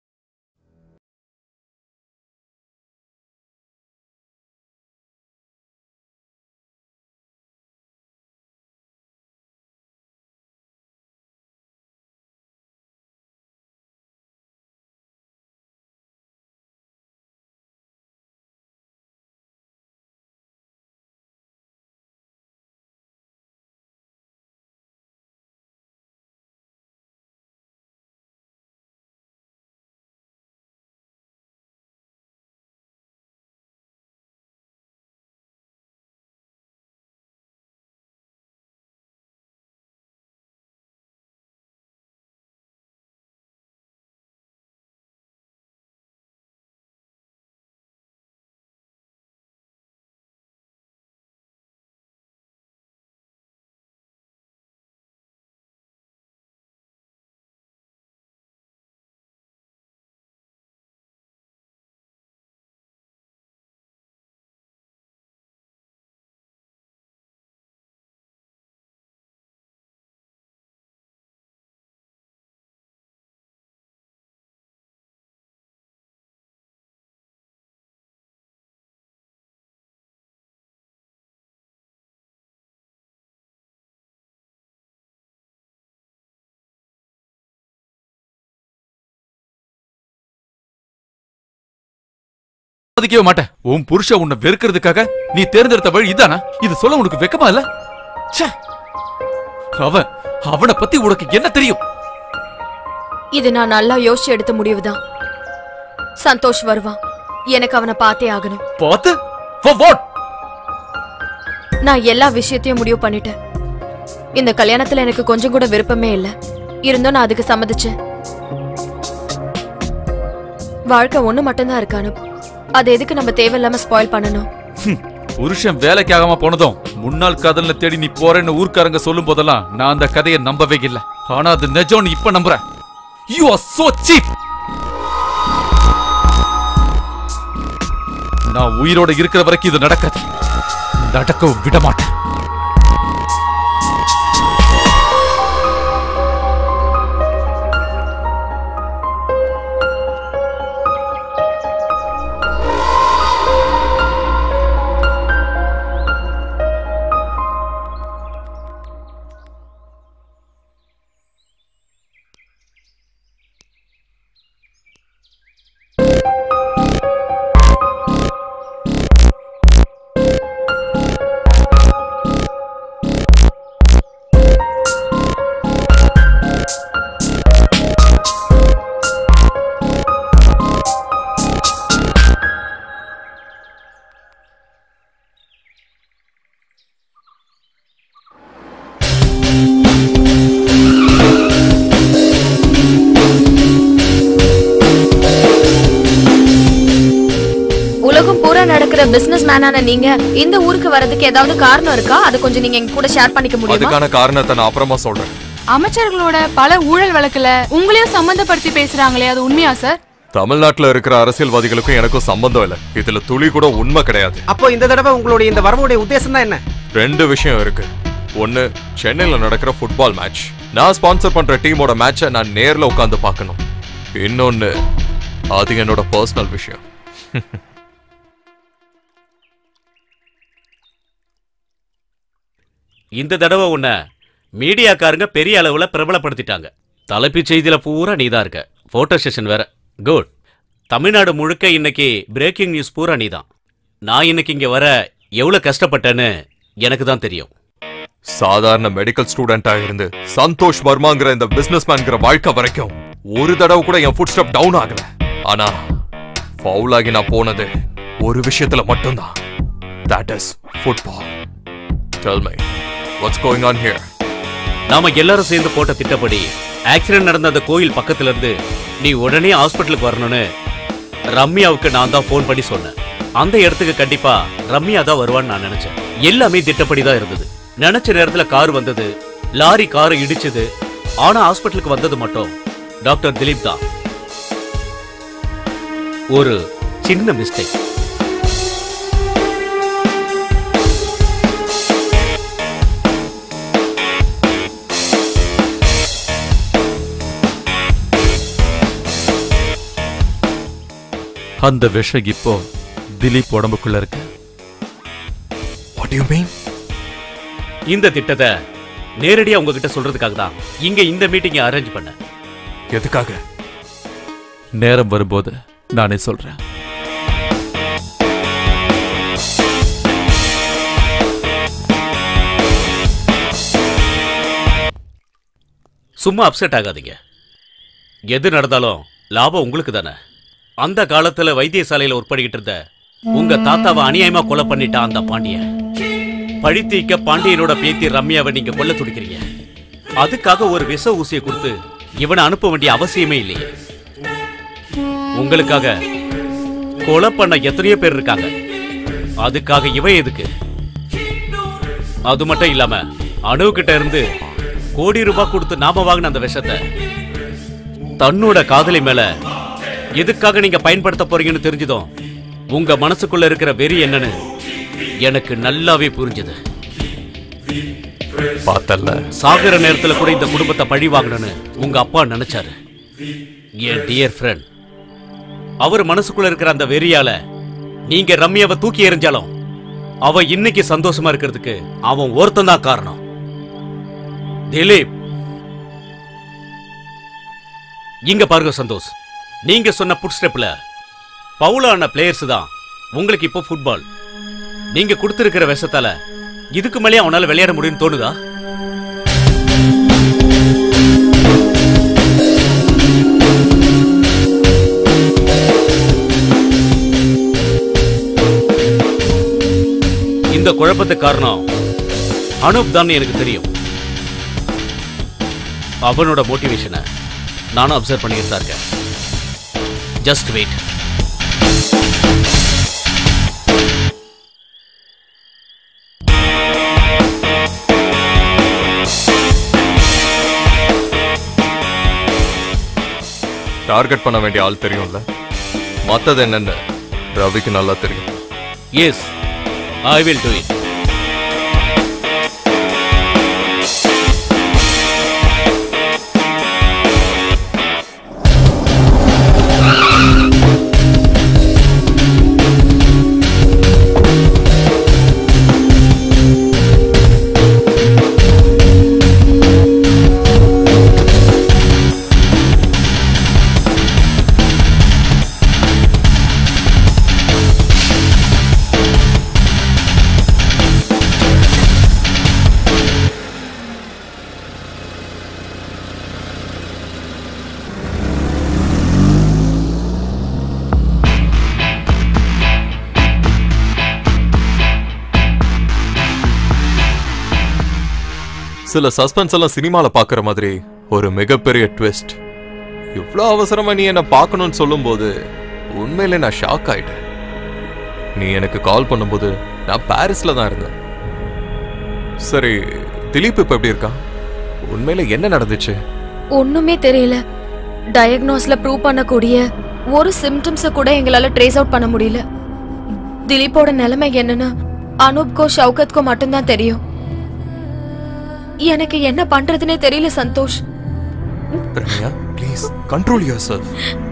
Speaker 8: சம்மதிக்கவே மாட்டேன் உன் புருஷன் உன்னை வெறுக்கிறதுக்காக நீ தேர்ந்தெடுத்த வழி இதானா இது சொல்ல உனக்கு வெக்கமா இல்ல ச்சே. அவன் அவனை பத்தி உனக்கு என்ன தெரியும்
Speaker 5: இது நான் நல்லா யோசிச்சு எடுத்த முடிவுதான் சந்தோஷ் வருவான் எனக்கு அவனை பார்த்தே ஆகணும்
Speaker 8: பார்த்து for what?
Speaker 5: நான் எல்லா விஷயத்தையும் முடிவு பண்ணிட்டேன் இந்த கல்யாணத்துல எனக்கு கொஞ்சம் கூட விருப்பமே இல்ல இருந்தும் நான் அதுக்கு சம்மதிச்சேன் வாழ்க்கை ஒண்ணு மட்டும்தான் இருக்கானு அது எதுக்கு நம்ம தேவையில்லாம ஸ்பாயில் பண்ணணும்
Speaker 8: ஹம், புருஷன் வேலைக்கு ஆகாம போனதும் முன்னாள் காதல்ல தேடி நீ போறேன்னு ஊர்க்காரங்க சொல்லும் போதெல்லாம் நான் அந்த கதையை நம்பவே இல்லை ஆனா அது நிஜம்னு இப்ப நம்புறேன் யூ ஆர் சோ சீப் நான் உயிரோட இருக்கிற வரைக்கும் இது நடக்காது நடக்கவும் விட மாட்டேன்
Speaker 5: உலகம் பூரா நடக்கிற பிசினஸ் மேனான நீங்க இந்த ஊருக்கு வரதுக்கு ஏதாவது காரணம் இருக்கா அது கொஞ்சம் நீங்க எங்க கூட ஷேர் பண்ணிக்க முடியுமா
Speaker 6: அதுக்கான காரணத்தை நான் அப்புறமா சொல்றேன்
Speaker 11: அமைச்சர்களோட பல ஊழல் வழக்குல உங்களையும் சம்பந்தப்படுத்தி பேசுறாங்களே அது உண்மையா சார்
Speaker 6: தமிழ்நாட்டுல இருக்கிற அரசியல்வாதிகளுக்கும் எனக்கும் சம்பந்தம் இல்ல இதுல துளி கூட உண்மை கிடையாது
Speaker 10: அப்போ இந்த தடவை உங்களுடைய இந்த வரவுடைய உத்தேசம் தான் என்ன
Speaker 6: ரெண்டு விஷயம் இருக்கு ஒன்னு சென்னையில நடக்கிற ஃபுட்பால் மேட்ச் நான் ஸ்பான்சர் பண்ற டீமோட மேட்சை நான் நேர்ல உட்கார்ந்து பார்க்கணும் இன்னொன்னு அது என்னோட பர்சனல் விஷயம்
Speaker 12: இந்த தடவை உன்னை மீடியாக்காரங்க பெரிய அளவுல பிரபலப்படுத்திட்டாங்க தலைப்புச் செய்தியில பூரா நீதான் இருக்க போட்டோ செஷன் வேற குட் தமிழ்நாடு முழுக்க இன்னைக்கு பிரேக்கிங் நியூஸ் பூரா நீதான் நான் இன்னைக்கு இங்க வர எவ்வளவு கஷ்டப்பட்டேன்னு எனக்கு தான் தெரியும்
Speaker 6: சாதாரண மெடிக்கல் ஸ்டூடெண்டா இருந்து சந்தோஷ் வர்மாங்கிற இந்த பிசினஸ் மேன்கிற வாழ்க்கை வரைக்கும் ஒரு தடவை கூட என் ஃபுட் ஸ்டெப் டவுன் ஆகல ஆனா ஃபவுல் ஆகி நான் போனது ஒரு விஷயத்துல மட்டும்தான் that is football tell me what's going on here
Speaker 12: நாம எல்லாரும் சேர்ந்து போட்ட திட்டப்படி ஆக்சிடென்ட் நடந்த அந்த கோயில் பக்கத்துல இருந்து நீ உடனே ஹாஸ்பிட்டலுக்கு வரணும்னு ரம்யாவுக்கு நான் தான் ஃபோன் பண்ணி சொன்னேன் அந்த இடத்துக்கு கண்டிப்பா ரம்யா தான் வருவான்னு நான் நினைச்சேன் எல்லாமே திட்டப்படி தான் இருந்தது நினைச்ச நேரத்துல கார் வந்தது லாரி காரை இடிச்சது ஆனா ஹாஸ்பிட்டலுக்கு வந்தது மட்டும் டாக்டர் திலீப் தான் ஒரு சின்ன மிஸ்டேக்
Speaker 8: அந்த விஷம் இப்போ திலீப் உடம்புக்குள்ள இருக்கு
Speaker 6: வாட் யூ மீன்
Speaker 12: இந்த திட்டத்தை நேரடியா உங்ககிட்ட சொல்றதுக்காக தான் இங்க இந்த மீட்டிங்கை அரேஞ்ச் பண்ணேன்
Speaker 6: எதுக்காக
Speaker 8: நேரம் வரும்போது நானே சொல்றேன்
Speaker 12: சும்மா அப்செட் ஆகாதீங்க எது நடந்தாலும் லாபம் உங்களுக்கு தானே அந்த காலத்துல வைத்தியசாலையில ஒர்க் பண்ணிக்கிட்டு இருந்த உங்க தாத்தாவை அநியாயமா கொலை பண்ணிட்டான் அந்த பாண்டியன் பழித்தீக்க பாண்டியனோட பேத்தி ரம்யாவை நீங்க கொல்ல துடிக்கிறீங்க அதுக்காக ஒரு விஷ ஊசியை கொடுத்து இவனை அனுப்ப வேண்டிய அவசியமே இல்லையே உங்களுக்காக கொலை பண்ண எத்தனையோ பேர் இருக்காங்க அதுக்காக இவன் எதுக்கு அது மட்டும் இல்லாம அணு கிட்ட இருந்து கோடி ரூபாய் கொடுத்து நாம வாங்கின அந்த விஷத்தை தன்னோட காதலி மேல எதுக்காக நீங்க பயன்படுத்த போறீங்கன்னு தெரிஞ்சதும் உங்க மனசுக்குள்ள இருக்கிற வெறி என்னன்னு எனக்கு நல்லாவே புரிஞ்சது
Speaker 6: பார்த்தல்ல
Speaker 12: சாகிற நேரத்துல கூட இந்த குடும்பத்தை பழி வாங்கணும்னு உங்க அப்பா நினைச்சாரு என் டியர் ஃப்ரெண்ட் அவர் மனசுக்குள்ள இருக்கிற அந்த வெறியால நீங்க ரம்யாவை தூக்கி எறிஞ்சாலும் அவ இன்னைக்கு சந்தோஷமா இருக்கிறதுக்கு அவன் ஒருத்தன் தான் காரணம் திலீப் இங்க பாருங்க சந்தோஷ் நீங்க சொன்ன புட் ஸ்டெப்ல பவுலான பிளேயர்ஸ் தான் உங்களுக்கு இப்போ ஃபுட்பால் நீங்க கொடுத்திருக்கிற விஷத்தால இதுக்கு மேலே அவனால விளையாட முடியும்னு தோணுதா இந்த குழப்பத்துக்கு காரணம் அனூப் தான் எனக்கு தெரியும் அவனோட மோட்டிவேஷனை நானும் அப்சர்வ் பண்ணிட்டு தான் இருக்கேன் ஜஸ்ட் வெயிட்
Speaker 6: டார்கெட் பண்ண வேண்டிய ஆள் தெரியும்ல மத்தது என்னன்னு ரவிக்கு நல்லா தெரியும்
Speaker 12: yes I will do it
Speaker 6: சில சஸ்பென்ஸ் எல்லாம் சினிமால பாக்குற மாதிரி ஒரு மிகப்பெரிய ட்விஸ்ட் இவ்ளோ அவசரமா நீ என்ன பார்க்கணும்னு சொல்லும்போது உண்மையிலே நான் ஷாக் ஆயிட்டேன் நீ எனக்கு கால் பண்ணும்போது நான் பாரிஸ்ல தான் இருந்தேன் சரி திலீப் இப்ப எப்படி இருக்கான் உண்மையில என்ன நடந்துச்சு
Speaker 5: ஒண்ணுமே தெரியல டயக்னோஸ்ல ப்ரூவ் பண்ணக்கூடிய ஒரு சிம்டம்ஸ கூட எங்களால ட்ரேஸ் அவுட் பண்ண முடியல திலீப்போட நிலைமை என்னன்னு அனூப்கோ ஷவுகத்கோ மட்டும்தான் தெரியும் எனக்கு என்ன பண்றதுனே தெரியல Santosh
Speaker 6: Ramya please control yourself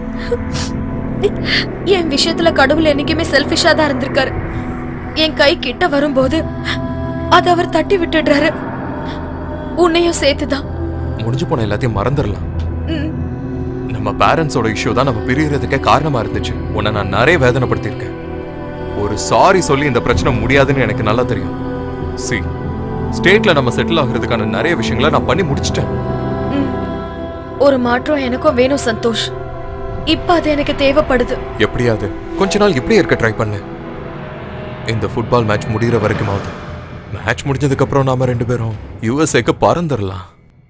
Speaker 5: என் விஷயத்துல கடவுள் என்னைக்குமே செல்ஃபிஷா தான் இருந்திருக்காரு என் கை கிட்ட வரும்போது அதை அவர் தட்டி விட்டுடுறாரு உன்னையும் சேர்த்துதான்
Speaker 6: முடிஞ்சு போன எல்லாத்தையும் மறந்துடலாம்
Speaker 5: ம்.
Speaker 6: நம்ம பேரண்ட்ஸோட இஷ்யூ தான் நம்ம பிரியறதுக்கே காரணமா இருந்துச்சு உன்னை நான் நிறைய வேதனைப்படுத்தியிருக்கேன் ஒரு சாரி சொல்லி இந்த பிரச்சனை முடியாதுன்னு எனக்கு நல்லா தெரியும் சி ஸ்டேட்ல நம்ம செட்டில் ஆகிறதுக்கான நிறைய விஷயங்களை நான் பண்ணி முடிச்சிட்டேன்
Speaker 5: ம். ஒரு மாற்றம் எனக்கும் வேணும் சந்தோஷ் இப்ப அது எனக்கு தேவைப்படுது
Speaker 6: எப்படியாவது கொஞ்ச நாள் இப்படியே இருக்க ட்ரை பண்ணு இந்த ஃபுட்பால் மேட்ச் முடிகிற வரைக்குமாவது மேட்ச் முடிஞ்சதுக்கு அப்புறம் நாம ரெண்டு பேரும் யூஎஸ்ஏக்கு பறந்துடலாம்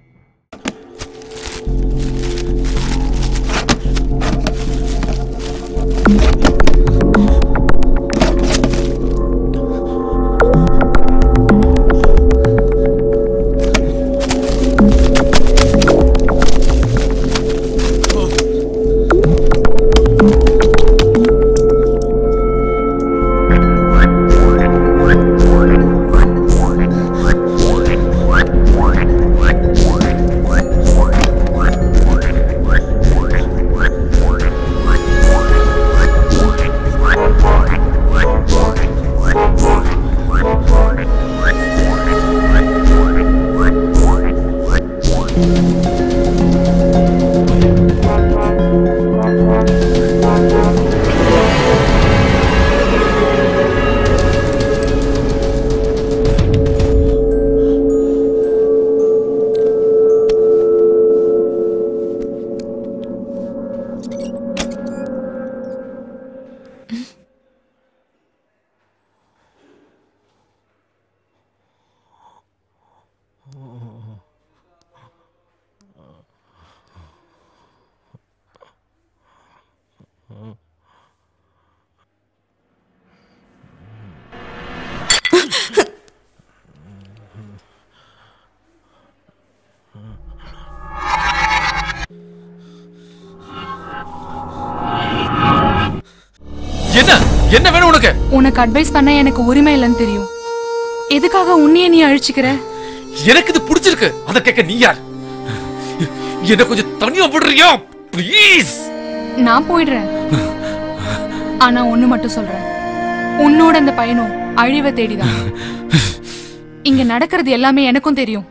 Speaker 8: என்ன என்ன வேணும் உனக்கு
Speaker 11: உனக்கு அட்வைஸ் பண்ண எனக்கு உரிமை இல்லைன்னு தெரியும் எதுக்காக உன்னையே நீ அழிச்சுக்கிற
Speaker 8: எனக்கு இது பிடிச்சிருக்கு அத கேட்க நீ யார் என்ன கொஞ்சம் தனியா விடுறியா ப்ளீஸ்
Speaker 11: நான் போயிடுறேன் ஆனா ஒண்ணு மட்டும் சொல்றேன் உன்னோட அந்த பையனும் அழிவை தேடிதான் இங்க நடக்கிறது எல்லாமே எனக்கும் தெரியும்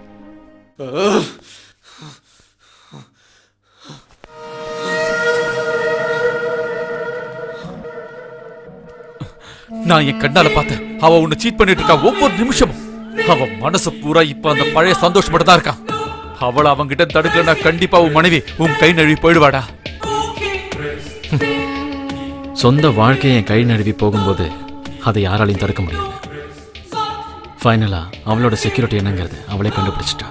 Speaker 8: நான் என் கண்ணால பார்த்தேன் அவ உன்னை சீட் பண்ணிட்டு இருக்கா ஒவ்வொரு நிமிஷமும் அவ மனசு பூரா இப்ப அந்த பழைய சந்தோஷம் மட்டும் தான் இருக்கான் அவளை அவங்கிட்ட தடுக்கலன்னா கண்டிப்பா உன் மனைவி உன் கை நழுவி போயிடுவாடா
Speaker 9: சொந்த வாழ்க்கையை என் கை நழுவி போகும்போது அதை யாராலையும் தடுக்க முடியாது ஃபைனலா அவளோட செக்யூரிட்டி என்னங்கிறது அவளே கண்டுபிடிச்சிட்டா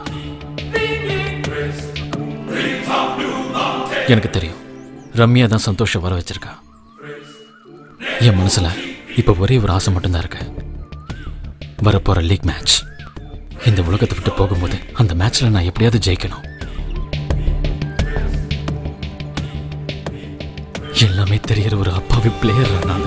Speaker 9: எனக்கு தெரியும் ரம்யா தான் சந்தோஷம் வர வச்சிருக்கா என் மனசுல இப்ப ஒரே ஒரு ஆசை மட்டும்தான் இருக்கு வரப்போற லீக் மேட்ச் இந்த உலகத்தை விட்டு போகும்போது அந்த மேட்ச்ல நான் எப்படியாவது ஜெயிக்கணும் எல்லாமே தெரிகிற ஒரு அப்பாவி பிளேயர் நான்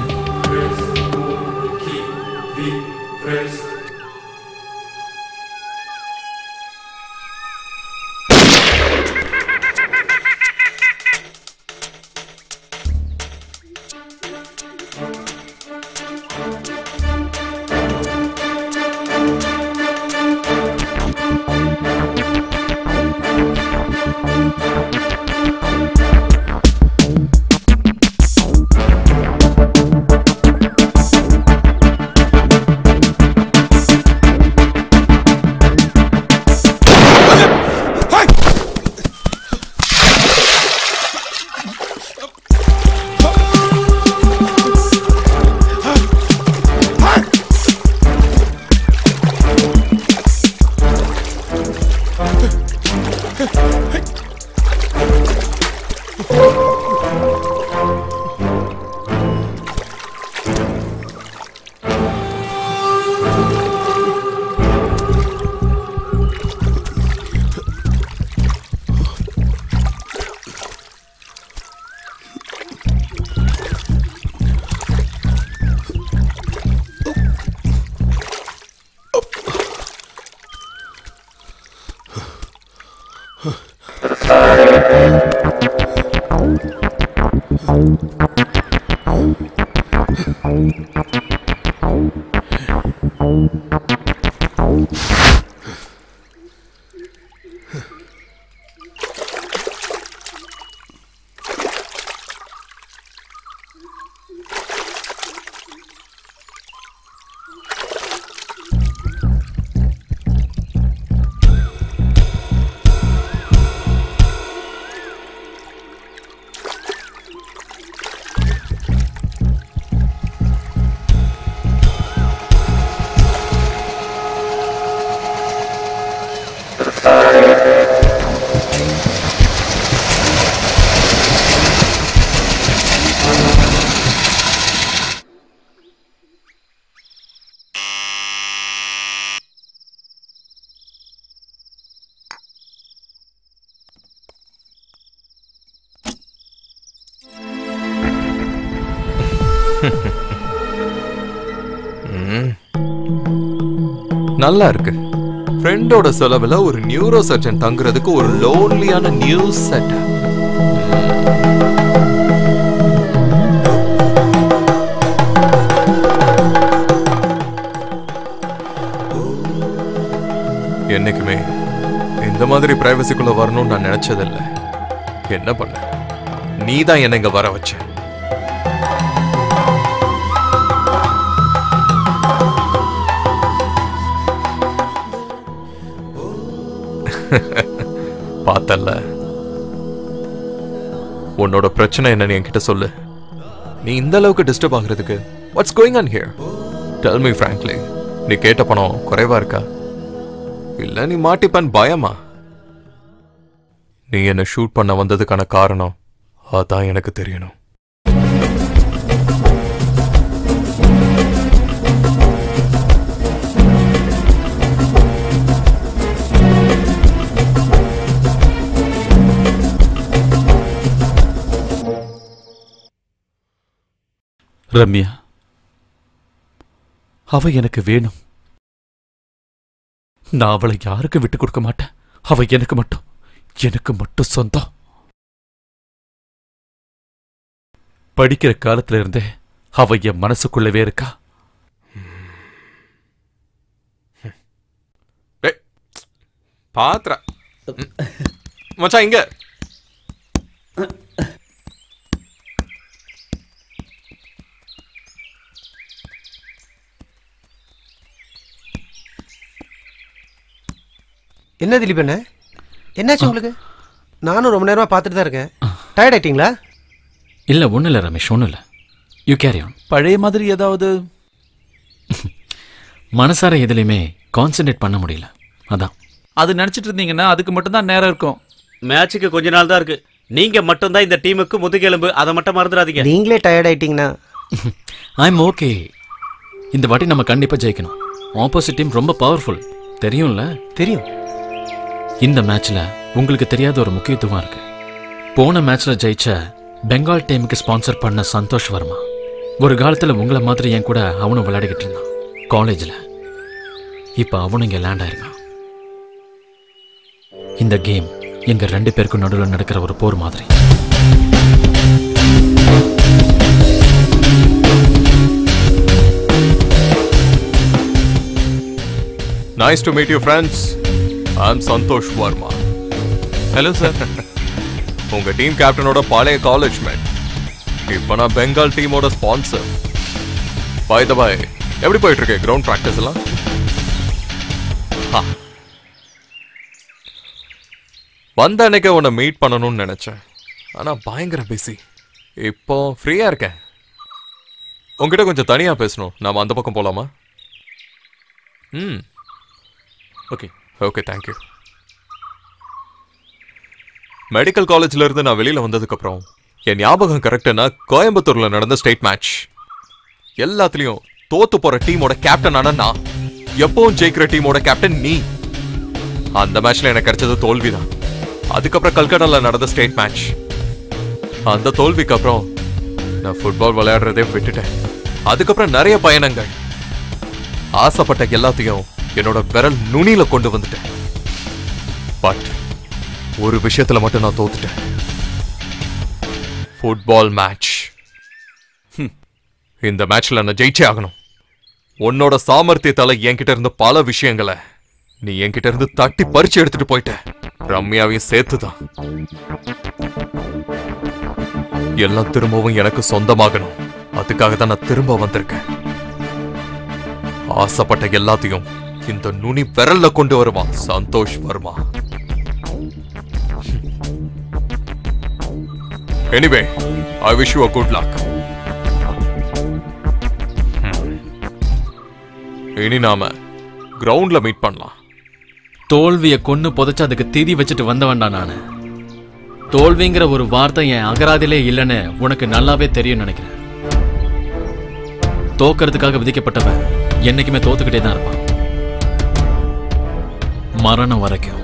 Speaker 6: ம். நல்லா இருக்கு ஃப்ரெண்டோட செலவுல ஒரு நியூரோ சர்ஜன் தங்குறதுக்கு ஒரு லோன்லியான நியூஸ் செட் என்னைக்குமே இந்த மாதிரி பிரைவசிக்குள்ள வரணும்னு நான் நினைச்சதில்ல என்ன பண்ண நீ தான் என்ன இங்க வர வச்ச பார்த்தல்ல உன்னோட பிரச்சனை என்னன்னு என்கிட்ட சொல்லு நீ இந்த அளவுக்கு டிஸ்டர்ப் ஆகுறதுக்கு what's going on here tell me frankly நீ கேட்ட பணம் குறைவா இருக்கா இல்ல நீ மாட்டிப்பன் பயமா நீ என்ன ஷூட் பண்ண வந்ததுக்கான காரணம் அதான் எனக்கு தெரியணும்
Speaker 8: ரம்யா அவ எனக்கு வேணும் நான் அவளை யாருக்கு விட்டு கொடுக்க மாட்டேன் அவ எனக்கு மட்டும் எனக்கு மட்டும் சொந்தம் படிக்கிற காலத்துல இருந்தே அவ என் மனசுக்குள்ளவே இருக்கா
Speaker 6: பாத்ரா மச்சான் இங்க
Speaker 7: என்ன திலீப் என்ன என்னாச்சு உங்களுக்கு நானும் ரொம்ப நேரமா பார்த்துட்டு தான் இருக்கேன் டயர்ட் ஆயிட்டீங்களா
Speaker 9: இல்ல ஒண்ணும் இல்ல ரமேஷ் ஒண்ணும் இல்ல யூ கேரி ஆன்
Speaker 8: பழைய மாதிரி ஏதாவது
Speaker 9: மனசார எதுலையுமே கான்சென்ட்ரேட் பண்ண முடியல அதான்
Speaker 8: அது நினைச்சிட்டு இருந்தீங்கன்னா அதுக்கு மட்டும்தான் நேரம் இருக்கும்
Speaker 12: மேட்சுக்கு கொஞ்ச நாள் தான் இருக்கு நீங்க மட்டும்தான் இந்த டீமுக்கு முதுகெலும்பு அதை மட்டும் மறந்துடாதீங்க
Speaker 7: நீங்களே டயர்ட் ஆயிட்டீங்கன்னா
Speaker 9: ஐம் ஓகே இந்த வாட்டி நம்ம கண்டிப்பா ஜெயிக்கணும் ஆப்போசிட் டீம் ரொம்ப பவர்ஃபுல் தெரியும்ல
Speaker 7: தெரியும்
Speaker 9: இந்த மேட்ச்ல உங்களுக்கு தெரியாத ஒரு முக்கியத்துவம் இருக்கு போன மேட்ச்ல ஜெயிச்ச பெங்கால் டீமுக்கு ஸ்பான்சர் பண்ண சந்தோஷ் வர்மா ஒரு காலத்துல உங்களை மாதிரி என் கூட அவனும் விளையாடிக்கிட்டு இருந்தான் காலேஜ்ல இப்ப அவனும் இங்க லேண்ட் ஆயிருக்கான் இந்த கேம் எங்க ரெண்டு பேருக்கும் நடுவில் நடக்கிற ஒரு போர் மாதிரி
Speaker 6: nice to meet you friends I am Santosh Varma
Speaker 8: hello sir
Speaker 6: உங்க டீம் கேப்டனோட பழைய காலேஜ் மேட் இப்போ நான் பெங்கால் டீமோட ஸ்பான்சர் பாய் த பாய் எப்படி போயிட்டு இருக்கு கிரவுண்ட் ப்ராக்டிஸ் எல்லாம் ஹா. வந்த அன்னைக்கு உன்னை மீட் பண்ணணும்னு நினைச்சேன் ஆனா பயங்கர பிஸி இப்போ ஃப்ரீயா இருக்கேன் உங்ககிட்ட கொஞ்சம் தனியா பேசணும் நாம அந்த பக்கம் போலாமா ம் ஓகே ஓகே தேங்க்யூ மெடிக்கல் காலேஜ்ல இருந்து நான் வெளியில வந்ததுக்கு அப்புறம் என் ஞாபகம் கரெக்டுனா கோயம்புத்தூர்ல நடந்த ஸ்டேட் மேட்ச் எல்லாத்துலயும் தோத்து போற டீமோட கேப்டன் ஆன நான் எப்பவும் ஜெயிக்கிற டீமோட கேப்டன் நீ அந்த மேட்ச்ல எனக்கு கிடைச்சது தோல்விதான் அதுக்கப்புறம் கல்கட்டால நடந்த ஸ்டேட் மேட்ச் அந்த தோல்விக்கு அப்புறம் நான் ஃபுட்பால் விளையாடுறதே விட்டுட்டேன் அதுக்கப்புறம் நிறைய பயணங்கள் ஆசைப்பட்ட எல்லாத்தையும் என்னோட விரல் நுனியில கொண்டு வந்துட்டேன் பட் ஒரு விஷயத்துல மட்டும் நான் தோத்துட்டேன் ஃபுட்பால் மேட்ச் இந்த மேட்ச்ல நான் ஜெயிச்சே ஆகணும் உன்னோட சாமர்த்தியத்தால என்கிட்ட இருந்த பல விஷயங்களை நீ என்கிட்ட இருந்து தட்டி பறிச்சு எடுத்துட்டு போயிட்ட ரம்யாவையும் சேர்த்துதான் எல்லாம் திரும்பவும் எனக்கு சொந்தமாகணும் அதுக்காக தான் நான் திரும்ப வந்திருக்கேன் ஆசைப்பட்ட எல்லாத்தையும் இந்த நுனி விரல்ல கொண்டு வருவான் Santosh Varma anyway I wish you a good luck இனி நாம கிரவுண்ட்ல மீட் பண்ணலாம்
Speaker 9: தோல்வியை கொன்னு புதைச்சு அதுக்கு திதி வச்சுட்டு வந்தவன்டா நானு தோல்விங்கிற ஒரு வார்த்தை என் அகராதிலே இல்லைன்னு உனக்கு நல்லாவே தெரியும் நினைக்கிறேன் தோக்கறதுக்காக விதிக்கப்பட்டவன் என்னைக்குமே தோத்துக்கிட்டே தான் இருப்பான் மரணம் வரைக்கும்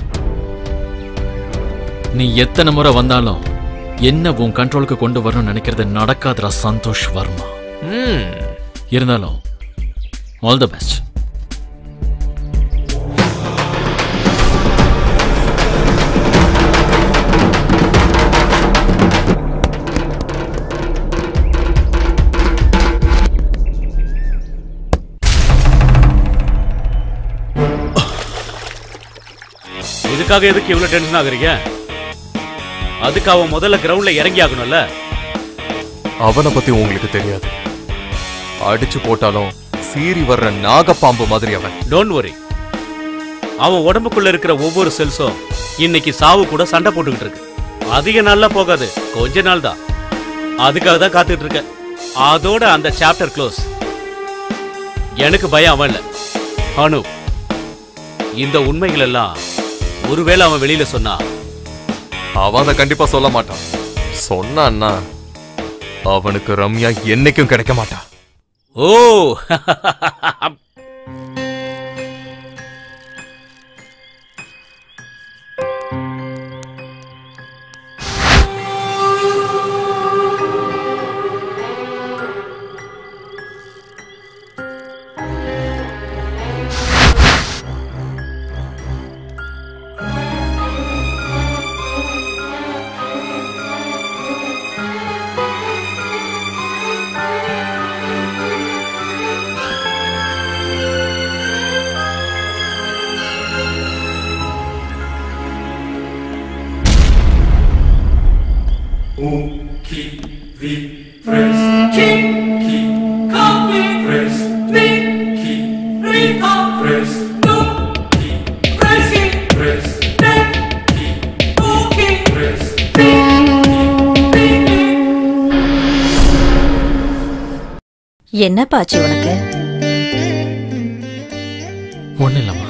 Speaker 9: நீ எத்தனை முறை வந்தாலும் என்ன உன் கண்ட்ரோலுக்கு கொண்டு வரணும்னு நினைக்கிறது நடக்காதுடா சந்தோஷ் வர்மா இருந்தாலும் ஆல் த பெஸ்ட்
Speaker 12: இதுக்காக எதுக்கு இவ்வளவு டென்ஷன் ஆகுறீங்க அதுக்கு அவன் முதல்ல கிரவுண்ட்ல இறங்கி ஆகணும்ல
Speaker 6: அவனை பத்தி உங்களுக்கு தெரியாது அடிச்சு போட்டாலும் சீறி வர்ற நாகப்பாம்பு மாதிரி அவன்
Speaker 12: டோன்ட் வரி அவன் உடம்புக்குள்ள இருக்கிற ஒவ்வொரு செல்ஸும் இன்னைக்கு சாவு கூட சண்டை போட்டுக்கிட்டு இருக்கு அதிக நாள்ல போகாது கொஞ்ச நாள் தான் அதுக்காக தான் காத்துட்டு இருக்கேன் அதோட அந்த சாப்டர் க்ளோஸ் எனக்கு பயம் அவன் இல்ல அனு இந்த உண்மைகள் எல்லாம் ஒருவேளை அவன் வெளியில சொன்னா
Speaker 6: அவன் அதை கண்டிப்பா சொல்ல மாட்டான் சொன்னான்னா அவனுக்கு ரம்யா என்னைக்கும் கிடைக்க மாட்டா
Speaker 12: ஓ
Speaker 3: என்னப்பா ஆச்சு உனக்கு
Speaker 9: ஒண்ணு இல்லம்மா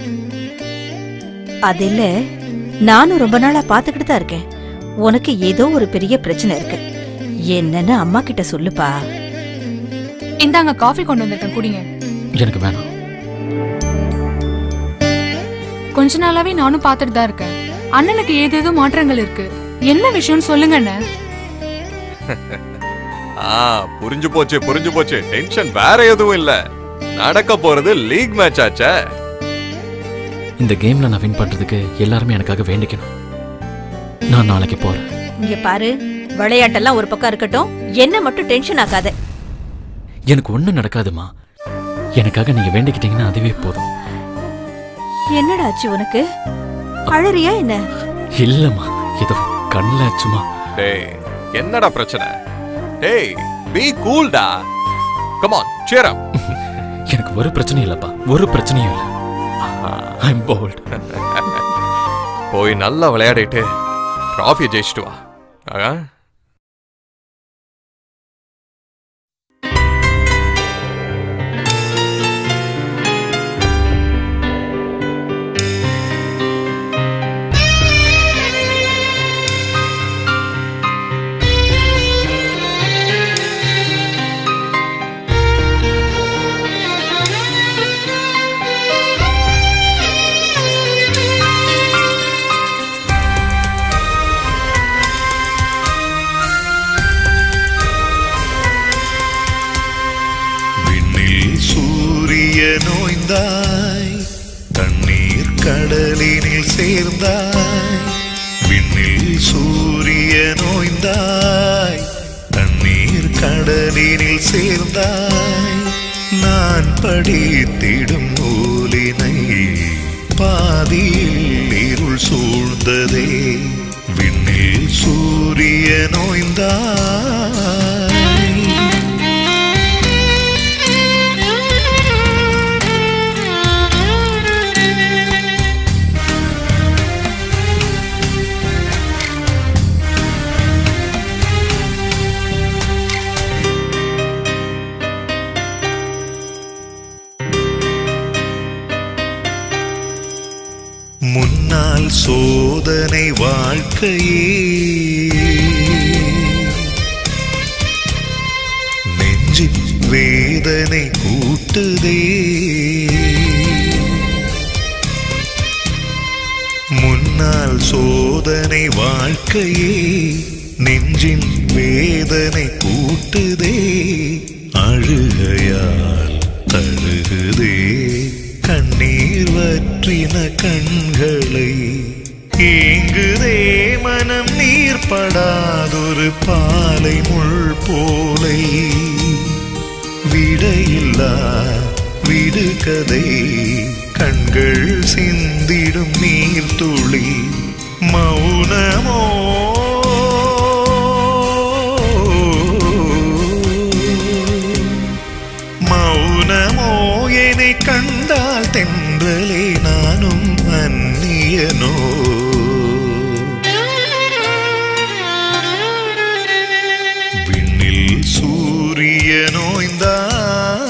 Speaker 3: அது இல்ல நானும் ரொம்ப நாளா பாத்துக்கிட்டு தான் இருக்கேன் உனக்கு ஏதோ ஒரு பெரிய பிரச்சனை இருக்கு என்னன்னு அம்மா கிட்ட சொல்லுப்பா
Speaker 11: இந்தாங்க காஃபி கொண்டு வந்திருக்கேன் குடிங்க
Speaker 9: எனக்கு வேணாம்
Speaker 11: கொஞ்ச நாளாவே நானும் பார்த்துட்டு தான் இருக்கேன் அண்ணனுக்கு ஏதேதோ மாற்றங்கள் இருக்கு என்ன விஷயம்னு சொல்லுங்க அண்ணன்
Speaker 6: ஆ புரிஞ்சு போச்சு புரிஞ்சு போச்சு டென்ஷன் வேற எதுவும் இல்ல நடக்க போறது லீக் மேட்ச் ஆச்சே
Speaker 9: இந்த கேம்ல நான் வின் பண்றதுக்கு எல்லாருமே எனக்காக வேண்டிக்கணும் நான் நாளைக்கு போறேன்
Speaker 3: இங்க பாரு விளையாட்டெல்லாம் ஒரு பக்கம் இருக்கட்டும் என்ன மட்டும் டென்ஷன் ஆக்காத
Speaker 9: எனக்கு ஒண்ணும் நடக்காதுமா எனக்காக நீங்க வேண்டிக்கிட்டீங்கன்னா அதுவே போதும்
Speaker 3: என்னடா ஆச்சு உனக்கு அழறியா என்ன
Speaker 9: இல்லம்மா ஏதோ கண்ணில் சும்மா
Speaker 6: டேய் என்னடா பிரச்சனை டேய் பி கூல்டா கம் ஆன் cheer up
Speaker 9: எனக்கு ஒரு பிரச்சனையும் இல்லப்பா ஒரு பிரச்சனையும் இல்லை ஐம் போல்ட்
Speaker 6: போய் நல்லா விளையாடிட்டு ட்ராஃபியை ஜெயிச்சிட்டு வா ஆ?
Speaker 16: விண்ணில் சூரியன் ஓய்ந்தாய் தண்ணீர் கடலினில் சேர்ந்தாய் விண்ணில் சூரியன் ஓய்ந்தாய் தண்ணீர் கடலில் கடலினில் சேர்ந்தாய் நான் படித்திடும் நூலினை பாதியில் இருள் சூழ்ந்ததே விண்ணில் சூரிய நோய்ந்தாய் முன்னால் சோதனை வாழ்க்கையே நெஞ்சின் வேதனை கூட்டுதே முன்னால் சோதனை வாழ்க்கையே நெஞ்சின் வேதனை கூட்டுதே அழுகையால் தழுகுதே கண்ணீர் வற்றின கண்களை ஏங்குதே மனம் நீர் படாதொரு பாலை முள் போலை விடையில்லா விடுகதை கண்கள் சிந்திடும் நீர் துளி மௌனமோ மௌனமோ என்னை கண்டால் தென்றலே நானும் அந்நியனோ விண்ணில் சூரிய நோய்ந்தாய்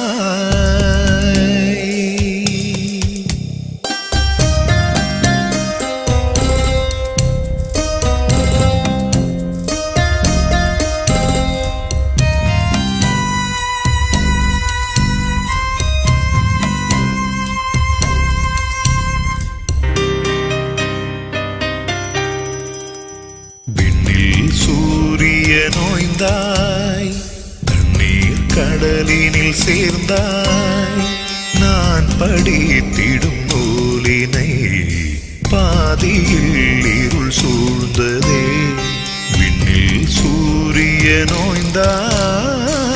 Speaker 16: விண்ணில் சூரிய நோய்ந்தாய் தண்ணீர் கடலினில் சேர்ந்தாய் நான் படித்திடும் நூலினை பாதியில் இருள் சூழ்ந்ததே விண்ணில் சூரிய நோய்ந்தாய்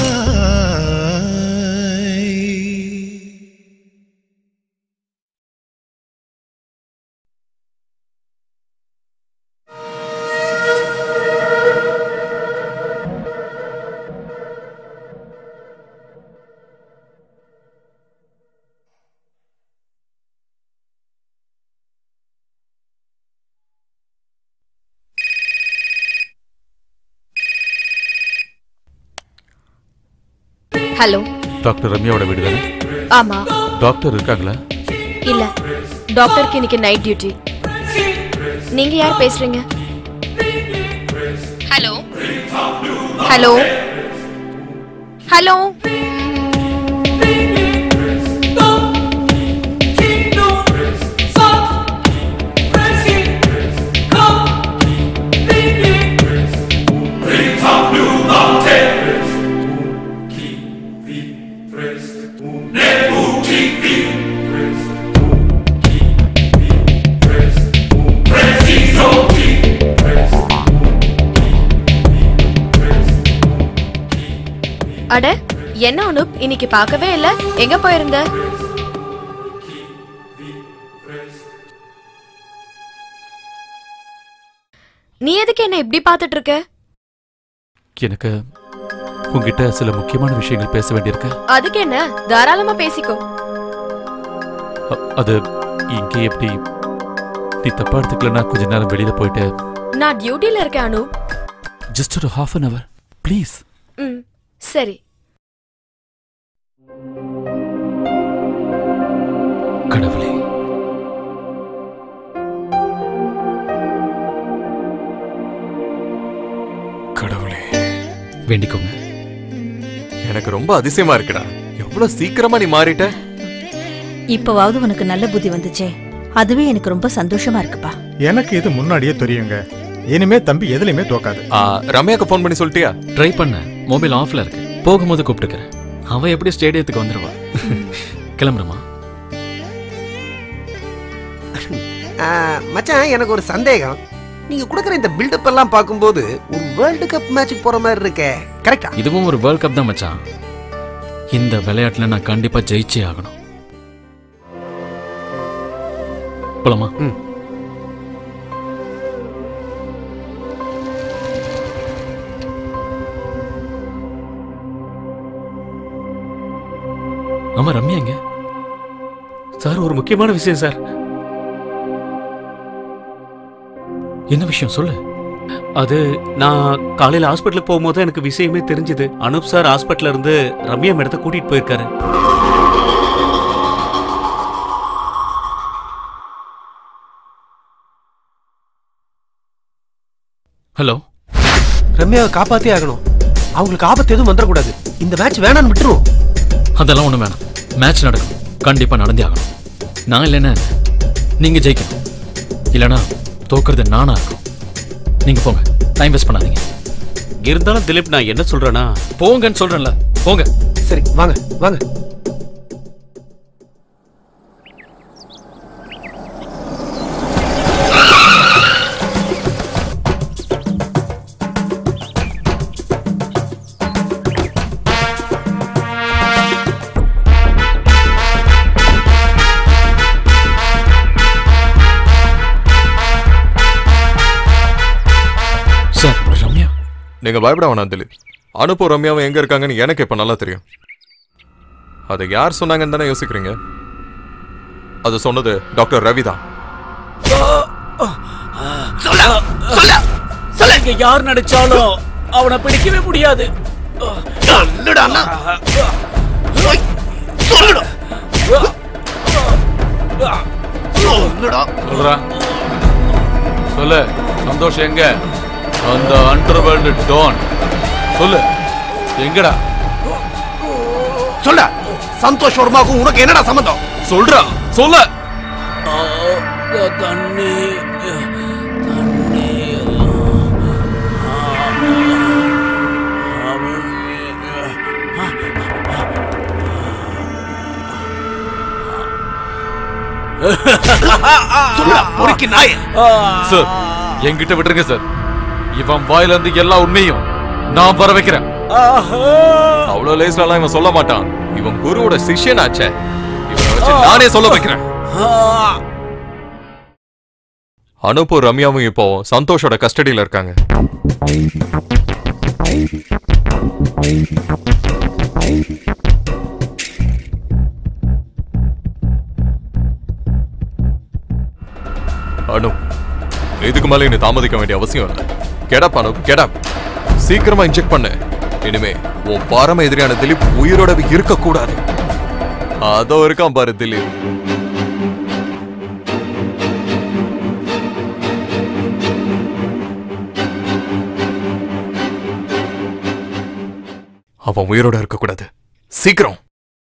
Speaker 5: ஹலோ
Speaker 8: டாக்டர் ரம்யாவோட வீடு தானே
Speaker 5: ஆமா
Speaker 8: டாக்டர் இருக்காங்களா
Speaker 5: இல்ல டாக்டருக்கு இன்னைக்கு நைட் டியூட்டி நீங்க யார் பேசுறீங்க ஹலோ ஹலோ ஹலோ அட என்ன அனுப் இன்னைக்கு பார்க்கவே இல்ல எங்க போயிருந்த நீ எதுக்கு என்ன இப்படி பார்த்துட்டு இருக்க
Speaker 8: எனக்கு உங்ககிட்ட சில முக்கியமான விஷயங்கள் பேச வேண்டியிருக்கு
Speaker 5: அதுக்கு என்ன தாராளமா பேசிக்கோ
Speaker 8: அ- அது இங்கே எப்படி நீ தப்பா எடுத்துக்கலன்னா கொஞ்ச நேரம் வெளியில போயிட்டு
Speaker 5: நான் டியூட்டில இருக்கேன் அனு
Speaker 8: ஜஸ்ட் ஒரு ஹாஃப் அன் அவர் ப்ளீஸ்
Speaker 5: ம் சரி
Speaker 8: கடவுளே
Speaker 6: கடவுளே
Speaker 8: வேண்டிக்கோங்க
Speaker 6: எனக்கு ரொம்ப அதிசயமா இருக்குடா எவ்வளவு சீக்கிரமா நீ மாறிட்ட
Speaker 3: இப்பவாவது உனக்கு நல்ல புத்தி வந்துச்சே அதுவே எனக்கு ரொம்ப சந்தோஷமா இருக்குப்பா
Speaker 1: எனக்கு இது முன்னாடியே தெரியுங்க இனிமே தம்பி எதுலையுமே தோக்காது
Speaker 6: ஆ, ரம்யாக்கு ஃபோன் பண்ணி சொல்லிட்டியா
Speaker 9: ட்ரை பண்ண மொபைல் ஆஃப்ல இருக்கு போகும்போது கூப்பிட்டுக்கிறேன் அவ எப்படி ஸ்டேடியத்துக்கு வந்துருவா கிளம்புறமா
Speaker 10: ஆ, மச்சான் எனக்கு ஒரு சந்தேகம் நீங்க கொடுக்குற இந்த பில்டப் எல்லாம் பார்க்கும்போது ஒரு வேர்ல்டு கப் மேட்சுக்கு போற மாதிரி இருக்கே கரெக்டா
Speaker 9: இதுவும் ஒரு வேர்ல்ட் கப் தான் மச்சான் இந்த விளையாட்டுல நான் கண்டிப்பா ஜெயிச்சே ஆகணும் போலாமா ஆமா ரம்யா எங்க
Speaker 12: சார் ஒரு முக்கியமான விஷயம் சார்
Speaker 9: என்ன விஷயம் சொல்லு
Speaker 12: அது நான் காலையில ஹாஸ்பிட்டலுக்கு போகும்போது எனக்கு விஷயமே தெரிஞ்சது அனுப் சார் ஹாஸ்பிட்டல்ல இருந்து ரம்யா மேடத்தை கூட்டிட்டு போயிருக்காரு
Speaker 9: ஹலோ
Speaker 7: ரம்யாவை காப்பாத்தே ஆகணும் அவங்களுக்கு ஆபத்து எதுவும் வந்துடக்கூடாது இந்த மேட்ச் வேணான்னு விட்டுருவோம்
Speaker 9: அதெல்லாம் ஒண்ணும் வேணாம் மேட்ச் நடக்கும் கண்டிப்பா நடந்தே ஆகணும் நான் இல்லைன்னா என்ன? நீங்க ஜெயிக்கணும் இல்லைன்னா தோக்குறது நானா இருக்கும் நீங்க போங்க டைம் வேஸ்ட் பண்ணாதீங்க
Speaker 12: இருந்தாலும் திலீப் நான் என்ன சொல்றேன்னா
Speaker 9: போங்கன்னு சொல்றேன்ல போங்க
Speaker 7: சரி வாங்க வாங்க
Speaker 9: சார் ரம்யா
Speaker 6: நீங்க பயப்பட வேணாம் திலீப் அனுப்பும் ரம்யாவும் எங்க இருக்காங்கன்னு எனக்கு இப்ப நல்லா தெரியும் அதை யார் சொன்னாங்கன்னு தானே யோசிக்கிறீங்க அது சொன்னது டாக்டர் ரவி தான்
Speaker 17: சொல்ல சொல்ல சொல்ல இங்க யார் நடிச்சாலும் அவனை பிடிக்கவே முடியாது சொல்லுடா அண்ணா ஓய், சொல்லுடா சொல்லுடா
Speaker 8: சொல்றா சொல்லு சந்தோஷ் எங்க அந்த அண்டர்வேல்டு டான் சொல்லு எங்கடா
Speaker 10: சொல்ல சந்தோஷ் வர்மாவுக்கும் உனக்கு என்னடா சம்பந்தம்
Speaker 8: சொல்றா சொல்ல
Speaker 17: தண்ணி
Speaker 10: சொல்லுடா பொறுக்கி நாய்
Speaker 8: சார் என்கிட்ட விட்டுருங்க சார் இவன் வாயில இருந்து எல்லா உண்மையும் நான் வர வைக்கிறேன்
Speaker 6: அவ்வளவு லேஸ்லாம் இவன் சொல்ல மாட்டான் இவன் குருவோட சிஷ்யனாச்சே இவனை வச்சு நானே சொல்ல வைக்கிறேன் அனுப்பும் ரம்யாவும் இப்போ சந்தோஷோட கஸ்டடியில இருக்காங்க அனு இதுக்கு மேல இனி தாமதிக்க வேண்டிய அவசியம் இல்லை கெடப் அனு கெடப் சீக்கிரமா இன்ஜெக்ட் பண்ணு இனிமே உன் பரம எதிரியான திலீப் உயிரோட இருக்க கூடாது அதோ இருக்கான் பாரு திலீப் அவன் உயிரோட இருக்க கூடாது சீக்கிரம்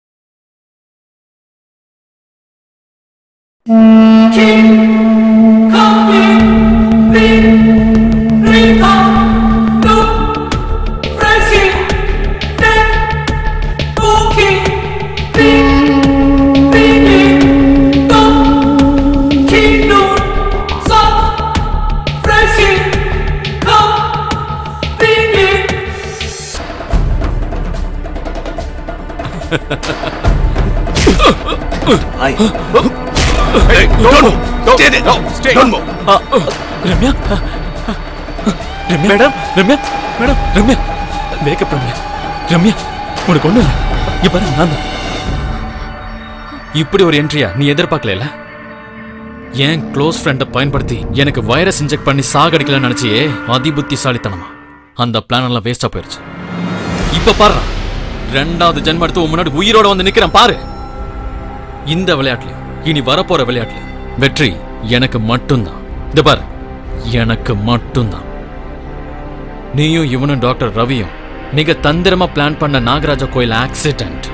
Speaker 17: Hey, don't move. Stay there. No, stay. Don't move.
Speaker 9: Ramya Ramya madam Ramya madam Ramya wake up Ramya Ramya உனக்கு ஒண்ணு இங்க பாரு நான் தான். இப்படி ஒரு என்ட்ரியா நீ எதிர்பார்க்கல என் க்ளோஸ் ஃப்ரெண்டை பயன்படுத்தி எனக்கு வைரஸ் இன்ஜெக்ட் பண்ணி சாகடிக்கலாம்னு நினைச்சியே அதிபுத்திசாலித்தனமா அந்த பிளான் எல்லாம் வேஸ்டா போயிருச்சு இப்ப பாரு ரெண்டாவது ஜென்ம எடுத்து உன் முன்னாடி உயிரோட வந்து நிக்கிறேன் பாரு இந்த விளையாட்டுல இனி வரப்போற விளையாட்டுல வெற்றி எனக்கு மட்டும்தான் இந்த பார் எனக்கு மட்டும்தான் நீயும் இவனும் டாக்டர் ரவியும் மிக தந்திரமா பிளான் பண்ண நாகராஜ கோயில் ஆக்சிடென்ட்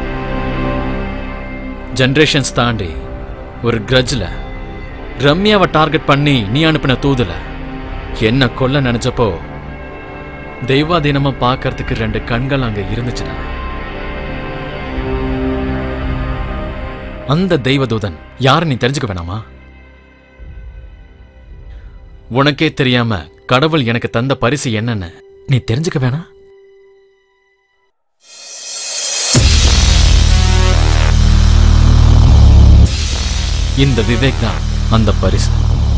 Speaker 9: ஜெனரேஷன்ஸ் தாண்டி ஒரு கிரஜ்ல ரம்யாவை டார்கெட் பண்ணி நீ அனுப்பின தூதுல என்ன கொல்ல நினைச்சப்போ தெய்வாதீனமா பார்க்கறதுக்கு ரெண்டு கண்கள் அங்க இருந்துச்சுடா அந்த தெய்வதூதன் யாரு நீ தெரிஞ்சுக்க வேணாமா உனக்கே தெரியாம கடவுள் எனக்கு தந்த பரிசு என்னன்னு நீ தெரிஞ்சுக்க வேணாம் இந்த விவேக் தான் அந்த பரிசு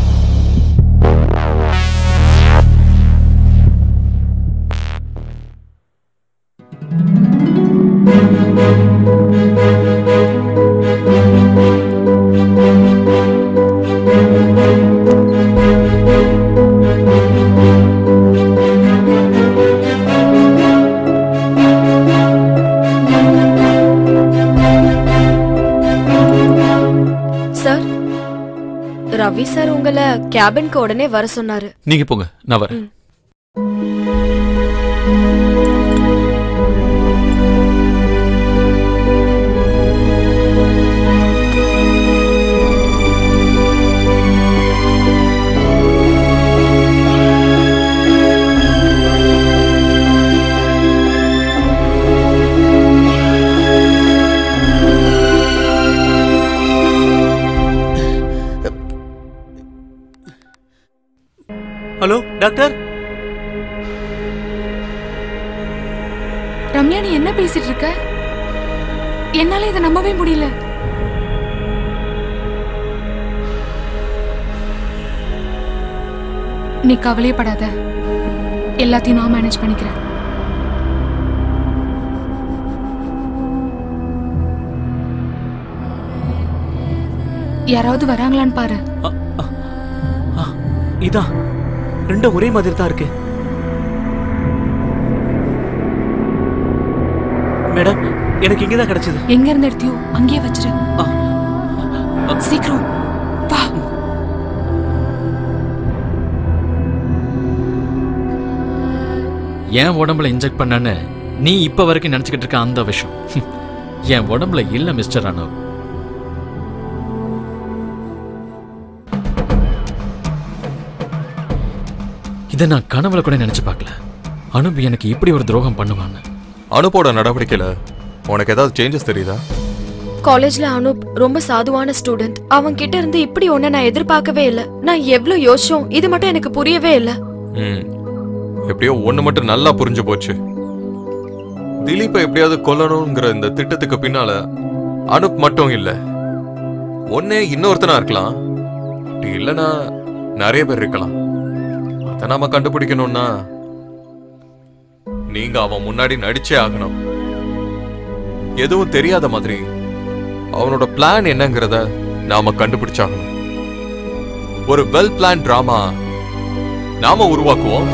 Speaker 5: சார் ரவி சார் உங்களை கேபின்க்கு உடனே வர சொன்னாரு
Speaker 8: நீங்க போங்க நான் வரேன்
Speaker 4: ஹலோ டாக்டர்
Speaker 11: ரம்யா நீ என்ன பேசிட்டு இருக்க என்னால இதை நம்பவே முடியல நீ கவலையப்படாத எல்லாத்தையும் நான் மேனேஜ் பண்ணிக்கிறேன் யாராவது வராங்களான்னு பாரு
Speaker 4: இதான் ரெண்டும் ஒரே மாதிரி தான் இருக்கு மேடம் எனக்கு இங்கதான் கிடைச்சது
Speaker 11: எங்க இருந்து எடுத்தியோ அங்கேயே வச்சிரு சீக்கிரம் வா
Speaker 9: என் உடம்புல இன்ஜெக்ட் பண்ணன்னு நீ இப்ப வரைக்கும் நினைச்சுக்கிட்டு இருக்க அந்த விஷயம் என் உடம்புல இல்ல மிஸ்டர் அனூப் இதை நான் கனவுல கூட நினைச்சு பார்க்கல அனுப் எனக்கு இப்படி ஒரு துரோகம் பண்ணுவான்னு
Speaker 6: அனுப்போட நடவடிக்கையில உனக்கு ஏதாவது சேஞ்சஸ் தெரியுதா
Speaker 5: காலேஜ்ல அனூப் ரொம்ப சாதுவான ஸ்டூடெண்ட் அவன் கிட்ட இருந்து இப்படி ஒண்ணு நான் எதிர்பார்க்கவே இல்ல நான் எவ்வளவு யோசிச்சோம் இது மட்டும் எனக்கு புரியவே இல்ல
Speaker 6: ம் எப்படியோ ஒண்ணு மட்டும் நல்லா புரிஞ்சு போச்சு திலீப்பை எப்படியாவது கொல்லணுங்கிற இந்த திட்டத்துக்கு பின்னால அனுப் மட்டும் இல்ல ஒன்னே இன்னொருத்தனா இருக்கலாம் அப்படி இல்லைன்னா நிறைய பேர் இருக்கலாம் அதை நாம கண்டுபிடிக்கணும்னா நீங்க அவன் முன்னாடி நடிச்சே ஆகணும் எதுவும் தெரியாத மாதிரி அவனோட பிளான் என்னங்கிறத நாம கண்டுபிடிச்சாகணும் ஒரு வெல் பிளான் டிராமா நாம உருவாக்குவோம்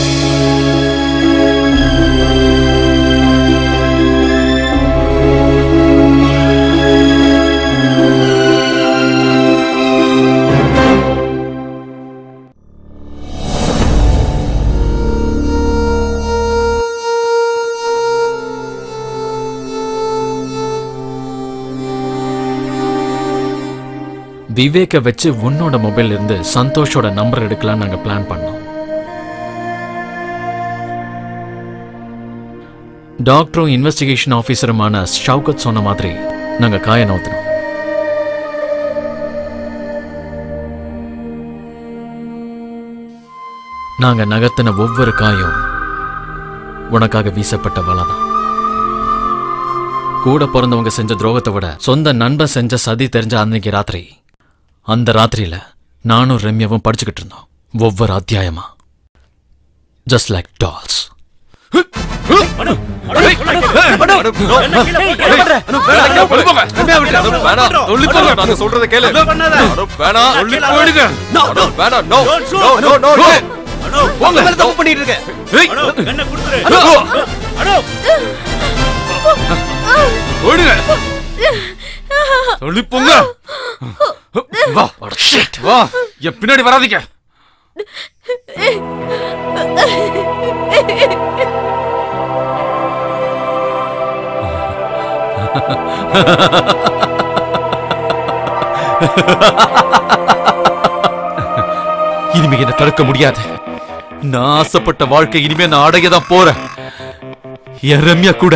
Speaker 9: விவேக்க வச்சு உன்னோட மொபைல்ல இருந்து சந்தோஷோட நம்பர் எடுக்கலாம்னு நாங்க பிளான் பண்ணோம் டாக்டரும் இன்வெஸ்டிகேஷன் ஆபீசருமான ஷவுகத் சொன்ன மாதிரி நாங்க காய நோத்தினோம் நாங்க நகர்த்தின ஒவ்வொரு காயும் உனக்காக வீசப்பட்ட வலைதான் கூட பிறந்தவங்க செஞ்ச துரோகத்தை விட சொந்த நண்பன் செஞ்ச சதி தெரிஞ்ச அன்னைக்கு ராத்திரி அந்த ராத்திரியில நானும் ரம்யாவும் படிச்சுக்கிட்டு இருந்தோம் ஒவ்வொரு அத்தியாயமா ஜஸ்ட் லைக் டால்ஸ்
Speaker 6: நான் சொல்றத கேளு அனுப், வேணாம் அனுப், வேணாம் நோ நோ நோ நோ
Speaker 4: உங்க மேல தப்பு பண்ணிட்டு இருக்க
Speaker 2: ஓடுங்க சொல்லி போங்க வா shit, வா என் பின்னாடி வராதீங்க இனிமே என்ன தடுக்க முடியாது நான் ஆசைப்பட்ட வாழ்க்கை இனிமே நான் அடைய தான் போறேன் என் ரம்யா கூட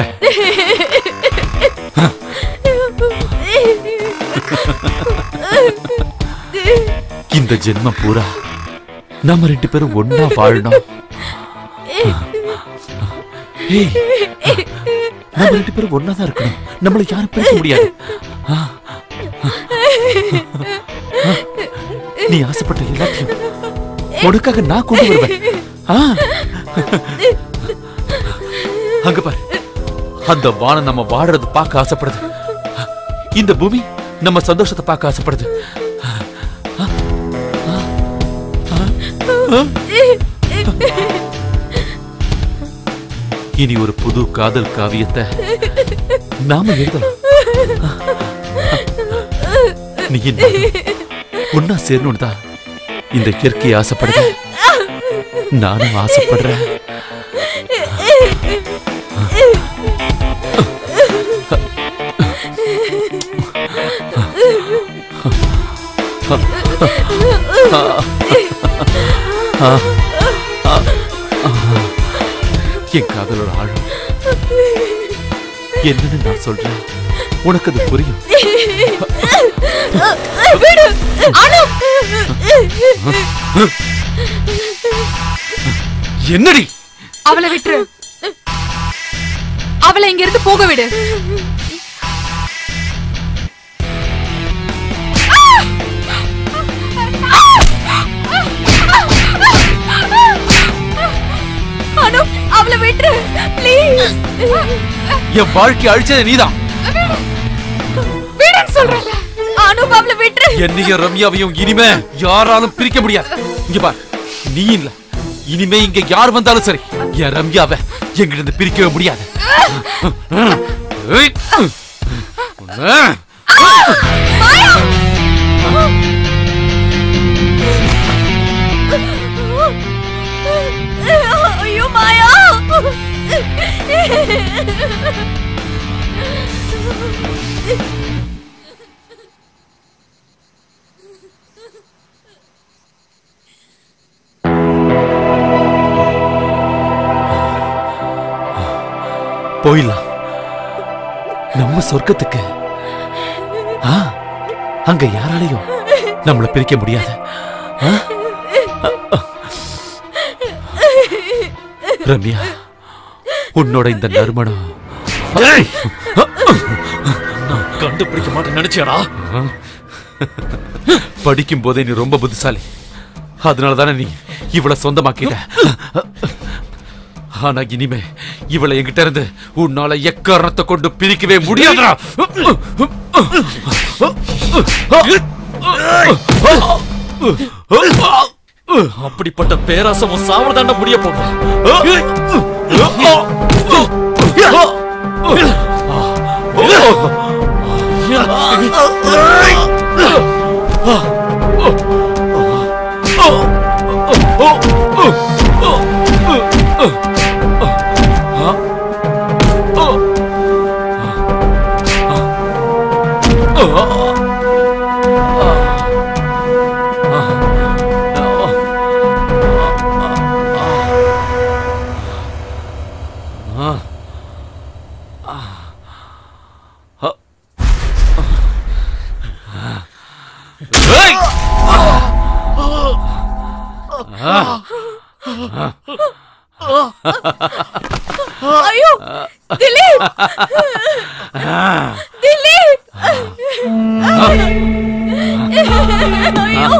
Speaker 2: இந்த ஜென்மம் பூரா
Speaker 8: நம்ம ரெண்டு பேரும் ஒன்னா வாழணும் ஏய் நம்ம ரெண்டு பேரும் ஒன்னா தான் இருக்கணும் நம்மள யாரும் பிரிக்க முடியாது ஆ. ஆ. நீ ஆசைப்பட்ட எல்லாத்தையும் உனக்காக நான் கொண்டு வருவேன் ஆ. அங்க பாரு அந்த வானம் நம்ம வாடுறது பார்க்க ஆசைப்படுது இந்த பூமி நம்ம சந்தோஷத்தை பார்க்க ஆசைப்படுது இனி ஒரு புது காதல் காவியத்தை நாம எழுதலாம் நீ என்ன ஒன்னா சேரணும் தான் இந்த இயற்கை ஆசைப்படுது நானும் ஆசைப்படுறேன் என் காதலோட ஆழம் என்னன்னு நான் சொல்றேன் உனக்கு அது புரியும்
Speaker 11: விடு அனு
Speaker 8: என்னடி
Speaker 11: அவளை விட்டுரு அவளை இங்க இருந்து போக விடு அனு அவளை விட்டுரு ப்ளீஸ்
Speaker 8: என் வாழ்க்கை அழிச்சது நீதான்
Speaker 11: விடுன்னு சொல்றல அனு அவளை விட்டுரு
Speaker 8: என்னையும் ரம்யாவையும் இனிமே யாராலும் பிரிக்க முடியாது இங்க பார் நீ இல்ல இனிமே இங்க யார் வந்தாலும் சரி என் ரம்யாவை எங்கிட்ட இருந்து பிரிக்கவே முடியாது ஏய். உன்னை.
Speaker 11: ஐயோ மாயா
Speaker 8: போயிடலாம் நம்ம சொர்க்கத்துக்கு ஆ, அங்க யாராலையும் நம்மள பிரிக்க முடியாது ஆ? ரம்யா உன்னோட இந்த நறுமணம் ஏய்! நான் கண்டுபிடிக்க மாட்டேன் நினைச்சியாடா படிக்கும் போதே நீ ரொம்ப புத்திசாலி அதனால தானே நீ இவளை சொந்தமாக்கிட்ட ஆனா இனிமே இவளை என்கிட்ட இருந்து உன்னால எக்காரணத்தை கொண்டு பிரிக்கவே முடியாதுடா அப்படிப்பட்ட பேராசமும் சாவதாண்ட முடிய
Speaker 11: ஐயோ திலீப் திலீப் ஐயோ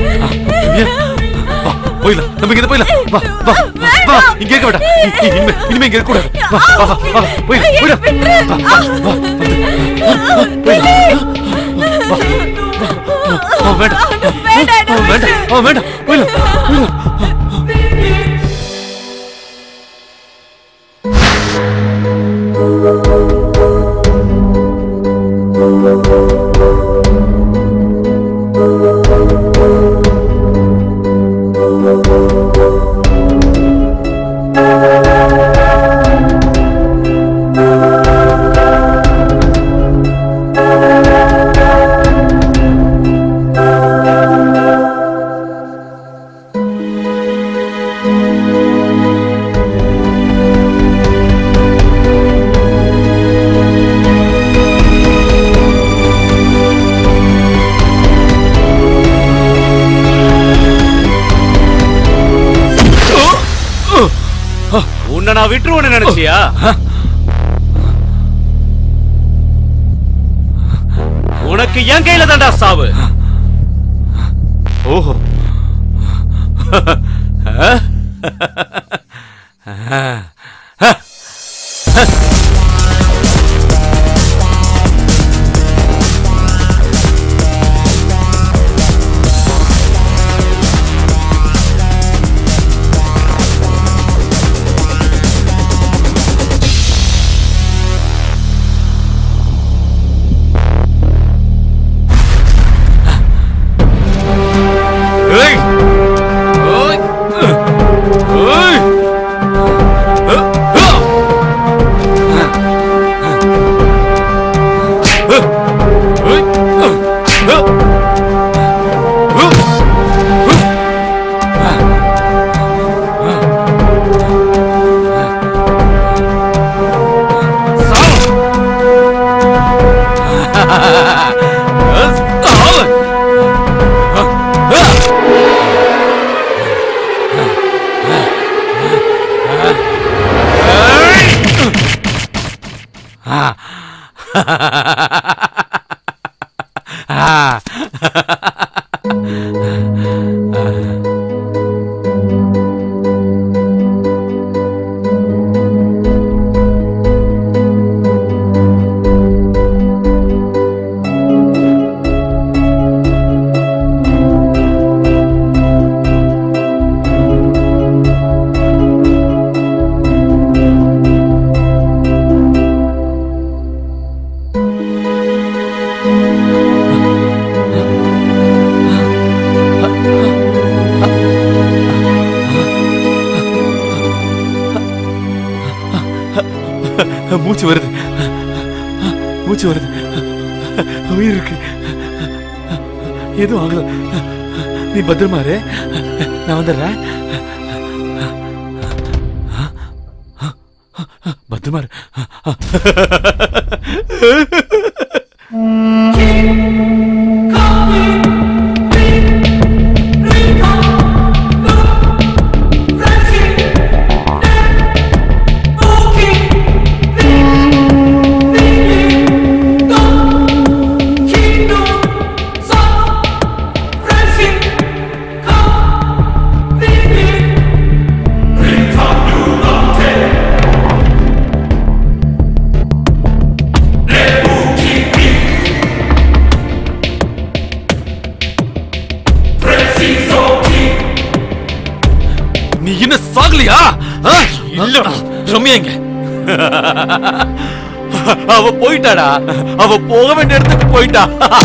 Speaker 8: போயிடலாம் நம்ம இங்க போயிடலாம் வா வா வா, வா இங்க இருக்க வேண்டாம் இ- இ- இனிமே இனிமே இங்க இருக்க கூடாது வா வா வா வா போயிடலாம் போயிடலாம் வா வா வா போயிடலாம் வா வா வேண்டாம் வா, வேண்டாம் வா, வேண்டாம் போயிடலாம் போயிடலாம்
Speaker 11: ஐயோ
Speaker 12: நான் விட்டுருவேன்னு நினைச்சியா உனக்கு என் கையில தான்டா சாவு
Speaker 8: ஓஹோ ஏய் ஓய் ஓய் மூச்சு வருது மூச்சு வருது உயிர் இருக்கு எதுவும் ஆகல நீ பத்திரமா இரு நான் வந்துடுறேன் பத்திரமா இரு நீ இன்னும் சாகலையா ஆ? இல்லடா ரம்யா எங்க அவ போயிட்டாடா அவ போக வேண்டிய இடத்துக்கு போயிட்டா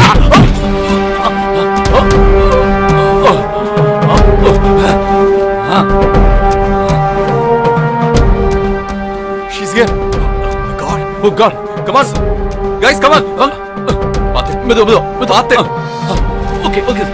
Speaker 8: She's here. Oh my god. Oh god. Come on. Guys, come on. பாத்து மெது மெது மெது பாத்து ஓகே ஓகே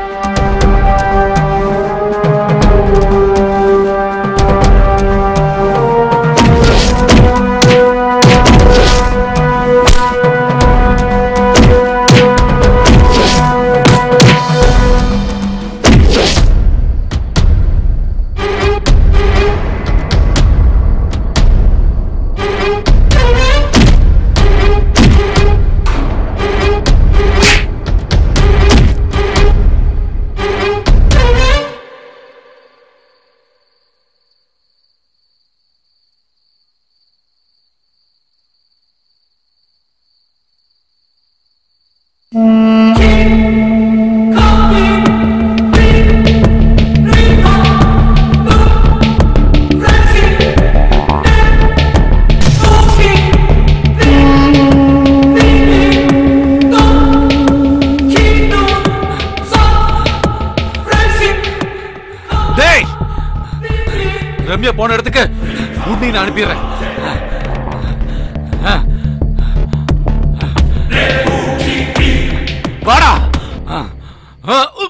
Speaker 8: டேய் ரம்யா போன இடத்துக்கு உன்னை நான் அனுப்பிடுறேன் ஆ. வாடா ஆ. ஆ. உ.